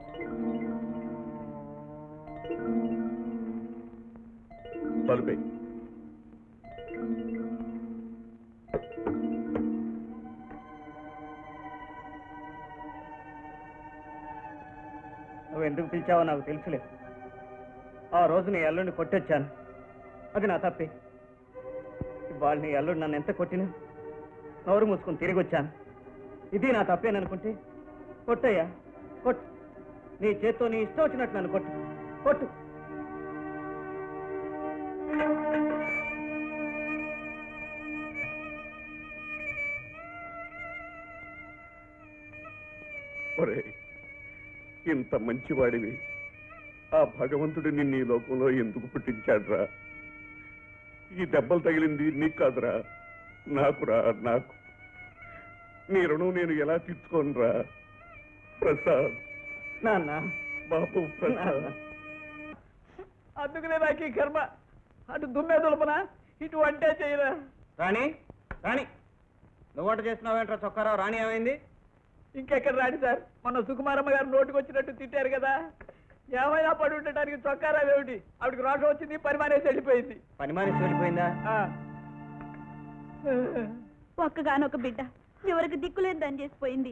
తలుపే నువ్వు ఎందుకు పిలిచావో నాకు తెలుసులే ఆ రోజు నీ అల్లుడిని కొట్టొచ్చాను అది నా తప్పే ఇవాళ నీ అల్లుడు నన్ను ఎంత కొట్టినా నోరు మూసుకొని తిరిగి వచ్చాను ఇది నా తప్పేననుకుంటే కొట్టయ్యా కొట్టు నీ చేత్తో నీ ఇష్టం వచ్చినట్టు నన్ను కొట్టు కొట్టు ఒరే ఇంత మంచివాడివి ఆ భగవంతుడు నిన్ను ఈ లోకంలో ఎందుకు పుట్టించాడురా ఈ దెబ్బలు తగిలింది నీకు కాదురా నాకురా నాకు నీ రుణం నేను ఎలా తీర్చుకోనురా ప్రసాద్ నాన్న బాబు ప్రసాద్ అందుకనే నాకు ఈ కర్మ అటు దుమ్మే దులపన ఇటు వంటే చేయరా రాణి రాణి నువ్వు వంట చేస్తున్నావేంట్రా చొక్కారావు రాణి ఏమైంది ఇంకెక్కడ రాని సార్ మొన్న సుకుమారమ్మ గారు నోటికి వచ్చినట్టు తిట్టారు కదా ఏమైనా పడి ఉండటానికి చొక్కారా ఏమిటి ఆవిడకి రోషం వచ్చింది పని మానేసి వెళ్ళిపోయింది పని మానేసి వెళ్ళిపోయిందా ఆ. ఒక్కగానొక బిడ్డ చివరికి దిక్కులేదు దాని చేసిపోయింది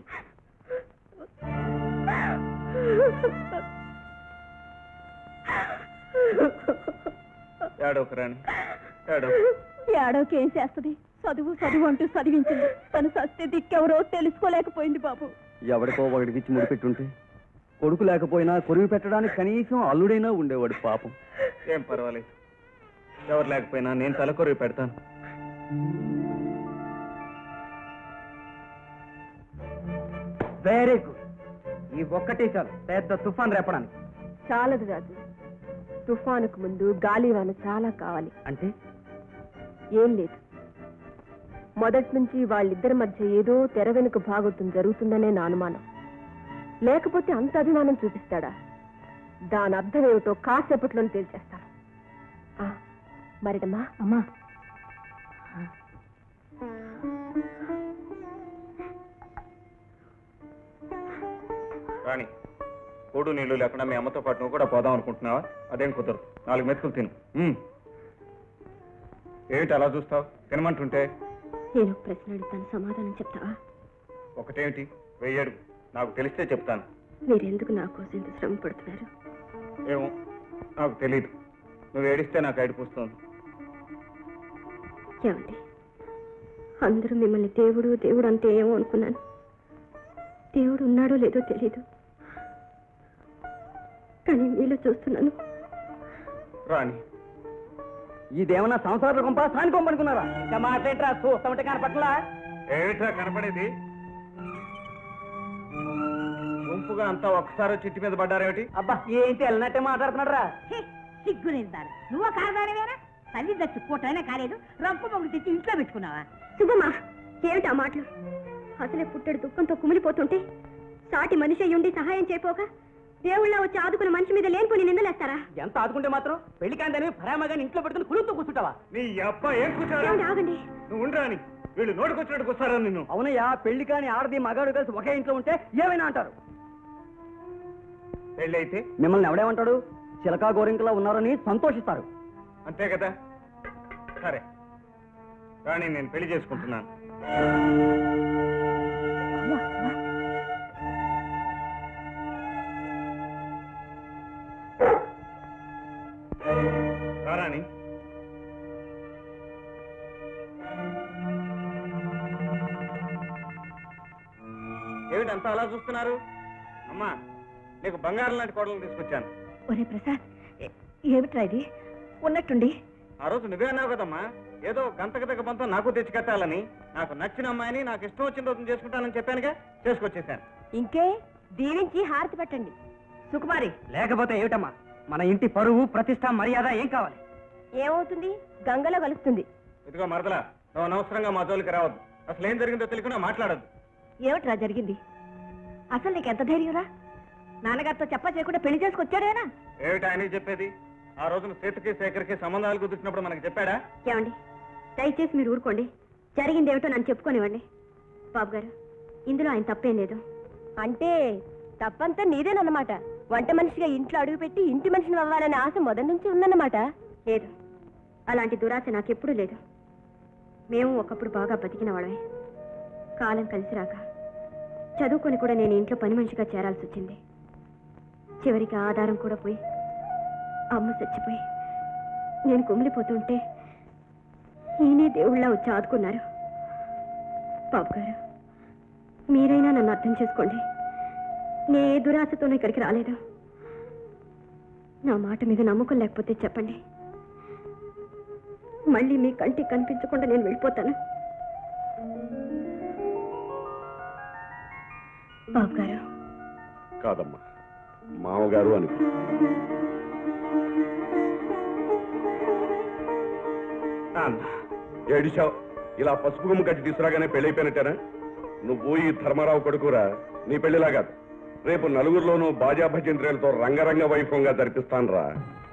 ఏడోకు రాణి ఏడో ఏడోకి ఏం చేస్తుంది చదువు చదువు అంటూ చదివించింది తను సస్తే దిక్కెవరో తెలుసుకోలేకపోయింది బాబు ఎవడికో ఒకడికిచ్చి ముడిపెట్టుంటే కొడుకు లేకపోయినా కొరివి పెట్టడానికి కనీసం అల్లుడైనా ఉండేవాడు పాపం ఏం పర్వాలేదు ఎవరు లేకపోయినా నేను తలకొరివి పెడతాను వెరీ గుడ్ ఈ ఒక్కటే చాలు పెద్ద తుఫాన్ రేపడానికి చాలదు రాజు తుఫానుకు ముందు గాలివాన చాలా కావాలి అంటే ఏం లేదు మొదటి నుంచి వాళ్ళిద్దరి మధ్య ఏదో తెర వెనుక భాగోతం జరుగుతుందనే నా అనుమానం లేకపోతే అంత అభిమానం చూపిస్తాడా దాని అర్థం ఏమిటో కాసేపట్లోనే తేల్చేస్తాను ఆ, మరిడమ్మా అమ్మా రాణి కూడు నీళ్లు లేకుండా మీ అమ్మతో పాటు నువ్వు కూడా పోదాం అనుకుంటున్నావా అదేం కుదరదు నాలుగు మెతుకులు తిను ఉమ్. ఏమిటి అలా చూస్తావు తినమంటుంటే నేను ఒక ప్రశ్న అడుగుతాను సమాధానం చెప్తావా ఒకటేమిటి వెయ్యడు నాకు తెలిస్తే చెప్తాను మీరెందుకు నా కోసం ఇంత శ్రమ పడుతున్నారు ఏమో నాకు తెలియదు నువ్వు ఏడిస్తే నాకు ఏడిపోస్తుంది ఏమండి అందరూ మిమ్మల్ని దేవుడు దేవుడు అంటే ఏమో అనుకున్నాను దేవుడు ఉన్నాడో లేదో తెలియదు కానీ మీలో చూస్తున్నాను రాణి ఇదేమన్నా సంసార కొంప సాని కొంప అనుకున్నారా ఇంకా మాట్లాడరా చూస్తామంటే కనపట్లా ఏమిట్రా కనపడేది గుంపుగా అంతా ఒక్కసారి చిట్టి మీద పడ్డారేమిటి అబ్బా ఏంటి వెళ్ళినట్టే మాట్లాడుతున్నాడు రా సిగ్గు నిందారు నువ్వు కాదానివేనా తల్లి దచ్చి పూటైనా కాలేదు రంపు మొగ్గు తెచ్చి ఇంట్లో పెట్టుకున్నావా శుభమా ఏమిటి ఆ మాటలు అసలే పుట్టడు దుఃఖంతో కుమిలిపోతుంటే సాటి మనిషి అయ్యుండి సహాయం చేయపోగా దేవుళ్ళ వచ్చి ఆదుకున్న మనిషి మీద లేనిపోని నిందలేస్తారా ఎంత ఆదుకుంటే మాత్రం పెళ్లి కాందని ప్రేమగా ఇంట్లో పెట్టుకుని కులుతో కూర్చుంటావా నీ అబ్బా ఏం కూర్చోరా ఏమండి, ఆగండి నువ్వు ఉండరాని వీళ్ళు నోటుకొచ్చినట్టు కూర్చారా నిన్ను అవునయ్యా పెళ్లి కాని ఆడది మగాడు కలిసి ఒకే ఇంట్లో ఉంటే ఏమైనా అంటారు పెళ్ళి అయితే మిమ్మల్ని ఎవడేమంటాడు చిలకా గోరింకలా ఉన్నారని సంతోషిస్తారు అంతే కదా సరే రాణి నేను పెళ్లి చేసుకుంటున్నాను రా రాణి ఏమిటంతా అలా చూస్తున్నారు అమ్మా నీకు బంగారం లాంటి కోడలు తీసుకొచ్చాను ఒరే ప్రసాద్ ఏ- ఏమిట్రా ఇది ఉన్నట్టుండి ఆ రోజు నువ్వే అన్నావు కదమ్మా ఏదో గంతకు దగ్గర పంతం నాకు తెచ్చి కట్టాలని నాకు నచ్చిన అమ్మాయిని నాకు ఇష్టం వచ్చిన రోజు చేసుకుంటానని చెప్పానుగా చేసుకొచ్చేసాను ఇంకే దీవించి హారతి పెట్టండి సుకుమారి లేకపోతే ఏమిటమ్మా మన ఇంటి పరువు ప్రతిష్ట మర్యాద ఏం కావాలి ఏమవుతుంది గంగలో కలుస్తుంది ఇదిగో మరదలా నువ్వు అనవసరంగా మా జోలికి రావద్దు అసలు ఏం జరిగిందో తెలియకుండా మాట్లాడద్దు ఏమిట్రా జరిగింది అసలు నీకు ఎంత ధైర్యంరా నాన్నగారితో చెప్ప చేయకుండా పెళ్లి చేసుకొచ్చాడేనా ఏమిటి ఆయన చెప్పేది ఆ రోజున సీతకి శేఖర్కి సంబంధాలు కుదిర్చినప్పుడు మనకి చెప్పాడా ఏమండి దయచేసి మీరు ఊరుకోండి జరిగింది ఏమిటో నన్ను చెప్పుకోనివ్వండి బాబు గారు ఇందులో ఆయన తప్పేం లేదు అంటే తప్పంతా నీదేనన్నమాట వంట మనిషిగా ఇంట్లో అడుగుపెట్టి ఇంటి మనిషిని అవ్వాలనే ఆశ మొదటి నుంచి ఉందన్నమాట లేదు అలాంటి దురాశ నాకెప్పుడూ లేదు మేము ఒకప్పుడు బాగా బతికిన వాళ్ళమే కాలం కలిసి రాక చదువుకొని కూడా నేను ఇంట్లో పని మనిషిగా చేరాల్సి వచ్చింది చివరికి ఆధారం కూడా పోయి అమ్మ చచ్చిపోయి నేను కుమిలిపోతుంటే ఈయనే దేవుళ్ళ వచ్చి ఆదుకున్నారు బాబు గారు మీరైనా నన్ను అర్థం చేసుకోండి నే ఏ దురాశతోనూ ఇక్కడికి రాలేదు నా మాట మీద నమ్మకం లేకపోతే చెప్పండి మళ్ళీ మీ కంటికి కనిపించకుండా నేను వెళ్ళిపోతాను బాబు గారు కాదమ్మా మామగారు అని ఏడిచావు ఇలా పసుపు గుమ్మ గడ్డి తీసుకురాగానే పెళ్ళైపోయినట్టేనా నువ్వు ఈ ధర్మారావు కొడుకురా నీ పెళ్లిలా కాదు రేపు నలుగురిలోనూ బాజా భజంత్రులతో రంగరంగ వైభవంగా జరిపిస్తాను రా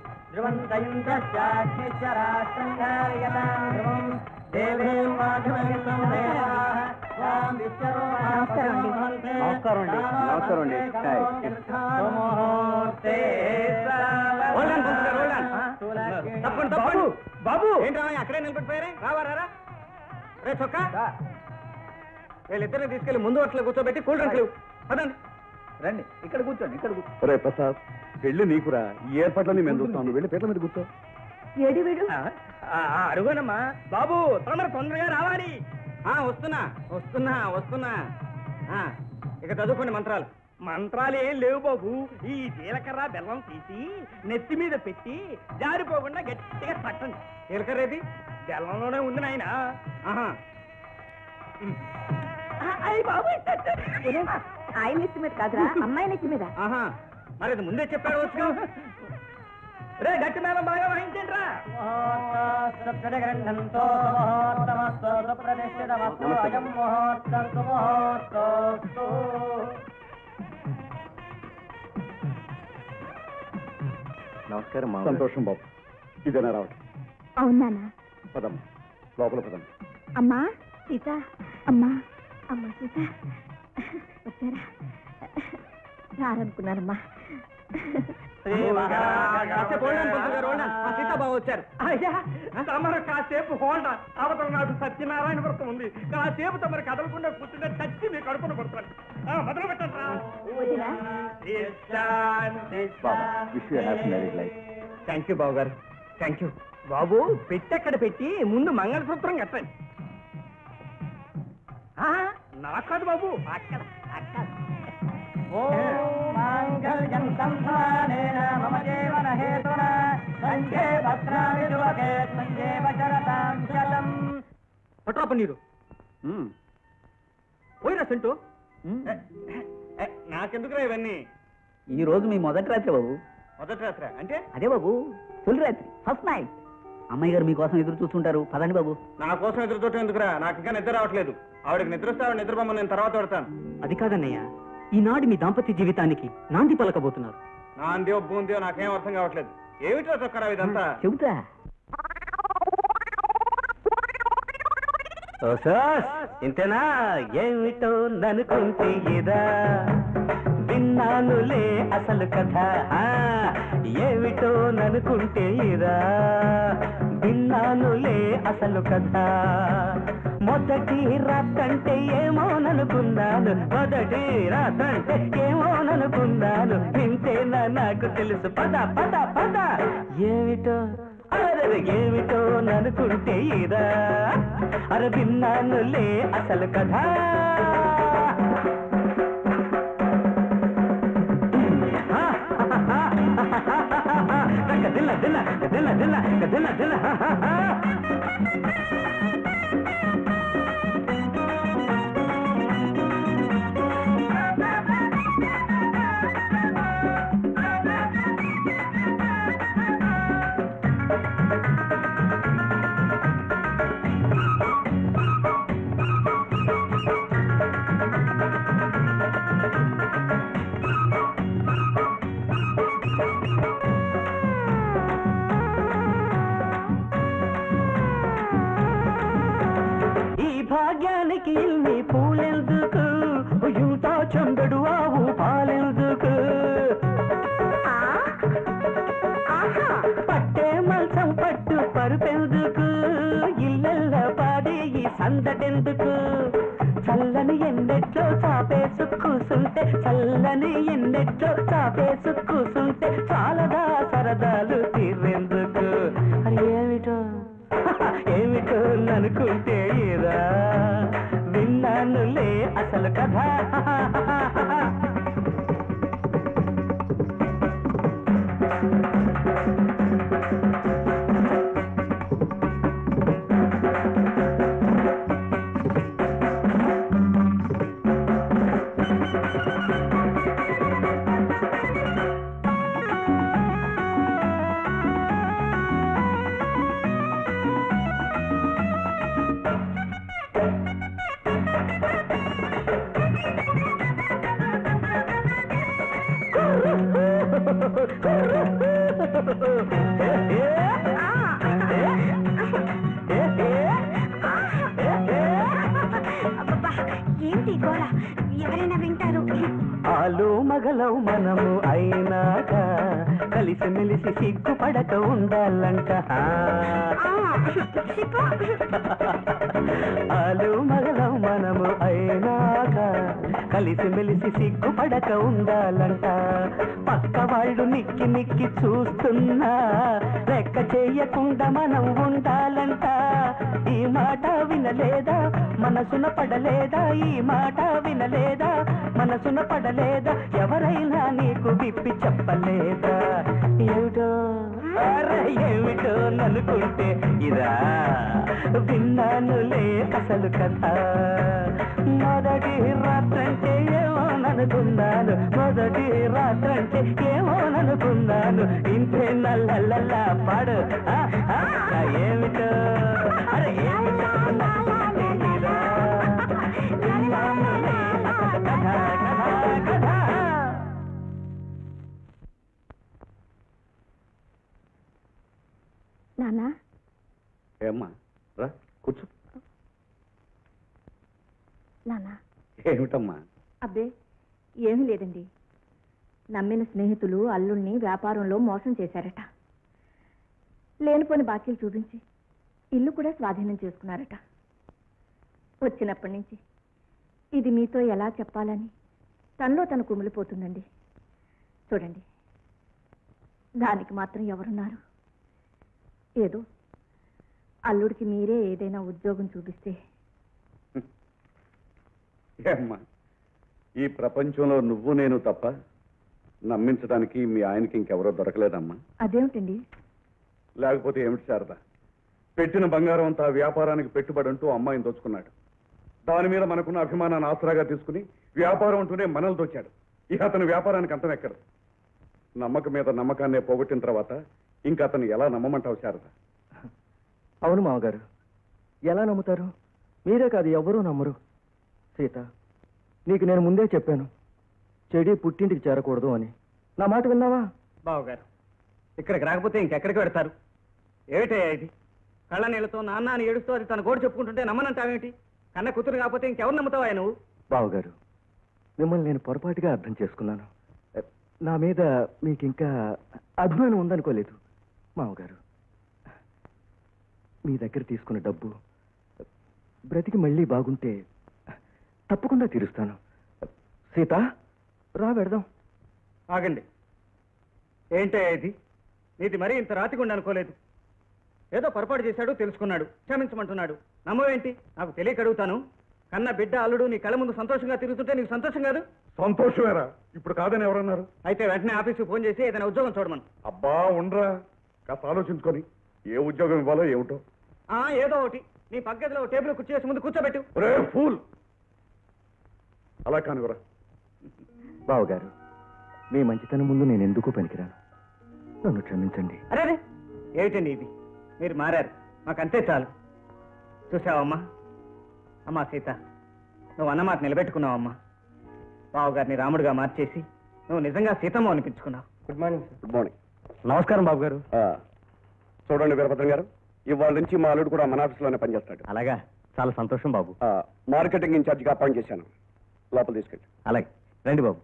నమస్కారం అండి నమస్కారం అండి తప్పండి బాబు బాబు ఏంట్రా అక్కడే నిలబడిపోయారే రావా రారా రే చొక్కా వీళ్ళిద్దరిని తీసుకెళ్లి ముందు వరుసలో కూర్చోబెట్టి కూల్ డ్రింక్లు పదండి రండి ఇక్కడ కూర్చోండి ఇక్కడ కూర్చో రే ప్రసాద్ పెళ్లి నీకురా ఈ ఏర్పాట్లన్నీ మేము చూస్తాం నువ్వు వెళ్ళి పీటల మీద కూర్చో ఏడి వీడు ఆ, ఆ, ఆ, అడుగునమ్మా బాబు తొందర తొందరగా రావాలి ఆ వస్తున్నా వస్తున్నా వస్తున్నా ఆ, ఇక చదువుకోండి మంత్రాలు మంత్రాలు ఏం లేవు బాబు ఈ జీలకర్ర బెల్లం తీసి నెత్తి మీద పెట్టి జారిపోకుండా గట్టిగా తట్టండి జీలకర్ర ఏది బెల్లంలోనే ఉంది నాయన ఆహా అయ్యి బాబు ఆయన నెత్తి మీద కాదురా అమ్మాయి నెత్తి మీద ఆహా మరి అది ముందే చెప్పాడు వచ్చు రే గట్టి మేళం బాగా వాయించండి రా నమస్కారం మా సంతోషం బాబు ఇదేనా రావటం అవునానా పదం లోపల పదం అమ్మా సీత అమ్మా అమ్మా సీత వచ్చారా రారనుకున్నానమ్మా కాసేపు ఉండండి, పంతులు గారు, ఉండండి. మా సీతాబాబు వచ్చారు అయ్యా తమరు కాసేపు హోండా అవతల నాడు సత్యనారాయణ వ్రతం ఉంది కాసేపు తమరు కదలకుండా కూర్చుంటే చచ్చి మీ కడుపున పడుతుంది మొదలు పెట్టండి బాబా wish you happy marriage life thank you Babu garu thank you బాబు పెట్టి అక్కడ పెట్టి ముందు మంగళసూత్రం కట్టండి ఆ, నా కాదు బాబు అక్కడ అక్కడ పట్రా పన్నీరు పోయిరా సెంటు నాకెందుకురా ఇవన్నీ ఈ రోజు మీ మొదటి రాత్రి బాబు మొదటి రాత్రి అంటే అదే బాబు తొలి రాత్రి ఫస్ట్ నైట్ అమ్మాయి గారు మీకోసం ఎదురు చూస్తుంటారు పదండి బాబు నా కోసం ఎదురు చూడటం ఎందుకురా నాకు ఇంకా నిద్ర రావట్లేదు ఆవిడకి నిద్ర వస్తే ఆవిడ నిద్రపోమని నేను తర్వాత పెడతాను అది కాదన్నయ్య ఈనాడు మీ దాంపత్య జీవితానికి నాంది పలకబోతున్నారు నా అందియో బూందియో నాకేం అర్థం కావట్లేదు ఏమిటో చొక్కరా ఇదంతా చెబుతా ఇంతేనా ఏమిటో ననుకుంటే ఇదా విన్నానులే అసలు కథ ఆ, ఏమిటో ననుకుంటే ఇదా విన్నానులే అసలు కథ మొదటి రాత్రంటే ఏమోననుకున్నాను మొదటి రాత్రంటే ఏమోననుకున్నాను వింటేనా నాకు తెలుసు పద పద పద ఏమిటో అరే ఏమిటో ననుకుంటే ఇదా అరే విన్నానులే అసలు కథ దిల్ల దిల్ల దిల్ల దిల్ల దిల్ల దిల్ల ఈ భాగ్యానికి ఇన్ని పూలెందుకు ఇంత చందడు ఆవు పాలెందుకు పట్టే మల్సం పట్టు పరుపెందుకు ఇళ్ళల్ల పాడి ఈ సందటెందుకు చల్లని ఎన్నెట్లో చాపేసు కూసుంటే చల్లని ఎన్నెట్లో చాపేసు కూసుంటే చాలదా సరదాలు తీరేందుకు అది ఏమిటో ఏమిటో అనుకుంటే ఇరా విన్నానులే అసలు కథ ఏంటి గోళ ఎవరైనా వింటారు ఆలు మగలవు మనము అయినాక కలిసి మెలిసి సిగ్గుపడక ఉండాలంట ఆలు మగలవు మనము అయినాక కలిసి మెలిసి సిగ్గుపడక ఉండాలంట పక్క వాళ్ళు నిక్కి నిక్కి చూస్తున్నా లెక్క చేయకుండా మనం ఉండాలంట ఈ మాట వినలేదా మనసున పడలేదా ఈ మాట వినలేదా మనసున పడలేదా ఎవరైనా నీకు విప్పి చెప్పలేదా ఏమిటో అరే ఏమిటో ననుకుంటే ఇదా విన్నానులే అసలు కథ మొదటి రాత్రంటే ఏమో ననుకున్నాను మొదటి రాత్రంటే ఏమో ననుకున్నాను ఇంతే నల్లల్లా పాడు ఆ, ఆ, ఏమిటో అరే ఏమిటో ననుకుంటే ఇదా విన్నానులే అసలు కథ కథ కథ నానా ఏమ్మా రా కూర్చో నానా ఏమిటమ్మా అబ్బే ఏమీ లేదండి నమ్మిన స్నేహితులు అల్లుణ్ణి వ్యాపారంలో మోసం చేశారట లేనిపోని బాకీలు చూపించి ఇల్లు కూడా స్వాధీనం చేసుకున్నారట వచ్చినప్పటి నుంచి ఇది మీతో ఎలా చెప్పాలని తనలో తను కుమిలిపోతుందండి చూడండి దానికి మాత్రం ఎవరున్నారు ఏదో అల్లుడికి మీరే ఏదైనా ఉద్యోగం చూపిస్తే ఏమ్మా ఈ ప్రపంచంలో నువ్వు నేను తప్ప నమ్మించడానికి మీ ఆయనకి ఇంకెవరో దొరకలేదమ్మా అదేమిటండి లేకపోతే ఏమిటి శారద పెట్టిన బంగారం అంతా వ్యాపారానికి పెట్టుబడి అంటూ అమ్మాయిని దోచుకున్నాడు దాని మీద మనకున్న అభిమానాన్ని ఆసరాగా తీసుకుని వ్యాపారం అంటూనే మనల్ని దోచాడు ఇక అతని వ్యాపారానికి అంతం ఎక్కదు నమ్మకం మీద నమ్మకాన్నే పోగొట్టిన తర్వాత ఇంకా అతను ఎలా నమ్మమంటావు శారద అవును మామగారు ఎలా నమ్ముతారు మీరే కాదు ఎవరూ నమ్మరు సీత నీకు నేను ముందే చెప్పాను చెడి పుట్టింటికి చేరకూడదు అని నా మాట విన్నావా బావగారు ఇక్కడికి రాకపోతే ఇంకెక్కడికి పెడతారు ఏమిటయ్యా ఇది కళ్ళ నీళ్ళతో నాన్న అని ఏడుస్తూ అది తన గోడు చెప్పుకుంటుంటే నమ్మనంటావేమిటి కన్న కూతురు కాకపోతే ఇంకెవరు నమ్ముతావా నువ్వు బావగారు మిమ్మల్ని నేను పొరపాటుగా అర్థం చేసుకున్నాను నా మీద మీకు ఇంకా అభిమానం ఉందనుకోలేదు మామగారు మీ దగ్గర తీసుకున్న డబ్బు బ్రతికి మళ్ళీ బాగుంటే తప్పకుండా తీరుస్తాను సీత రా పెడదాం ఆగండి ఏంటయ్యా ఇది నీది మరీ ఇంత రాతిగుండి అనుకోలేదు ఏదో పొరపాటు చేశాడు తెలుసుకున్నాడు క్షమించమంటున్నాడు నమ్మవేంటి నాకు తెలియక అడుగుతాను కన్న బిడ్డ అల్లుడు నీ కళ్ళ ముందు సంతోషంగా తిరుగుతుంటే నీకు సంతోషం కాదు సంతోషమేరా ఇప్పుడు కాదని ఎవరన్నారు అయితే వెంటనే ఆఫీస్కి ఫోన్ చేసి ఏదైనా ఉద్యోగం చూడమను అబ్బా ఉండరా కాస్త ఆలోచించుకొని ఏ ఉద్యోగం ఇవ్వాలో ఏమిటో ఆ, ఏదో ఒకటి నీ పక్కదిలో టేబుల్ కుర్చీ వేసి ముందు కూర్చోబెట్టు ఒరే ఫూల్ అలా కానివరా బావగారు మీ మంచితనం ముందు నేను ఎందుకు పనికిరాను నన్ను క్షమించండి అరే అరే ఏమిటండి ఇది మీరు మారారు మాకంతే చాలు చూసావమ్మా అమ్మా సీత నువ్వు అన్నమాట నిలబెట్టుకున్నావమ్మా బావగారిని రాముడిగా మార్చేసి నువ్వు నిజంగా సీతమ్మ అనిపించుకున్నావు good morning sir good morning నమస్కారం బాబు గారు చూడండి వీరభద్రం గారు ఇవాళ నుంచి మా అల్లుడు కూడా మన ఆఫీస్లోనే పనిచేస్తాడు అలాగా చాలా సంతోషం బాబు ఆ, మార్కెటింగ్ ఇన్ఛార్జిగా అపాయింట్ చేశాను లోపల తీసుకెళ్ళి అలాగే రండి బాబు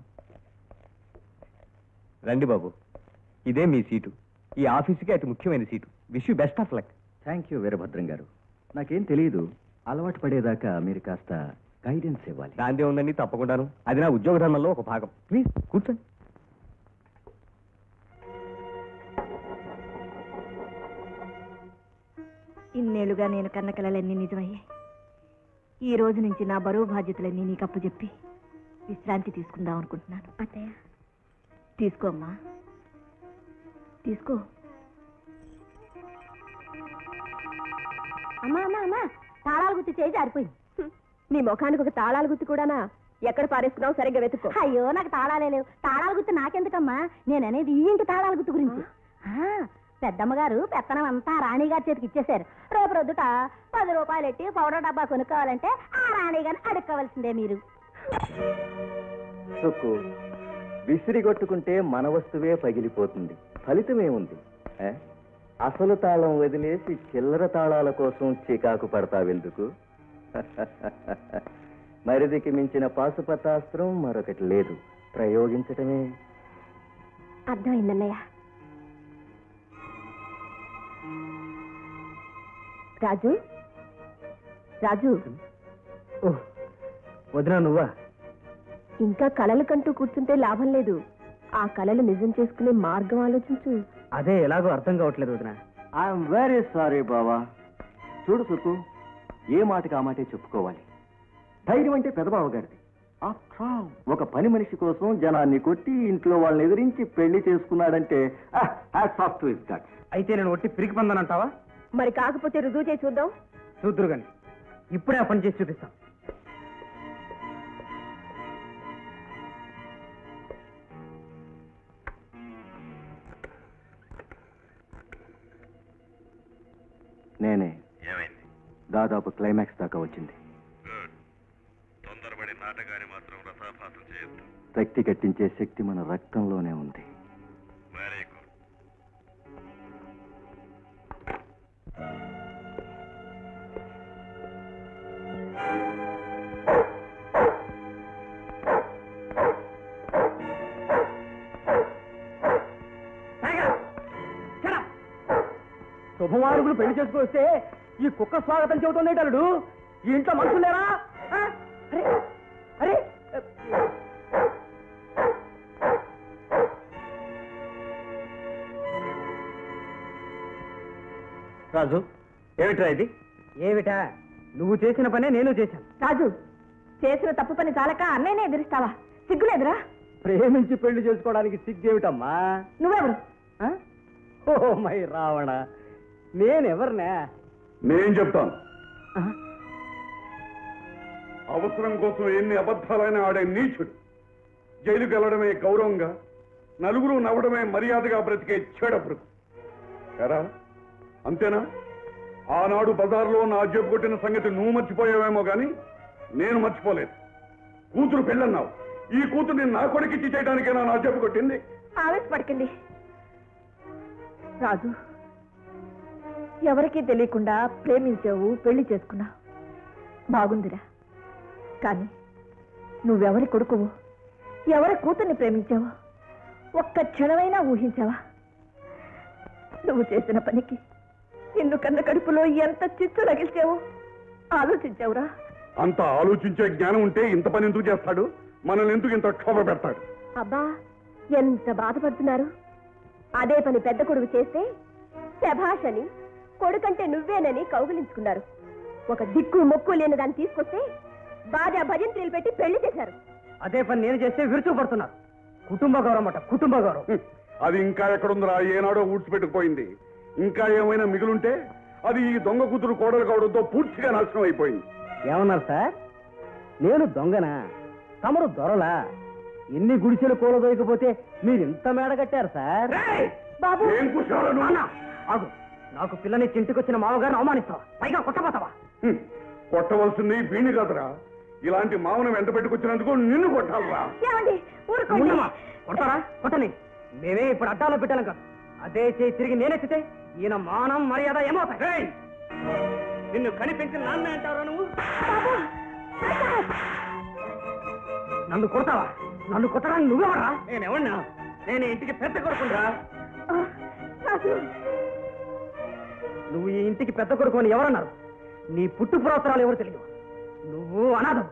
రండి బాబు ఇదే మీ సీటు ఈ ఆఫీసుకి అతి ముఖ్యమైన seat wish you best of luck thank you Veerabhadram garu నాకేం తెలియదు అలవాటు పడేదాకా మీరు కాస్త గైడెన్స్ ఇవ్వాలి దాందే ఉందండి తప్పకుండాను అది నా ఉద్యోగ ధర్మంలో ఒక భాగం ప్లీజ్ కూర్చోండి ఇన్నేళ్లుగా నేను కన్న కలలన్నీ నిజమయ్యాయి ఈ రోజు నుంచి నా బరువు బాధ్యతలన్నీ నీకు అప్పచెప్పి విశ్రాంతి తీసుకుందాం అనుకుంటున్నాను అత్తయ్య తీసుకో అమ్మా తీసుకో అమ్మా అమ్మా అమ్మా తాళాలు గుర్తు చేయి జారిపోయింది నీ ముఖానికి ఒక తాళాలు గుర్తు కూడానా ఎక్కడ పారేసుకున్నావు సరిగ్గా వెతుక్కో అయ్యో నాకు తాళాలే లేవు తాళాల గుర్తు నాకెందుకమ్మా నేననేది ఈ ఇంటి తాళాల గుర్తు గురించి ఆ, పెద్దమ్మగారు పెత్తనం అంతా రాణిగారి చేతికి ఇచ్చేశారు రేపు రొద్దుట పది రూపాయలు ఎట్టి పౌడర్ డబ్బా కొనుక్కోవాలంటే ఆ రాణిగారిని అడుక్కోవాల్సిందే మీరు సుక్కు విసిరి కొట్టుకుంటే మన వస్తువే పగిలిపోతుంది ఫలితమేముంది ఏ? అసలు తాళం వదిలేసి చిల్లర తాళాల కోసం చికాకు పడతావెందుకు మరిదికి మించిన పాశుపతాస్త్రం మరొకటి లేదు ప్రయోగించటమే అర్థమైందన్నయ్య రాజు రాజు ఓహ్ వదినా నువ్వా ఇంకా కలలు కంటూ కూర్చుంటే లాభం లేదు ఆ కలలు నిజం చేసుకునే మార్గం ఆలోచించు అదే ఎలాగో అర్థం కావట్లేదు వదిన ఐఎమ్ వెరీ సారీ బావా చూడు సుక్కు ఏ మాటకి ఆ మాటే చెప్పుకోవాలి ధైర్యం అంటే పెదబావ గారిది After all, ఒక పని మనిషి కోసం జనాన్ని కొట్టి ఇంట్లో వాళ్ళని ఎదిరించి పెళ్లి చేసుకున్నాడంటే సాఫ్ట్ టు హిస్ గట్స్ అయితే నేను ఒట్టి పిరికి పందనంటావా మరి కాకపోతే రుజువు చేసి చూద్దాం చూద్దురు గాని ఇప్పుడే ఆ పని చేసి చూపిస్తాం నేనే దాదాపు క్లైమాక్స్ దాకా వచ్చింది తొందరపడి నాటకాన్ని మాత్రం రసాభాసం చేయొద్దు రక్తి కట్టించే శక్తి మన రక్తంలోనే ఉంది వెరీ గుడ్ శుభమారుగులు పెళ్లి చేసుకొస్తే ఈ కుక్క స్వాగతం చెబుతుంది అల్లుడు ఈ ఇంట్లో మనుషులు లేరా ఆ? అరే అరే రాజు ఏమిట్రా ఇది ఏమిటా నువ్వు చేసిన పనే నేను చేశాను రాజు చేసిన తప్పు పని చాలక అన్నయ్యనే ఎదిరిస్తావా సిగ్గులేదురా ప్రేమించి పెళ్లి చేసుకోవడానికి సిగ్గేమిటమ్మా నువ్వెవరు ఆ? ఓ మై రావణ నేనెవరినా నేను చెప్తాను ఆ? అవసరం కోసం ఎన్ని అబద్ధాలైనా ఆడే నీచుడు జైలుకి వెళ్ళడమే గౌరవంగా నలుగురు నవ్వడమే మర్యాదగా బ్రతికే చెడబ్రుకు ఎరా అంతేనా ఆనాడు బజార్లో నా జేబు కొట్టిన సంగతి నువ్వు మర్చిపోయావేమో గాని నేను మర్చిపోలేదు కూతురు పెళ్ళన్నావు ఈ కూతుర్ని నా కొడుకిచ్చి చేయడానికేనా నా జేబు కొట్టింది ఆవేశపడకండి రాజు ఎవరికీ తెలియకుండా ప్రేమించావు పెళ్లి చేసుకున్నావు బాగుందిరా కానీ నువ్వెవరి కొడుకువు ఎవరి కూతుర్ని ప్రేమించావు ఒక్క క్షణమైనా ఊహించావా నువ్వు చేసిన పనికి నిన్ను కన్న కడుపులో ఎంత చిచ్చు రగిల్చావో ఆలోచించావురా అంత ఆలోచించే జ్ఞానం ఉంటే ఇంత పని ఎందుకు చేస్తాడు మనల్ని ఎందుకు ఇంత క్షోభ పెడతాడు అబ్బా ఎంత బాధపడుతున్నారు అదే పని పెద్ద కొడుకు చేస్తే శభాష్ అని కొడుకంటే నువ్వేనని కౌగిలించుకున్నారు ఒక దిక్కు మొక్కు లేని దాన్ని తీసుకొస్తే బాధ భజంత్రీలు పెట్టి పెళ్లి చేశారు అదే పని నేను చేస్తే విరుచుకుపడుతున్నారు కుటుంబ గౌరవం అట కుటుంబ గౌరవం హ్మ్. అది ఇంకా ఎక్కడుందిరా ఏనాడో ఊడ్చిపెట్టుకుపోయింది ఇంకా ఏమైనా మిగులుంటే అది ఈ దొంగ కూతురు కోడలు కావడంతో పూర్తిగా నాశనం అయిపోయింది ఏమన్నారు సార్ నేను దొంగనా తమరు దొరలా ఎన్ని గుడిసెలు కూలదోయకపోతే మీరు ఇంత మేడ కట్టారు సార్ బాబు ఏం కూర్చోవాలా నువ్వు? నాన్న, ఆగు నాకు పిల్లని ఇంటికొచ్చిన మామగారిని అవమానిస్తావా పైగా కొట్టబోతావా హ్మ్. కొట్టవలసింది వీణి కాదురా ఇలాంటి మామను వెంట పెట్టుకొచ్చినందుకు నిన్ను కొట్టాలరా ఏమండి ఊరుకోండి ఉండమా కొడతారా కొట్టని మేమే ఇప్పుడు అడ్డాలో పెట్టాను కాదు అదే చేయి తిరిగి నేనెత్తితే ఈయన మానం మర్యాద ఏమవుతాయి నిన్ను కనిపించిన నాన్న అంటారా నువ్వు నన్ను కొడతావా నన్ను కొట్టడానికి నువ్వెవరా నేనెవన్నా నేను ఇంటికి పెద్ద కొడుకుండ్రా ఆ, రాజు నువ్వు ఈ ఇంటికి పెద్ద కొడుకు అని ఎవరన్నారు నీ పుట్టు పురాతరాలు ఎవరు తెలియదు నువ్వు అనాథం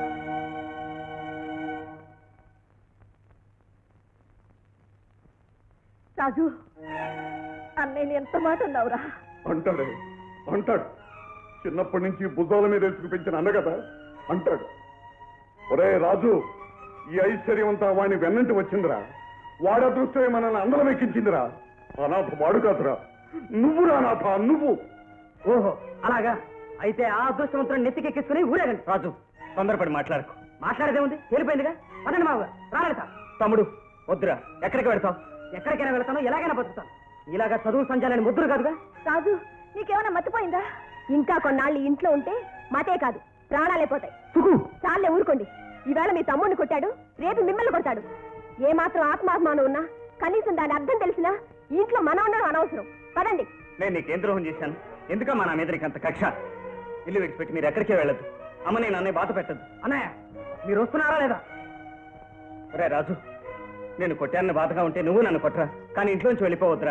రాజు అన్నయ్యని ఎంత మాట అన్నావురా అంటాడే అంటాడు చిన్నప్పటి నుంచి భుజాల మీద ఎత్తుకు పెంచిన అన్న కదా అంటాడు ఒరే రాజు ఈ ఐశ్వర్యం అంతా వాడిని వెన్నంటి వచ్చిందిరా వాడి అదృష్టమే మనల్ని అందరం ఎక్కించిందిరా అనాథ వాడు కాదురా నువ్వురా నాథ నువ్వు ఓహో అలాగా అయితే ఆ అదృష్టవంతులను నెత్తికెక్కించుకుని ఊరేగండి రాజు తొందరపడి మాట్లాడకు మాట్లాడేదే ఉంది తేలిపోయిందిగా పదండి మావుగా రాలేదు తమ్ముడు వద్దురా ఎక్కడికి వెళ్తావు ఎక్కడికైనా వెళ్తాను ఎలాగైనా బతుకుతాను ఇలాగా చదువు సంచాలని ముద్దురు కాదుగా రాజు నీకేమైనా మర్చిపోయిందా ఇంకా కొన్నాళ్ళు ఈ ఇంట్లో ఉంటే మతే కాదు ప్రాణాలే పోతాయి సుకు చాలే ఊరుకోండి ఈవేళ మీ తమ్ముడిని కొట్టాడు రేపు మిమ్మల్ని కొడతాడు ఏ మాత్రం ఆత్మాభిమానం ఉన్నా కనీసం దాని అర్థం తెలిసినా ఈ ఇంట్లో మనం ఉండడం అనవసరం పదండి నేను నీకేం ద్రోహం చేశాను ఎందుకమ్మా నా మీద నీకు అంత కక్ష ఇల్లు విడిచిపెట్టి మీరు ఎక్కడికే వెళ్ళదు అమ్మ నేను అన్నయ్య బాధ పెట్టద్దు అన్నయ్య మీరు వస్తున్నారా లేదా రే రాజు నేను కొట్టానని బాధగా ఉంటే నువ్వు నన్ను కొట్టరా కానీ ఇంట్లోంచి వెళ్ళిపోవద్దురా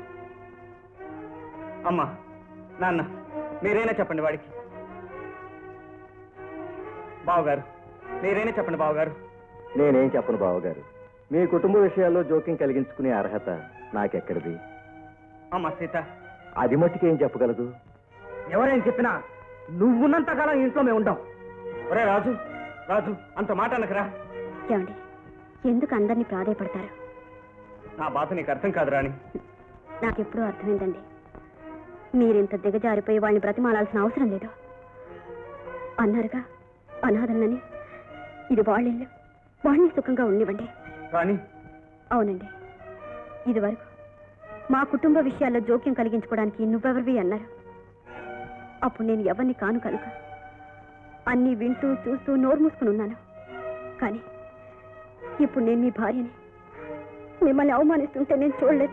అమ్మా నాన్న మీరైనా చెప్పండి వాడికి బావగారు మీరైనా చెప్పండి బావగారు నేనేం చెప్పను బావగారు మీ కుటుంబ విషయాల్లో జోక్యం కలిగించుకునే అర్హత నాకెక్కడిది అమ్మ సీత అది మట్టుకేం చెప్పగలదు ఎవరేం చెప్పినా నువ్వున్నంత కాలం ఇంట్లో మేము ఉంటాం ఒరే రాజు రాజు అంత మాట అనకరా ఏమండి ఎందుకు అందరినీ ప్రాధాయపడతారు నా బాధ నీకు అర్థం కాదు రాణి నాకెప్పుడూ అర్థమైందండి మీరింత దిగజారిపోయి వాళ్ళని బ్రతిమాలాల్సిన అవసరం లేదు అన్నారుగా అనాథన్నని ఇది వాళ్ళిల్లు వాళ్ళని సుఖంగా ఉండివ్వండి కానీ అవునండి ఇదివరకు మా కుటుంబ విషయాల్లో జోక్యం కలిగించుకోవడానికి నువ్వెవరివి అన్నారు అప్పుడు నేను ఎవరిని కాను కనుక అన్నీ వింటూ చూస్తూ నోరు మూసుకుని ఉన్నాను కానీ ఇప్పుడు నేను మీ భార్యని మిమ్మల్ని అవమానిస్తుంటే నేను చూడలేదు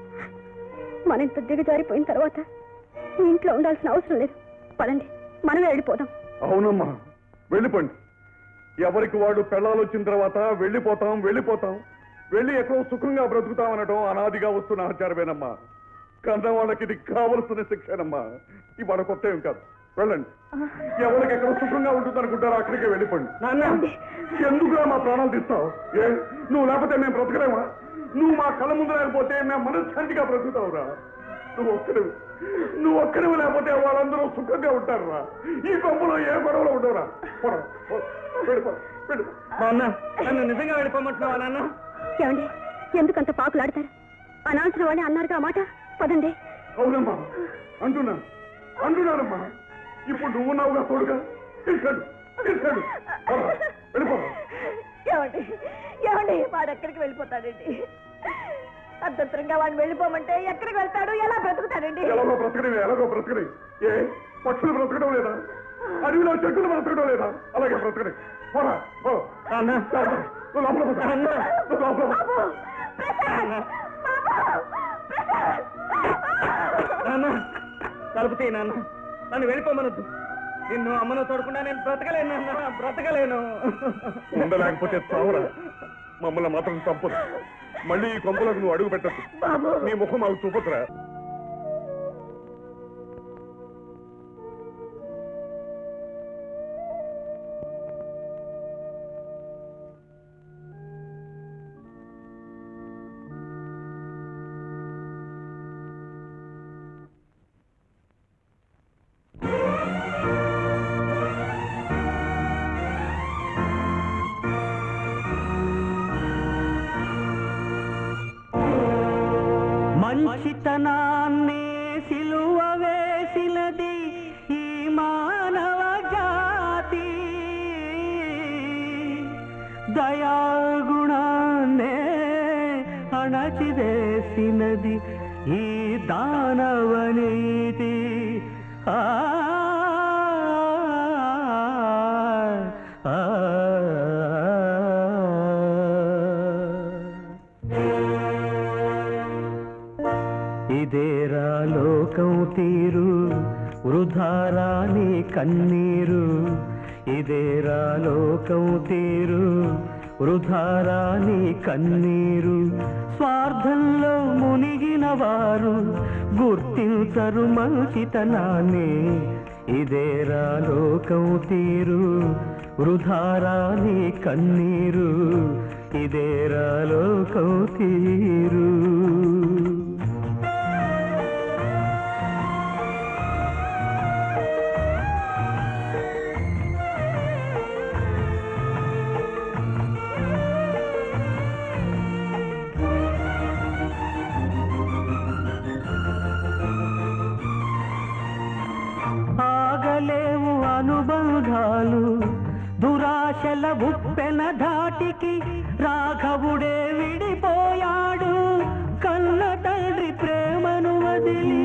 మన ఇంత దిగజారిపోయిన తర్వాత ఈ ఇంట్లో ఉండాల్సిన అవసరం లేదు పదండి మనమే వెళ్ళిపోదాం అవునమ్మా వెళ్ళిపోండి ఎవరికి వాడు పెళ్ళాలు వచ్చిన తర్వాత వెళ్ళిపోతాం వెళ్ళిపోతాం వెళ్ళి ఎక్కడో సుఖంగా బ్రతుకుతాం అనడం అనాదిగా వస్తున్న ఆచారమేనమ్మా కన్న వాళ్ళకి ఇది కావలసిన శిక్షేనమ్మా ఇవాళ కొత్త ఏం కాదు వెళ్ళండి ఎవరికి ఎక్కడ సుఖంగా ఉంటుంది అనుకుంటారో అక్కడికే వెళ్ళిపోండి ఎందుకురా మా ప్రాణాలు తీస్తావు ఏ నువ్వు లేకపోతే మేము బ్రతకలేమా నువ్వు మా కళ్ళ ముందు లేకపోతే మేము మనశ్శాంతిగా బ్రతుకుతావురా నువ్వు ఒక్కడివి నువ్వు ఒక్కడివి లేకపోతే వాళ్ళందరూ సుఖంగా ఉంటారురా ఈ కొంపలో ఏ గొడవలు ఉండవురా పోరా, పో, వెళ్ళిపో, వెళ్ళిపో. నాన్న నన్ను నిజంగా వెళ్ళిపోమంటున్నావా నాన్న ఏమండి ఎందుకంత పాకులాడతారు అనాల్సిన వాళ్ళే అన్నారుగా ఆ మాట పదండి అవునమ్మా అంటున్నా అంటున్నానమ్మా ఇప్పుడు నువ్వు ఉన్నావుగా తోడుగా తీసుకెళ్ళు తీసుకెళ్ళు పోరా, వెళ్ళిపో ఏమండి ఏమండి వాడు ఎక్కడికి వెళ్ళిపోతాడండి అర్ధంతరంగా వాడిని వెళ్ళిపోమంటే ఎక్కడికి వెళ్తాడు ఎలా బ్రతుకుతాడండి ఎలాగో బ్రతకడం ఎలాగో బ్రతకడం ఏ పక్షులు బ్రతకడం లేదా అడవిలో చెట్టులు బ్రతకడం లేదా అలాగే బ్రతకడం పోరా పో. నువ్వు లోపల పో. నువ్వు లోపల పో. నాన్న తలుపు తీ నాన్న నన్ను వెళ్ళిపోమనొద్దు నిన్ను అమ్మను తోడకుండా నేను బ్రతకలేను నాన్న బ్రతకలేను ఉండలేకపోతే చావరా మమ్మల్ని మాత్రం తప్పదు మళ్ళీ ఈ కొంపలకు నువ్వు అడుగు పెట్టద్దు నీ ముఖం మాకు చూపొద్దురా మంచితనాన్నే సిలువ వేసినది ఈ మానవ జాతి దయాగుణాన్నే అణచివేసినది ఈ దానవ నీతి ఆ ఆ, ఇదేరా లోకం తీరు వృధారాని కన్నీరు ఇదేరా లోకం తీరు వృధారాని కన్నీరు స్వార్థంలో మునిగిన వారు గుర్తించరు మంచితనాన్ని ఇదేరా లోకం తీరు వృధారాని కన్నీరు ఇదేరా లోకం తీరు ఆగలేవు అనుబంధాలు దురాశల ఉప్పెన ధాటికి రాఘవుడే విడిపోయాడు కన్న తండ్రి ప్రేమను వదిలి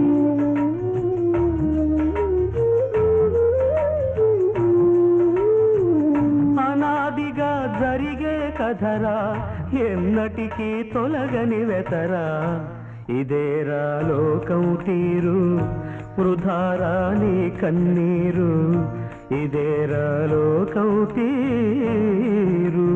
అనాదిగా జరిగే కథరా ఎన్నటికీ తొలగని వెతరా ఇదేరా లోకం తీరు వృధారాని కన్నీరు ఇదేరా లోకం తీరు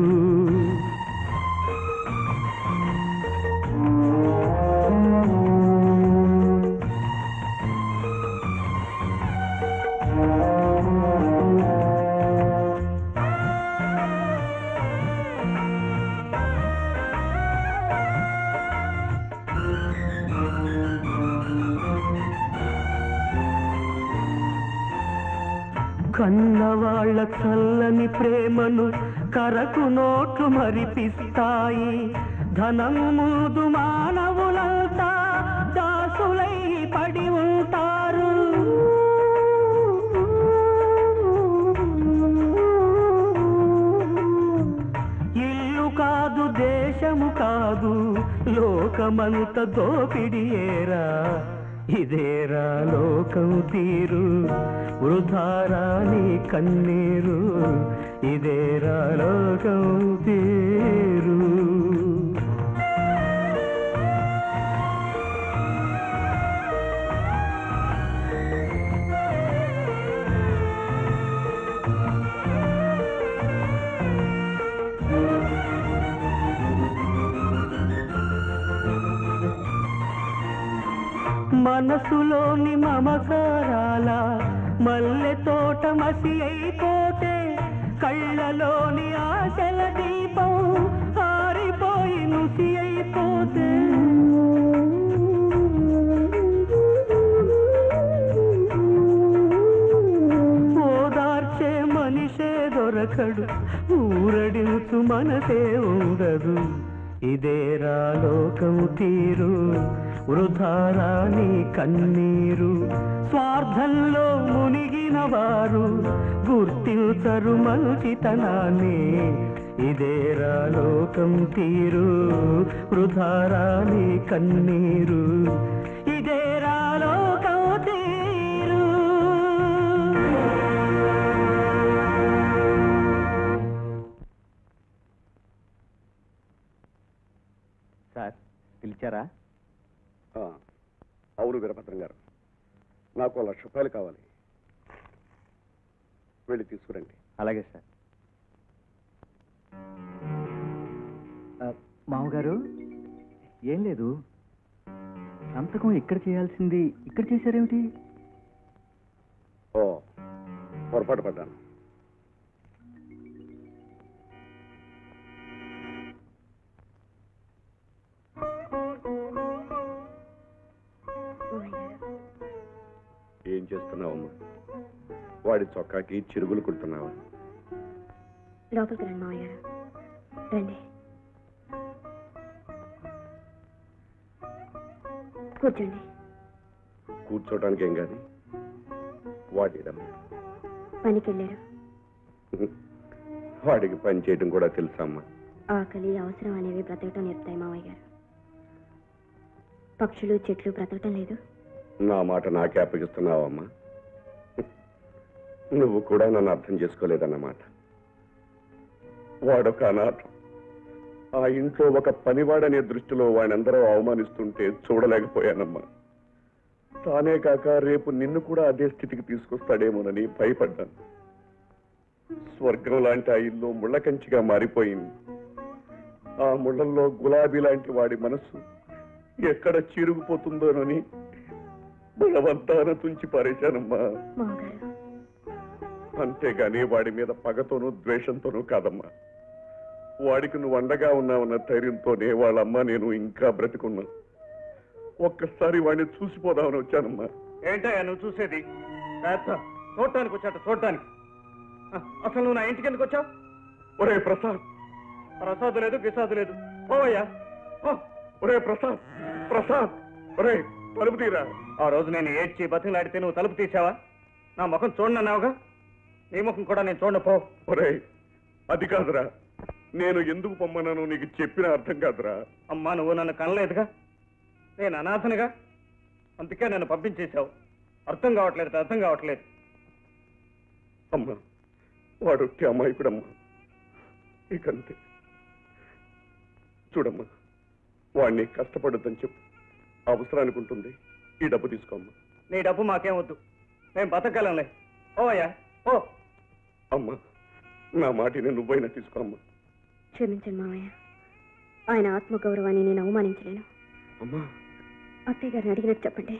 కన్నవాళ్ల చల్లని ప్రేమను కరకు నోట్లు మరిపిస్తాయి ధనం ముందు మానవులంతా దాసులై పడి ఉంటారు ఇల్లు కాదు దేశము కాదు లోకమంత దోపిడియేరా ఇదేరా లోకం తీరు వృధారా నీ కన్నీరు ఇదేరా లోకం తీరు మనసులోని మమకారాల మల్లె తోట మసి అయిపోతే కళ్ళలోని ఆశల దీపం ఆరిపోయి నుసి అయిపోతే ఓదార్చే మనిషే దొరకడు ఊరడించు మనసే ఉండదు ఇదేరా లోకం తీరు వృధారా నీ కన్నీరు స్వార్థంలో మునిగిన వారు గుర్తించరు మంచితనాన్ని ఇదేరా లోకం తీరు వృధారా నీ కన్నీరు ఇదేరా లోకం తీరు సార్ పిలిచారా అవును వీరభద్రం గారు నాకు ఓ లక్ష రూపాయలు కావాలి వెళ్ళి తీసుకురండి అలాగే సార్ మామగారు ఏం లేదు సంతకం ఇక్కడ చేయాల్సింది ఇక్కడ చేశారేమిటి ఓ పొరపాటు పడ్డాను ఏం చేస్తున్నావమ్మా వాడి చొక్కాకి చిరుగులు కుడుతున్నావా లోపలికి రండి మావయ్య గారు రండి కూర్చోండి కూర్చోటానికి ఏం కాదు వాడిడమ్మా పనికి వెళ్ళారు వాడికి పని చేయడం కూడా తెలుసమ్మా ఆకలి అవసరం అనేవి బ్రతకటం నేర్పుతాయి మావయ్య గారు పక్షులు చెట్లు బ్రతకటం లేదు నా మాట నాకే అప్పగిస్తున్నావమ్మా నువ్వు కూడా నన్ను అర్థం చేసుకోలేదన్నమాట వాడొక అనాథ ఆ ఇంట్లో ఒక పనివాడనే దృష్టిలో వాడినందరూ అవమానిస్తుంటే చూడలేకపోయానమ్మా తానే కాక రేపు నిన్ను కూడా అదే స్థితికి తీసుకొస్తాడేమోనని భయపడ్డాను స్వర్గం లాంటి ఆ ఇల్లు ముళ్ళకంచిగా మారిపోయింది ఆ ముళ్ళల్లో గులాబీ లాంటి వాడి మనసు ఎక్కడ చిరుగుపోతుందోనని బలవంతాన తుంచి పారేశానమ్మా మావగారు అంతేగాని వాడి మీద పగతోనూ ద్వేషంతోనూ కాదమ్మా వాడికి నువ్వు అండగా ఉన్నావన్న ధైర్యంతోనే వాళ్ళమ్మ నేను ఇంకా బ్రతికున్నా ఒక్కసారి వాడిని చూసిపోదామని వచ్చానమ్మా ఏంటయ్యా నువ్వు చూసేది పెద్ద చూడటానికి వచ్చాట చూడటానికి ఆ, అసలు నువ్వు నా ఇంటికి ఎందుకు వచ్చావు ఒరే ప్రసాద్ ప్రసాద్ లేదు గిసాదు లేదు పోవయ్యా పో. ఒరే ప్రసాద్ ప్రసాద్ ఒరే తలుపు తీరా ఆ రోజు నేను ఏడ్చి బతిలాడితే నువ్వు తలుపు తీసావా నా ముఖం చూడనన్నావుగా నీ ముఖం కూడా నేను చూడను పో ఒరే అది కాదురా నేను ఎందుకు పొమ్మన్నాను నీకు చెప్పిన అర్థం కాదురా అమ్మా నువ్వు నన్ను కనలేదుగా నేను అనాథనుగా అందుకే నన్ను పంపించేశావు అర్థం కావట్లేదు అర్థం కావట్లేదు అమ్మా వాడు అమాయకుడమ్మా ఇకంతే చూడమ్మా వాడిని కష్టపడొద్దని చెప్పు అవసరానికి ఉంటుంది ఈ డబ్బు తీసుకోమ్మా నీ డబ్బు మాకేం వద్దు మేము బతకగలంలే ఓవయ్యా ఓ అమ్మా నా మాటిని నువ్వైనా తీసుకోమ్మా క్షమించండి మావయ్య ఆయన ఆత్మగౌరవాన్ని నేను అవమానించలేను అమ్మా అత్తయ్య గారిని అడిగినట్టు చెప్పండి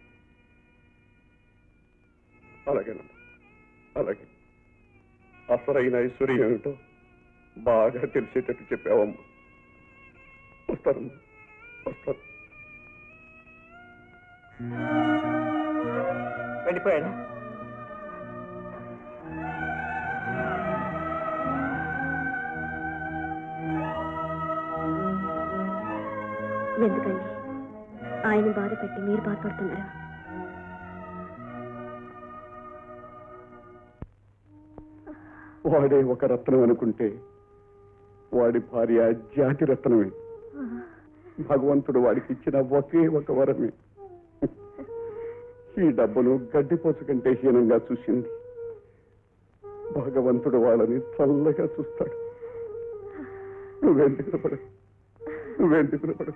అలాగేనమ్మా అలాగే అసలైన ఐశ్వర్యం ఏమిటో బాగా తెలిసేటట్టు చెప్పావమ్మా వస్తానమ్మా వస్తాను వెళ్ళిపోయాడు ఎందుకండి ఆయన బాధ పెట్టి మీరు బాధపడుతున్నారా వాడే ఒక రత్నం అనుకుంటే వాడి భార్య జాతి రత్నమే భగవంతుడు వాడికి ఇచ్చిన ఒకే ఒక వరమే ఈ డబ్బును గడ్డిపోచ కంటే హీనంగా చూసింది భగవంతుడు వాళ్ళని చల్లగా చూస్తాడు నువ్వెందుకు పడు నువ్వెందుకు పడు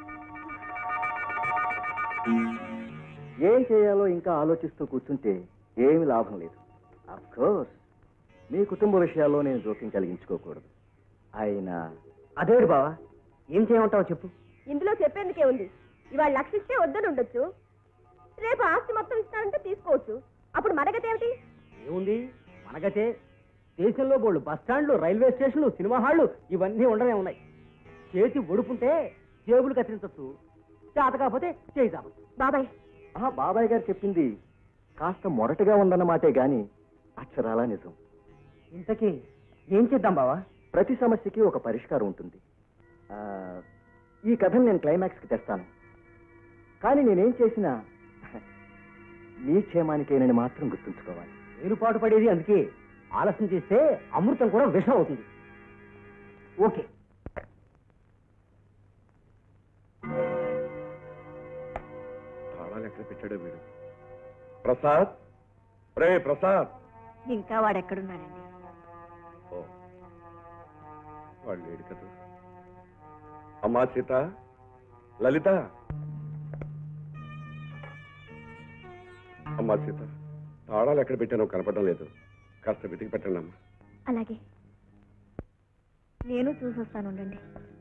ఏం చేయాలో ఇంకా ఆలోచిస్తూ కూర్చుంటే ఏమి లాభం లేదు కోర్స్ మీ కుటుంబ విషయాల్లో నేను జోక్యం కలిగించుకోకూడదు అయినా అదేడు బావా ఏం చేయమంటావు చెప్పు ఇందులో చెప్పేందుకే ఉంది ఇవాళ లక్ష ఇస్తే వద్దని ఉండొచ్చు రేపు ఆస్తి మొత్తం ఇస్తానంటే తీసుకోవచ్చు అప్పుడు మనగత ఏమిటి ఏముంది మనగతే దేశంలో బోళ్ళు బస్ స్టాండ్లు రైల్వే స్టేషన్లు సినిమా హాళ్ళు ఇవన్నీ ఉండనే ఉన్నాయి చేతి ఒడుపుంటే జేబులు కత్తిరించచ్చు చేత కాకపోతే చేయి చాపచ్చు బాబాయ్ ఆ బాబాయ్ గారు చెప్పింది కాస్త మొరటగా ఉందన్నమాటే గాని అక్షరాలా నిజం ఇంతకీ ఏం చేద్దాం బావా ప్రతి సమస్యకి ఒక పరిష్కారం ఉంటుంది ఆ, ఈ కథను నేను క్లైమాక్స్కి తెస్తాను కానీ నేనేం చేసినా మీ క్షేమానికేనని మాత్రం గుర్తుంచుకోవాలి వేరుపాటు పడేది అందుకే ఆలస్యం చేస్తే అమృతం కూడా విషం అవుతుంది ఓకే తాళాలు ఎక్కడ పెట్టాడో వీడు ప్రసాద్ రే ప్రసాద్ ఇంకా వాడెక్కడున్నాడండి ఓ వాళ్ళు లేడు కదా అమ్మా సీత లలిత అమ్మా సీత తాళాలు ఎక్కడ పెట్టానో కనపడడం లేదు కాస్త వెతికి పెట్టండి అమ్మా అలాగే నేను చూసొస్తాను ఉండండి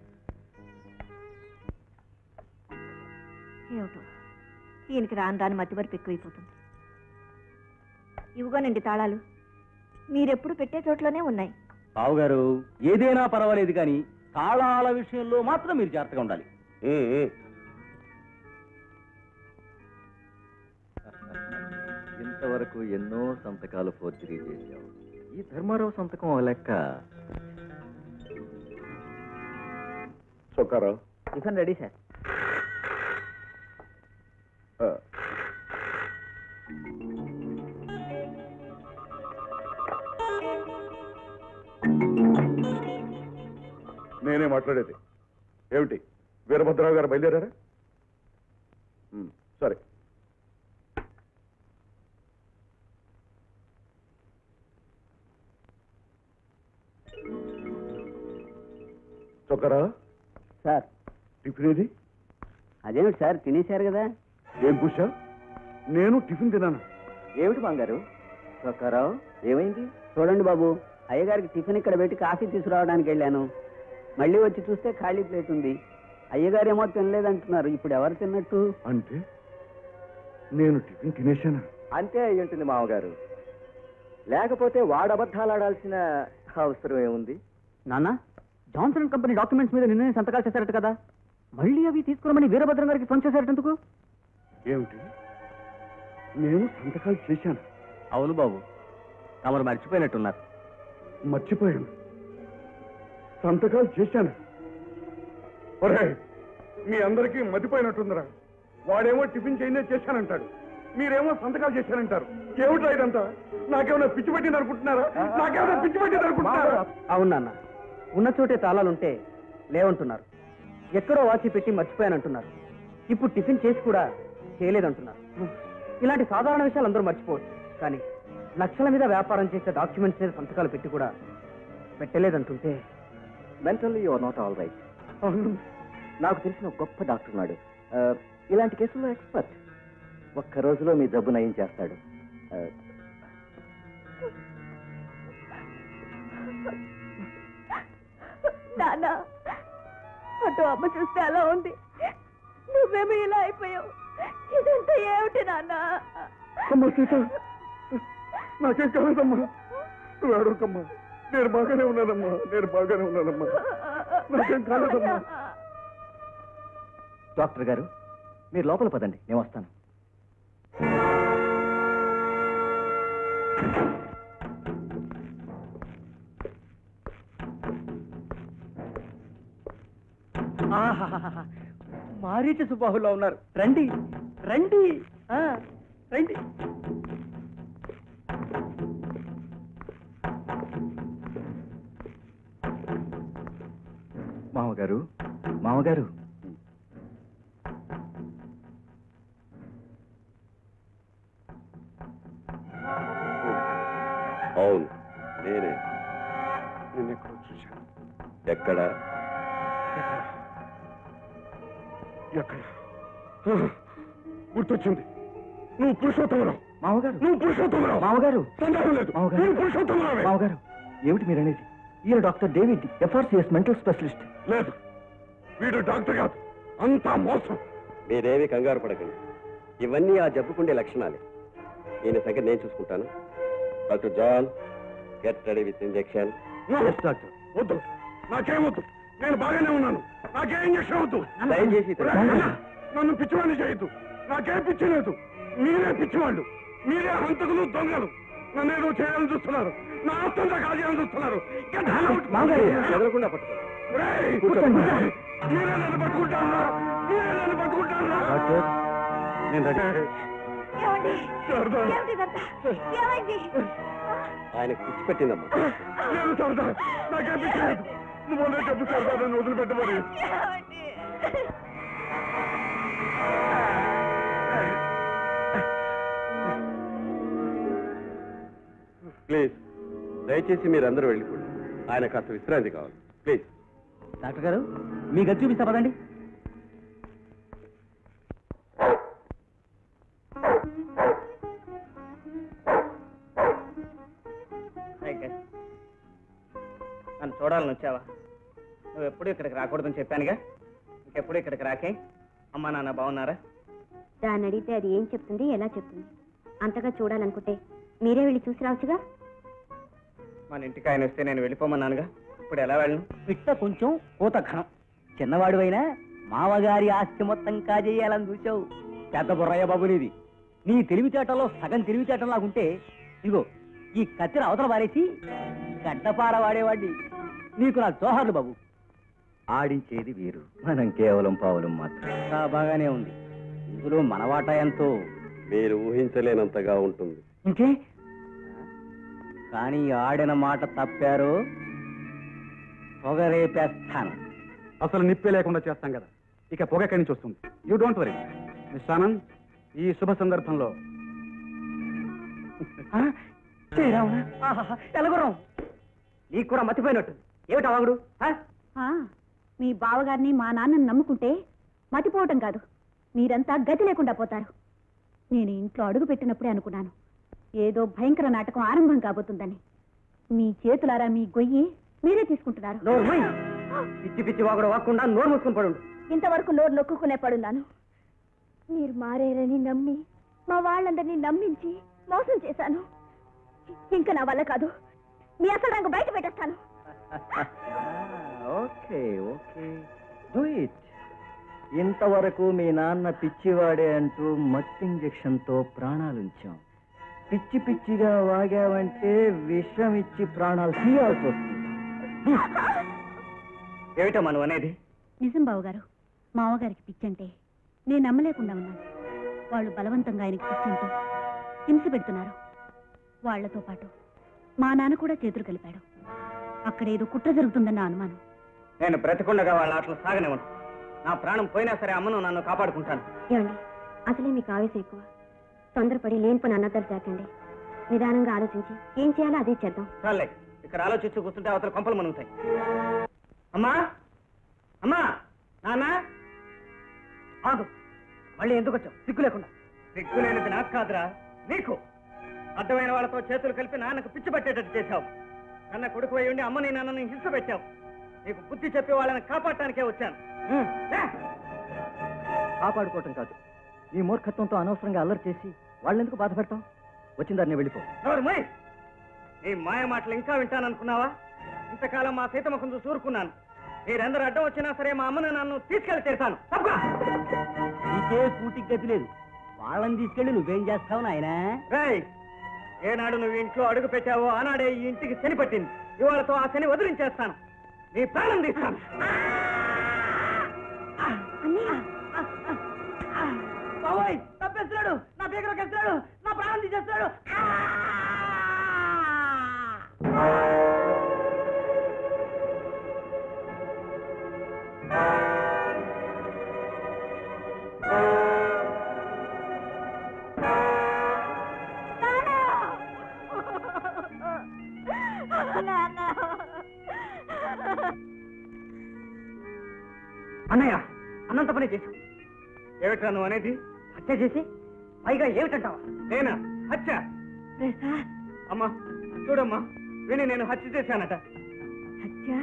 ఏమిటో ఈయనకి రాను రాని మతివరపు ఎక్కువైపోతుంది ఇవ్వగోనండి తాళాలు మీరెప్పుడు పెట్టే చోట్లోనే ఉన్నాయి బావుగారు ఏదైనా పర్వాలేదు కానీ తాళాల విషయంలో మాత్రం మీరు జాగ్రత్తగా ఉండాలి ఉమ్, ఉమ్. ఇంతవరకు ఎన్నో సంతకాలు ఫోర్జరీ చేశావు ఈ ధర్మారావు సంతకం ఓ లెక్క చొక్కారావు టిఫిన్ రెడీ సార్ ఆ, నేనే మాట్లాడేది ఏమిటి వీరభద్రరావు గారు బయలుదేరారా ఉమ్, సరే చొక్కరా సార్ టిఫిన్ ఏది అదేమిటి సార్ తినేశారు కదా ఏం కూర్చా నేను టిఫిన్ తిన్నాను ఏమిటి బంగారు చొక్కారావు ఏమైంది చూడండి బాబు అయ్యగారికి టిఫిన్ ఇక్కడ పెట్టి కాఫీ తీసుకురావడానికి వెళ్ళాను మళ్ళీ వచ్చి చూస్తే ఖాళీ ప్లేట్ ఉంది అయ్యగారేమో తినలేదంటున్నారు ఇప్పుడు ఎవరు తిన్నట్టు అంటే నేను టిఫిన్ తినేశానా అంతే అయి ఉంటుంది మామగారు లేకపోతే వాడు అబద్ధాలు ఆడాల్సిన అవసరం ఏముంది నాన్న జాన్సన్ కంపెనీ డాక్యుమెంట్స్ మీద నిన్ననే సంతకాలు చేశారట కదా మళ్ళీ అవి తీసుకురమని వీరభద్రం గారికి ఫోన్ చేశారట ఎందుకు ఏమిటి నేను సంతకాలు చేశాను అవును బాబు తమరు మర్చిపోయినట్టున్నారు మర్చిపోయాను సంతకాలు చేశాను ఒరే మీ అందరికీ మతిపోయినట్టుందిరా వాడేమో టిఫిన్ చేయిందే చేశానంటాడు మీరేమో సంతకాలు చేశానంటారు ఏమిట్రా ఇదంతా నాకేమైనా పిచ్చి పట్టింది అనుకుంటున్నారా నాకేమైనా పిచ్చి పట్టింది అనుకుంటున్నారా అవును నాన్న ఉన్న చోటే తాళాలుంటే లేవంటున్నారు ఎక్కడో వాచి పెట్టి మర్చిపోయానంటున్నారు ఇప్పుడు టిఫిన్ చేసి కూడా చేయలేదంటున్నారు ఇలాంటి సాధారణ విషయాలు అందరూ మర్చిపోవచ్చు కానీ లక్షల మీద వ్యాపారం చేసే డాక్యుమెంట్స్ మీద సంతకాలు పెట్టి కూడా పెట్టలేదంటుంటే mentally your not all right నాకు తెలిసిన ఒక గొప్ప డాక్టర్ ఉన్నాడు ఆ, ఇలాంటి కేసుల్లో ఎక్స్పర్ట్ ఒక్క రోజులో మీ జబ్బు నయం చేస్తాడు ఆ, నాన్న అటు అమ్మ చూస్తే అలా ఉంది నువ్వేమో ఇలా అయిపోయావు ఇదంతా ఏమిటి నాన్న అమ్మా సీత నాకేం కాలేదమ్మా నువ్వు అడగమ్మా నేను బాగానే ఉన్నానమ్మా నేను బాగానే ఉన్నానమ్మా నాకేం కాలేదమ్మా డాక్టర్ గారు మీరు లోపల పదండి నేను వస్తాను మారీచ సుబాహులో ఉన్నారు రండి రండి ఆ, రండి మామగారు మామగారు అవును నేనే నేను ఎక్కడ చూశాను ఎక్కడ ఎక్కడ గుర్తొచ్చింది నువ్వు పురుషోత్తమరావు మామగారు నువ్వు పురుషోత్తమరావు మామగారు సందేహం లేదు మామగారు. నువ్వు పురుషోత్తమరావే మామగారు ఏమిటి మీరు అనేది ఈయన doctor David FRCS mental specialist లేదు వీడు డాక్టర్ కాదు అంతా మోసం మీరేమీ కంగారు పడకండి ఇవన్నీ ఆ జబ్బుకుండే లక్షణాలే ఈయన సంగతి నేను చూసుకుంటాను doctor John get ready with injection doctor వద్దు నాకేం వద్దు నేను బాగానే ఉన్నాను నాకేం ఇంజక్షన్ వద్దు దయచేసి ఇతను- నాన్న, నన్ను పిచ్చివాడిని చేయొద్దు నాకేం పిచ్చి లేదు మీరే పిచ్చివాళ్ళు మీరే హంతకులు దొంగలు నన్ను ఏదో చేయాలని చూస్తున్నారు నా ఆస్తంతా కాజేయాలని చూస్తున్నారు Get out! ఎదరకుండా పట్టుకో రేయ్! కూర్చోండి. మీరే నన్ను పట్టుకుంటారా మీరే నన్ను పట్టుకుంటారా డాక్టర్ నేను రెడీ ఏమండి శారదా ఏమిటి ఇదంతా? ఏమైంది ఆయనకు పిచ్చి పెట్టిందమ్మా నేను శారదా నాకేం పిచ్చి లేదు నువ్వు అనే చెప్పు శారదా నన్ను వదిలిపెట్టమని ఏమండి ప్లీజ్ దయచేసి మీరందరూ వెళ్ళిపోండి ఆయన కాస్త విశ్రాంతి కావాలి ప్లీజ్ డాక్టర్ గారు మీ గది చూపిస్తా పదండి నన్ను చూడాలని వచ్చావా నువ్వు ఎప్పుడు ఇక్కడికి రాకూడదని చెప్పానుగా ఇంకెప్పుడు ఇక్కడికి రాకే అమ్మా నాన్న బాగున్నారా దాన్ని అడిగితే అది ఏం చెప్తుంది ఎలా చెప్తుంది అంతగా చూడాలనుకుంటే మీరే వెళ్ళి చూసి రావచ్చుగా మన ఇంటికి ఆయన వస్తే నేను వెళ్ళిపోమన్నానుగా ఇప్పుడు ఎలా వెళ్ళను పిట్ట కొంచెం కూత ఘనం చిన్నవాడు అయినా మామగారి ఆస్తి మొత్తం కాజేయాలని చూసావు పెద్ద బుర్రయ్య బాబు నీది నీ తెలివితేటలో సగం తెలివితేటలాగుంటే ఇదిగో ఈ కత్తిని అవతల పారేసి గడ్డపార వాడేవాడిని నీకు నా జోహార్లు బాబు ఆడించేది వీరు మనం కేవలం పావులం మాత్రం అంతా బాగానే ఉంది ఇందులో మన వాటా ఎంతో మీరు ఊహించలేనంతగా ఉంటుంది ఇంకే కానీ ఆడిన మాట తప్పారు పొగరేపేస్తాను అసలు నిప్పే లేకుండా చేస్తాం కదా ఇక పొగ ఎక్కడి నుంచి వస్తుంది you don't worry miss Anand ఈ శుభ సందర్భంలో ఎలగురం నీకు కూడా మతిపోయినట్టు ఏమిటా వాగుడు ఆ, మీ బావగారిని మా నాన్నని నమ్ముకుంటే మతిపోవటం కాదు మీరంతా గతి లేకుండా పోతారు నేను ఇంట్లో అడుగు పెట్టినప్పుడే అనుకున్నాను ఏదో భయంకర నాటకం ఆరంభం కాబోతుందని మీ చేతులారా మీ గొయ్యి మీరే తీసుకుంటున్నారు నోరు మూయ్. పిచ్చి పిచ్చి వాగుడు వాకుండా నోరు మూసుకుని పడు ఇంతవరకు నోరు నొక్కుకునే పడున్నాను మీరు మారేరని నమ్మి మా వాళ్ళందరినీ నమ్మించి మోసం చేశాను ఇంకా నా వల్ల కాదు మీ అసలు రంగు బయట పెట్టేస్తాను ఓకే ఓకే డూ ఇట్ ఇంతవరకు మీ నాన్న పిచ్చివాడే అంటూ మత్తు ఇంజెక్షన్తో ప్రాణాలుంచాం పిచ్చి పిచ్చిగా వాగావంటే విషం ఇచ్చి ప్రాణాలు తీయాల్సి వస్తుంది ఏమిటమ్మా నువ్వు అనేది నిజం బావగారు మావగారికి పిచ్చంటే నేను నమ్మలేకుండా ఉన్నాను వాళ్ళు బలవంతంగా ఆయనకి పిచ్చంటూ హింస పెడుతున్నారు వాళ్లతో పాటు మా నాన్న కూడా చేతులు కలిపాడు అక్కడేదో కుట్ర జరుగుతుందన్న అనుమానం నేను బ్రతికుండగా వాళ్ళ ఆటలు సాగనివ్వను నా ప్రాణం పోయినా సరే అమ్మను నన్ను కాపాడుకుంటాను ఏమండి అసలే మీకు ఆవేశం ఎక్కువ తొందరపడి లేనిపోని అన్నదాలు చేకండి నిదానంగా ఆలోచించి ఏం చేయాలో అదే చేద్దాం చాలే ఇక్కడ ఆలోచిస్తూ కూర్చుంటే అవతల కొంపలు మనుగుతాయి అమ్మా అమ్మా నాన్న ఆగు మళ్ళీ ఎందుకు వచ్చావు సిగ్గు లేకుండా సిగ్గు లేనిది నాకు కాదురా నీకు అడ్డమైన వాళ్ళతో చేతులు కలిపి నాన్నకు పిచ్చి పట్టేటట్టు చేశావు నన్న కొడుకు అయి ఉండి అమ్మని నాన్నని హింస పెట్టావు నీకు బుద్ధి చెప్పి వాళ్ళని కాపాడటానికే వచ్చాను ఉం, లే. కాపాడుకోవటం కాదు నీ మూర్ఖత్వంతో అనవసరంగా అల్లరి చేసి వాళ్ళెందుకు బాధ పెడతావు వచ్చిన దాన్ని వెళ్ళిపో నోరు మూయ్. నీ మాయ మాటలు ఇంకా వింటాననుకున్నావా ఇంతకాలం మా సీతమ్మకు చూరుకున్నాను మీరందరూ అడ్డం వచ్చినా సరే మా అమ్మను నన్ను తీసుకెళ్లి తీరుతాను తప్పుగా నీకే కూటికి గతి లేదు వాళ్ళని తీసుకెళ్ళి నువ్వేం చేస్తావు నాయనా రేయ్ ఏనాడు నువ్వు ఇంట్లో అడుగు పెట్టావో ఆనాడే ఈ ఇంటికి శని పట్టింది ఇవాళతో ఆ శని వదిలించేస్తాను నీ ప్రాణం తీస్తాను పీకలో కలుస్తున్నాడు నా ప్రాణం తీసేస్తున్నాడు అన్నయ్య అన్నంత పని చేశావు ఏమిట్రా నువ్వు అనేది హత్య చేసి పైగా ఏమిటంటావా నేనా హత్య అమ్మా చూడమ్మా విని నేను హత్య చేశానట హత్య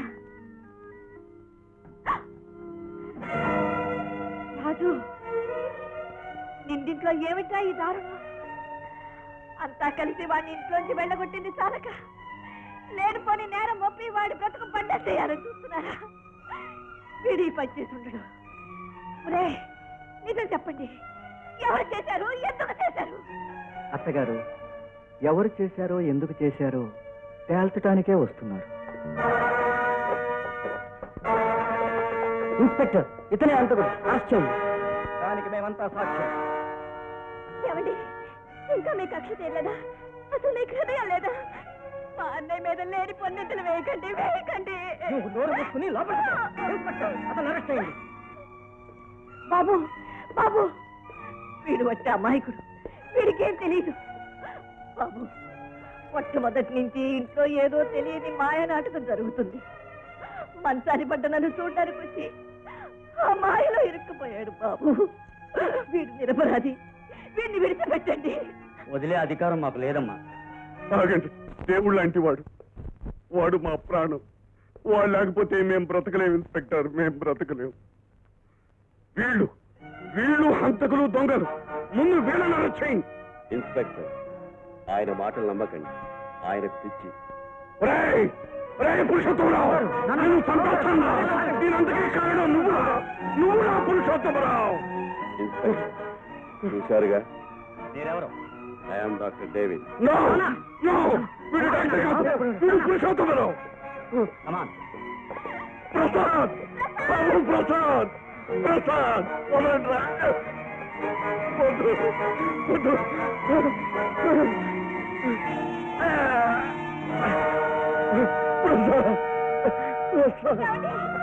రాజు నిందింట్లో ఏమిటా ఈ దారుణం అంతా కలిసి వాడిని ఇంట్లోంచి వెళ్ళగొట్టింది చాలక లేనిపోని నేరం ఒప్పి వాడి బ్రతుకు పడ్డేసేయాలని చూస్తున్నారా వీడి పని చేసి ఉండడు ఒరే నిజం చెప్పండి ఎవరు చేశారు ఎందుకు చేశారు అత్తగారు ఎవరు చేశారో ఎందుకు చేశారో తేల్చడానికే వస్తున్నారు ఇన్స్పెక్టర్ ఇతనే అంతకుడు ఆశ్చర్యం దానికి మేమంతా సాక్ష్యం ఏమండి ఇంకా మీ కక్ష తీరలేదా అసలు మీకు హృదయం లేదా మా అన్నయ్య మీద లేని పొన్నెత్తులు వేయకండి వేయకండి నువ్వు నోరు మూసుకుని లోపలికి పో. ఇన్స్పెక్టర్ అతను అరెస్ట్ అయింది బాబు బాబు వీడు వచ్చే అమాయకుడు వీడికేం తెలియదు బాబు మొట్టమొదటి నుంచి ఇంట్లో ఏదో తెలియని మాయ నాటకం జరుగుతుంది మంచాన్ని పడ్డ నన్ను చూడడానికి వచ్చి ఆ మాయలో ఇరుక్కుపోయాడు బాబు వీడు నిరపరాధి వీడిని విడిచిపెట్టండి వదిలే అధికారం మాకు లేదమ్మా ఆగండి దేవుడు లాంటి వాడు వాడు మా ప్రాణం వాడు లేకపోతే మేం బ్రతకలేం ఇన్స్పెక్టర్ మేం బ్రతకలేం వీళ్ళు వీళ్ళు హంతకులు దొంగలు ముందు వీళ్ళని అరెస్ట్ చేయండి ఇన్స్పెక్టర్ ఆయన మాటలు నమ్మకండి ఆయన పిచ్చి ఒరేయ్! ఒరేయ్ పురుషోత్తమరావు! నన్ను చంపేస్తున్నా! దీనంతకీ కారణం నువ్వురా! నువ్వురా పురుషోత్తమరావు! ఇన్స్పెక్టర్ చూశారుగా మీరెవరు I'm doctor David No! No! వీడు డాక్టర్ కాదు! వీడు పురుషోత్తమరావు! కమాన్ ప్రసాద్! బాబు ప్రసాద్! ప్రసాద్! వదలండిరా! వద్దు! వద్దు! ప్రసాద్! ప్రసాద్!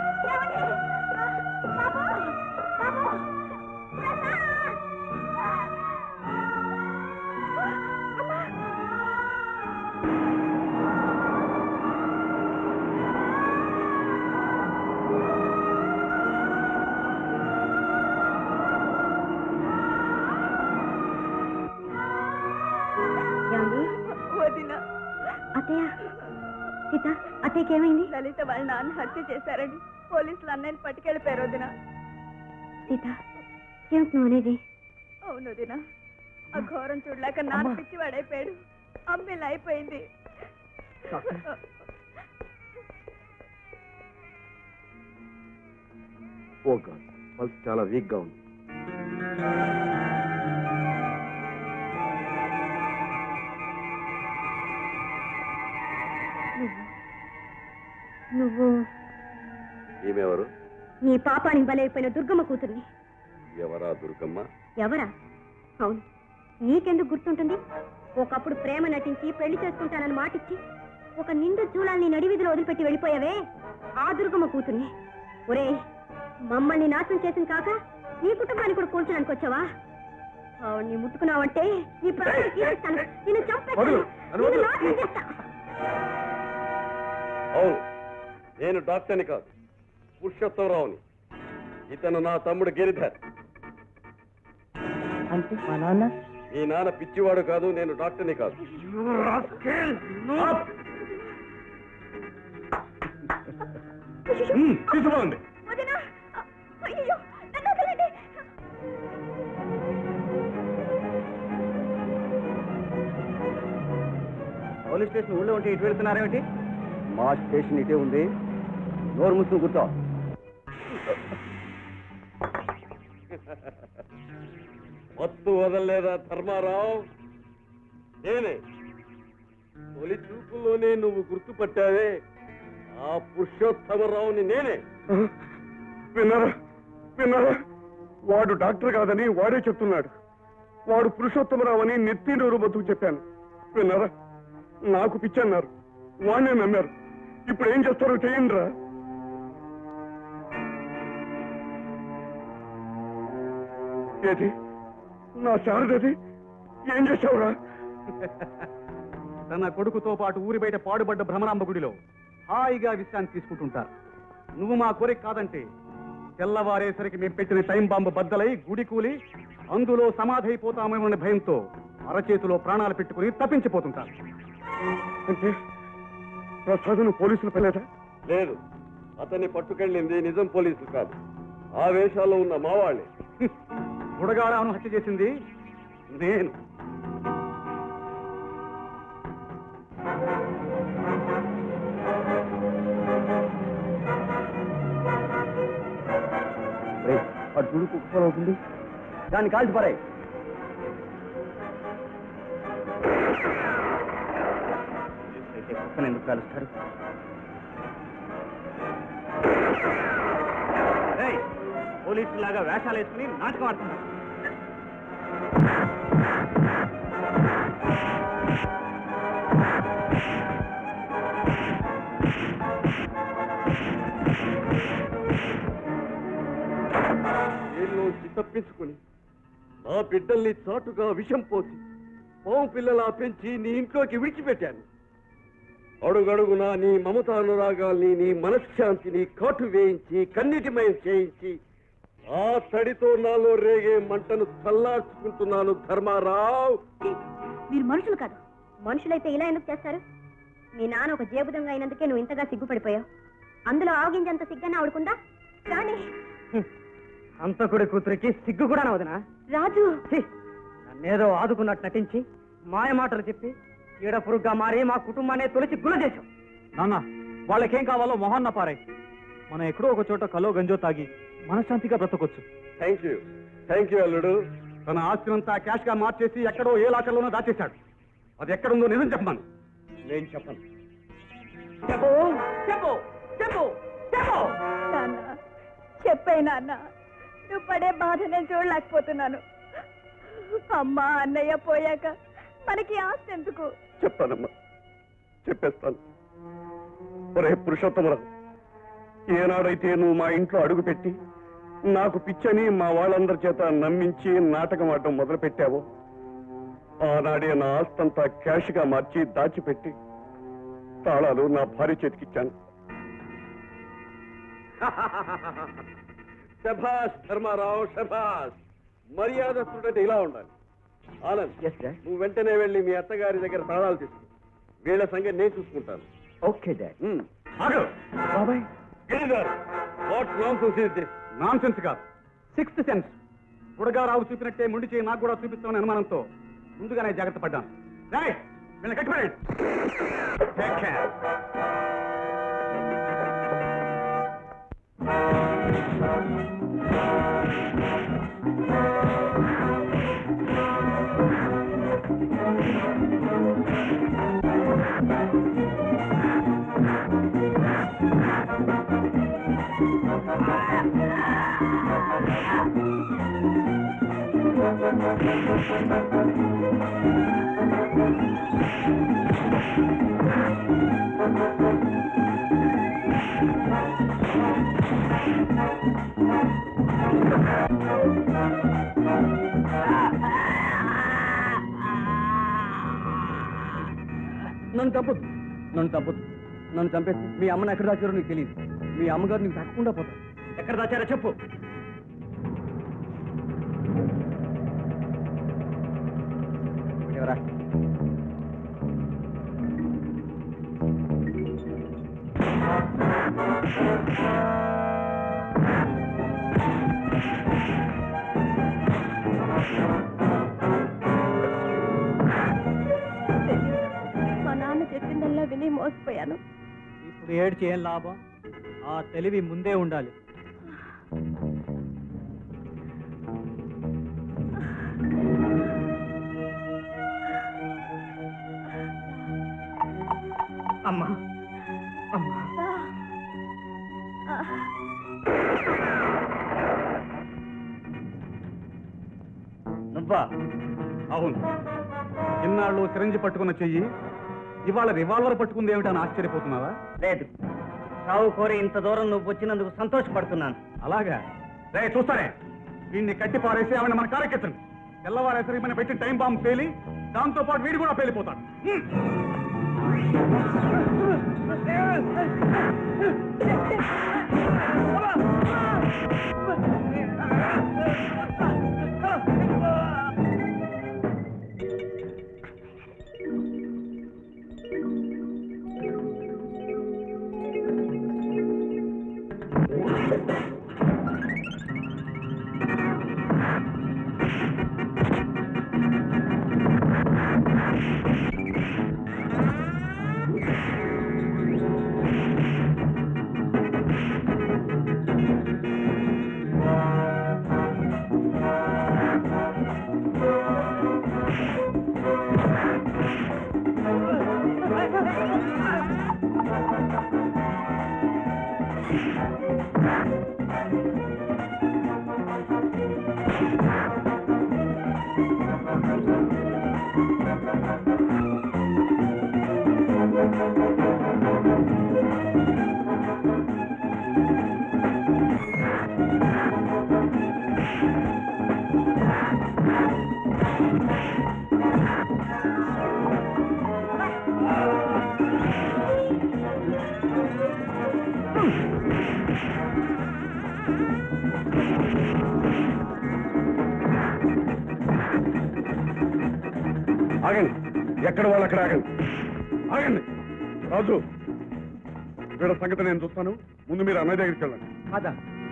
వదిన అత్తయ్య సీత అత్తయ్యకి ఏమైంది లలిత వాళ్ళ నాన్న హత్య చేశారని పోలీసులు అన్నయ్యని పట్టుకెళ్ళిపోయారు వదిన సీత ఏమిటి నువ్వు అనేది అవును వదిన ఆ ఘోరం చూడలేక నాన్న పిచ్చి వాడైపోయాడు అమ్మిల్ అయిపోయింది ఓ గాడ్ పల్స్ చాలా వీక్ గా ఉంది నువ్వు ఈమెవరు నీ పాపానికి బలైపోయిన దుర్గమ్మ కూతుర్ని ఎవరా దుర్గమ్మ ఎవరా అవును నీకెందుకు గుర్తుంటుంది ఒకప్పుడు ప్రేమ నటించి పెళ్లి చేసుకుంటానని మాటిచ్చి ఒక నిండు చూలాల్ని నడివిధిలో వదిలిపెట్టి వెళ్ళిపోయావే ఆ దుర్గమ్మ కూతుర్ని ఒరే మమ్మల్ని నాశనం చేసింది కాక నీ కుటుంబాన్ని కూడా కూల్చడానికి వచ్చావా ఆవిడ్ని ముట్టుకున్నావంటే నీ ప్రాణాలు తీసేస్తాను నిన్ను చంపేస్తాను వదలు, నన్ను నిన్ను వదలు. నాశనం చేస్తా అవును నేను డాక్టర్ని కాదు పురుషోత్తమరావుని ఇతను నా తమ్ముడు గిరిధర్ అంటే మా నాన్న మీ నాన్న పిచ్చివాడు కాదు నేను డాక్టర్ని కాదు తీసుకోండి వదిన అయ్యో నన్ను వదలండి పోలీస్ స్టేషన్ ఊళ్ళో ఉంటే ఇటు వెళ్తున్నారేమిటి మా స్టేషన్ ఇటే ఉంది నోరు మూసుకుని కూర్చో మత్తు వదలలేదా ధర్మారావు నేనే తొలి చూపులోనే నువ్వు గుర్తుపట్టావే ఆ పురుషోత్తమరావుని నేనే విన్నారా విన్నారా వాడు డాక్టర్ కాదని వాడే చెప్తున్నాడు వాడు పురుషోత్తమరావు అని నెత్తి నూరు బతుకు చెప్పాను విన్నారా నాకు పిచ్చన్నారు వాడినే నమ్మారు ఇప్పుడు ఏం చేస్తారో చేయండి రా ఏది నా శారదది ఏం చేశావురా తన కొడుకుతో పాటు ఊరి బయట పాడుబడ్డ భ్రమరాంబ గుడిలో హాయిగా విశ్రాంతి తీసుకుంటుంటారు నువ్వు మా కోరిక కాదంటే తెల్లవారేసరికి మేము పెట్టిన టైం బాంబు బద్దలై గుడి కూలి అందులో సమాధి అయిపోతామేమోనే భయంతో అరచేతిలో ప్రాణాలు పెట్టుకుని తప్పించిపోతుంటారు అంటే ప్రసాదును పోలీసులు పెళ్ళదా లేదు అతన్ని పట్టుకెళ్ళింది నిజం పోలీసులు కాదు ఆ వేషాల్లో ఉన్న మావాళ్ళే బుడగాడాను హత్య చేసింది నేను అటు చూడు కుక్క అవుతుంది దాన్ని కాల్చి పారాయి అయితే కుక్కను ఎందుకు కాలుస్తారు పోలీసులాగా వేషాలు వేసుకుని నాటకం ఆడుతున్నారు జైల్లోంచి తప్పించుకుని నా బిడ్డల్ని చాటుగా విషం పోసి పాము పిల్లలా పెంచి నీ ఇంట్లోకి విడిచిపెట్టాను అడుగడుగునా నీ మమత అనురాగాల్ని నీ మనశ్శాంతిని కాటు వేయించి కన్నిటిమయం చేయించి ఆ తడితో నాలో రేగే మంటను చల్లార్చుకుంటున్నాను ధర్మారావు మీరు మనుషులు కాదు మనుషులైతే ఇలా ఎందుకు చేస్తారు మీ నాన్న ఒక జేబుదంగా అయినందుకే నువ్వు ఇంతగా సిగ్గుపడిపోయావు అందులో ఆవగింజంత సిగ్గన ఆవిడకుందా రాణి అంతకుడి కూతురికి సిగ్గు కూడా వదినా రాజు నన్నేదో ఆదుకున్నట్టు నటించి మాయ మాటలు చెప్పి ఈడ పురుగ్గా మారి మా కుటుంబాన్ని తొలిచి గుల చేశాం నాన్న వాళ్ళకేం కావాలో మొహన్న పారాయి మనం ఎక్కడో ఒక చోట కలో గంజో తాగి మనశ్శాంతిగా బ్రతకొచ్చు థ్యాంక్ యూ థ్యాంక్ యూ అల్లుడు తన ఆస్తినంతా క్యాష్ గా మార్చేసి ఎక్కడో ఏ లాకర్లోనో దాచేశాడు అది ఎక్కడుందో నిజం చెప్పమను నేను చెప్పను చెప్పు చెప్పు చెప్పు చెప్పు నాన్న చెప్పే నాన్న నువ్వు పడే బాధ నేను చూడలేకపోతున్నాను అమ్మ అన్నయ్య పోయాక మనకి ఆస్తి ఎందుకు చెప్తానమ్మా చెప్పేస్తాను ఒరే పురుషోత్తమరావు ఏనాడైతే నువ్వు మా ఇంట్లో అడుగుపెట్టి నాకు పిచ్చని మా వాళ్ళందరి చేత నమ్మించి నాటకం ఆడటం మొదలు పెట్టావో ఆనాడే నా ఆస్తంతా క్యాష్గా మార్చి దాచిపెట్టి తాళాలు నా భార్య చేతికిచ్చాను శభాష్ ధర్మారావు శభాష్ మర్యాదస్తుడంటే ఇలా ఉండాలి ఆనంద్ నువ్వు వెంటనే వెళ్ళి మీ అత్తగారి దగ్గర తాళాలు తీసుకో వీళ్ళ సంగతి నేను చూసుకుంటాను ఓకే డాడ్ బాబాయ్ what nonsense is this nonsense కాదు సిక్స్త్ సెన్స్ బుడగారావు చూపినట్టే ముండి చేయి నాకు కూడా చూపిస్తామని అనుమానంతో ముందుగానే జాగ్రత్త పడ్డాను రేయ్, వీళ్ళని కట్టిపడండి Take care. నన్ను చంపొద్దు నన్ను చంపొద్దు నన్ను చంపేసి మీ అమ్మని ఎక్కడ దాచారో నీకు తెలియదు మీ అమ్మగారు నీకు తప్పకుండా పోతారు ఎక్కడ దాచారో చెప్పు ఎవరా మా నాన్న చెప్పిందల్లా విని మోసపోయాను ఇప్పుడు ఏడు చేయం లాభం ఆ తెలివి ముందే ఉండాలి అమ్మా అమ్మా నువ్వా అవును ఇన్నాళ్ళు సిరంజి పట్టుకున్న చెయ్యి ఇవాళ రివాల్వర్ పట్టుకుంది ఏమిటని ఆశ్చర్యపోతున్నావా లేదు సావు కోరి ఇంత దూరం నువ్వు వచ్చినందుకు సంతోషపడుతున్నాను అలాగా రే చూస్తానే వీడిని కట్టి పారేసి ఆవిడ మన కారెక్కించండి తెల్లవారేసరికి మన పెట్టిన టైం బాంబు పేలి దాంతో పాటు వీడు కూడా పేలిపోతాడు హ్మ్. ఆగండి ఎక్కడ వాళ్ళు అక్కడ ఆగండి ఆగండి రాజు వీళ్ళ సంగతి నేను చూస్తాను ముందు మీరు అన్నయ్య దగ్గరికి వెళ్ళండి అదా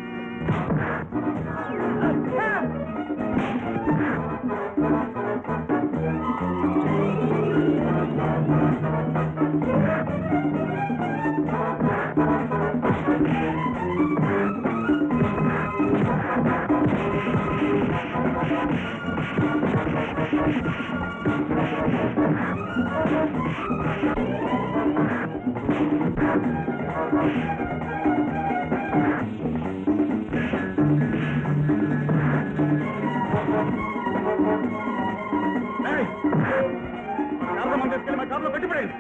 ఏయ్! చాలా మంది తీసుకెళ్ళి మా కారులో పెట్టిపడేయండి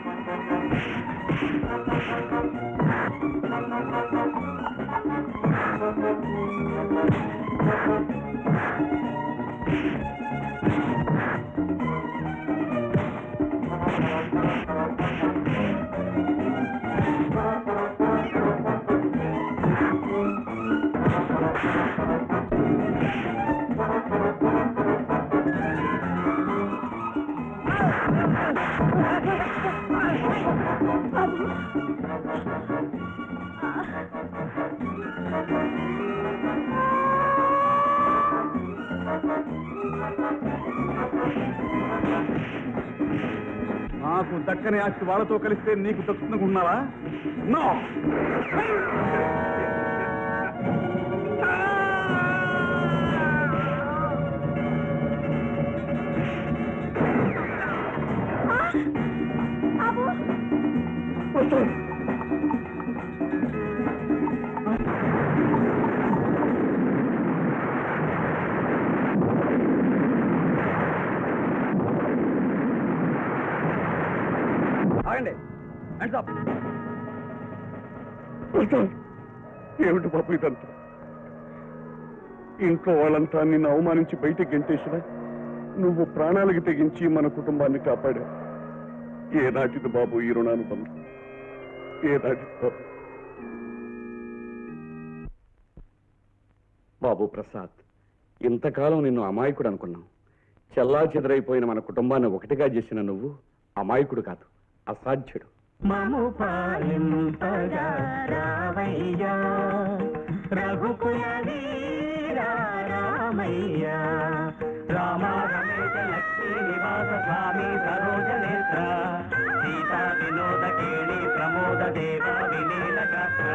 నాకు దక్కని ఆస్తి వాళ్ళతో కలిస్తే నీకు దక్కుతుందనుకుంటున్నావా నో ఆగండి హ్యాండ్స్ అప్ ఏమిటి బాబు ఇదంతా ఇంట్లో వాళ్ళంతా నిన్ను అవమానించి బయటికి గెంటేసిన నువ్వు ప్రాణాలకి తెగించి మన కుటుంబాన్ని కాపాడావు ఏ నాటిది బాబు ఈ రుణానుబంధం ఏ నాటిది బాబు బాబు ప్రసాద్ ఇంతకాలం నిన్ను అమాయకుడు అనుకున్నావు చెల్లా చెదరైపోయిన మన కుటుంబాన్ని ఒకటిగా చేసిన నువ్వు అమాయకుడు కాదు అసాధ్యుడు మము పాలింపగా రావయ్యా రఘుకుల వీరా రామయ్య రామ రమేశ లక్ష్మీ నివాస స్వామి సరోజ నేత్ర సీతా వినోద కేళి ప్రమోద దేవ వినీల గాత్ర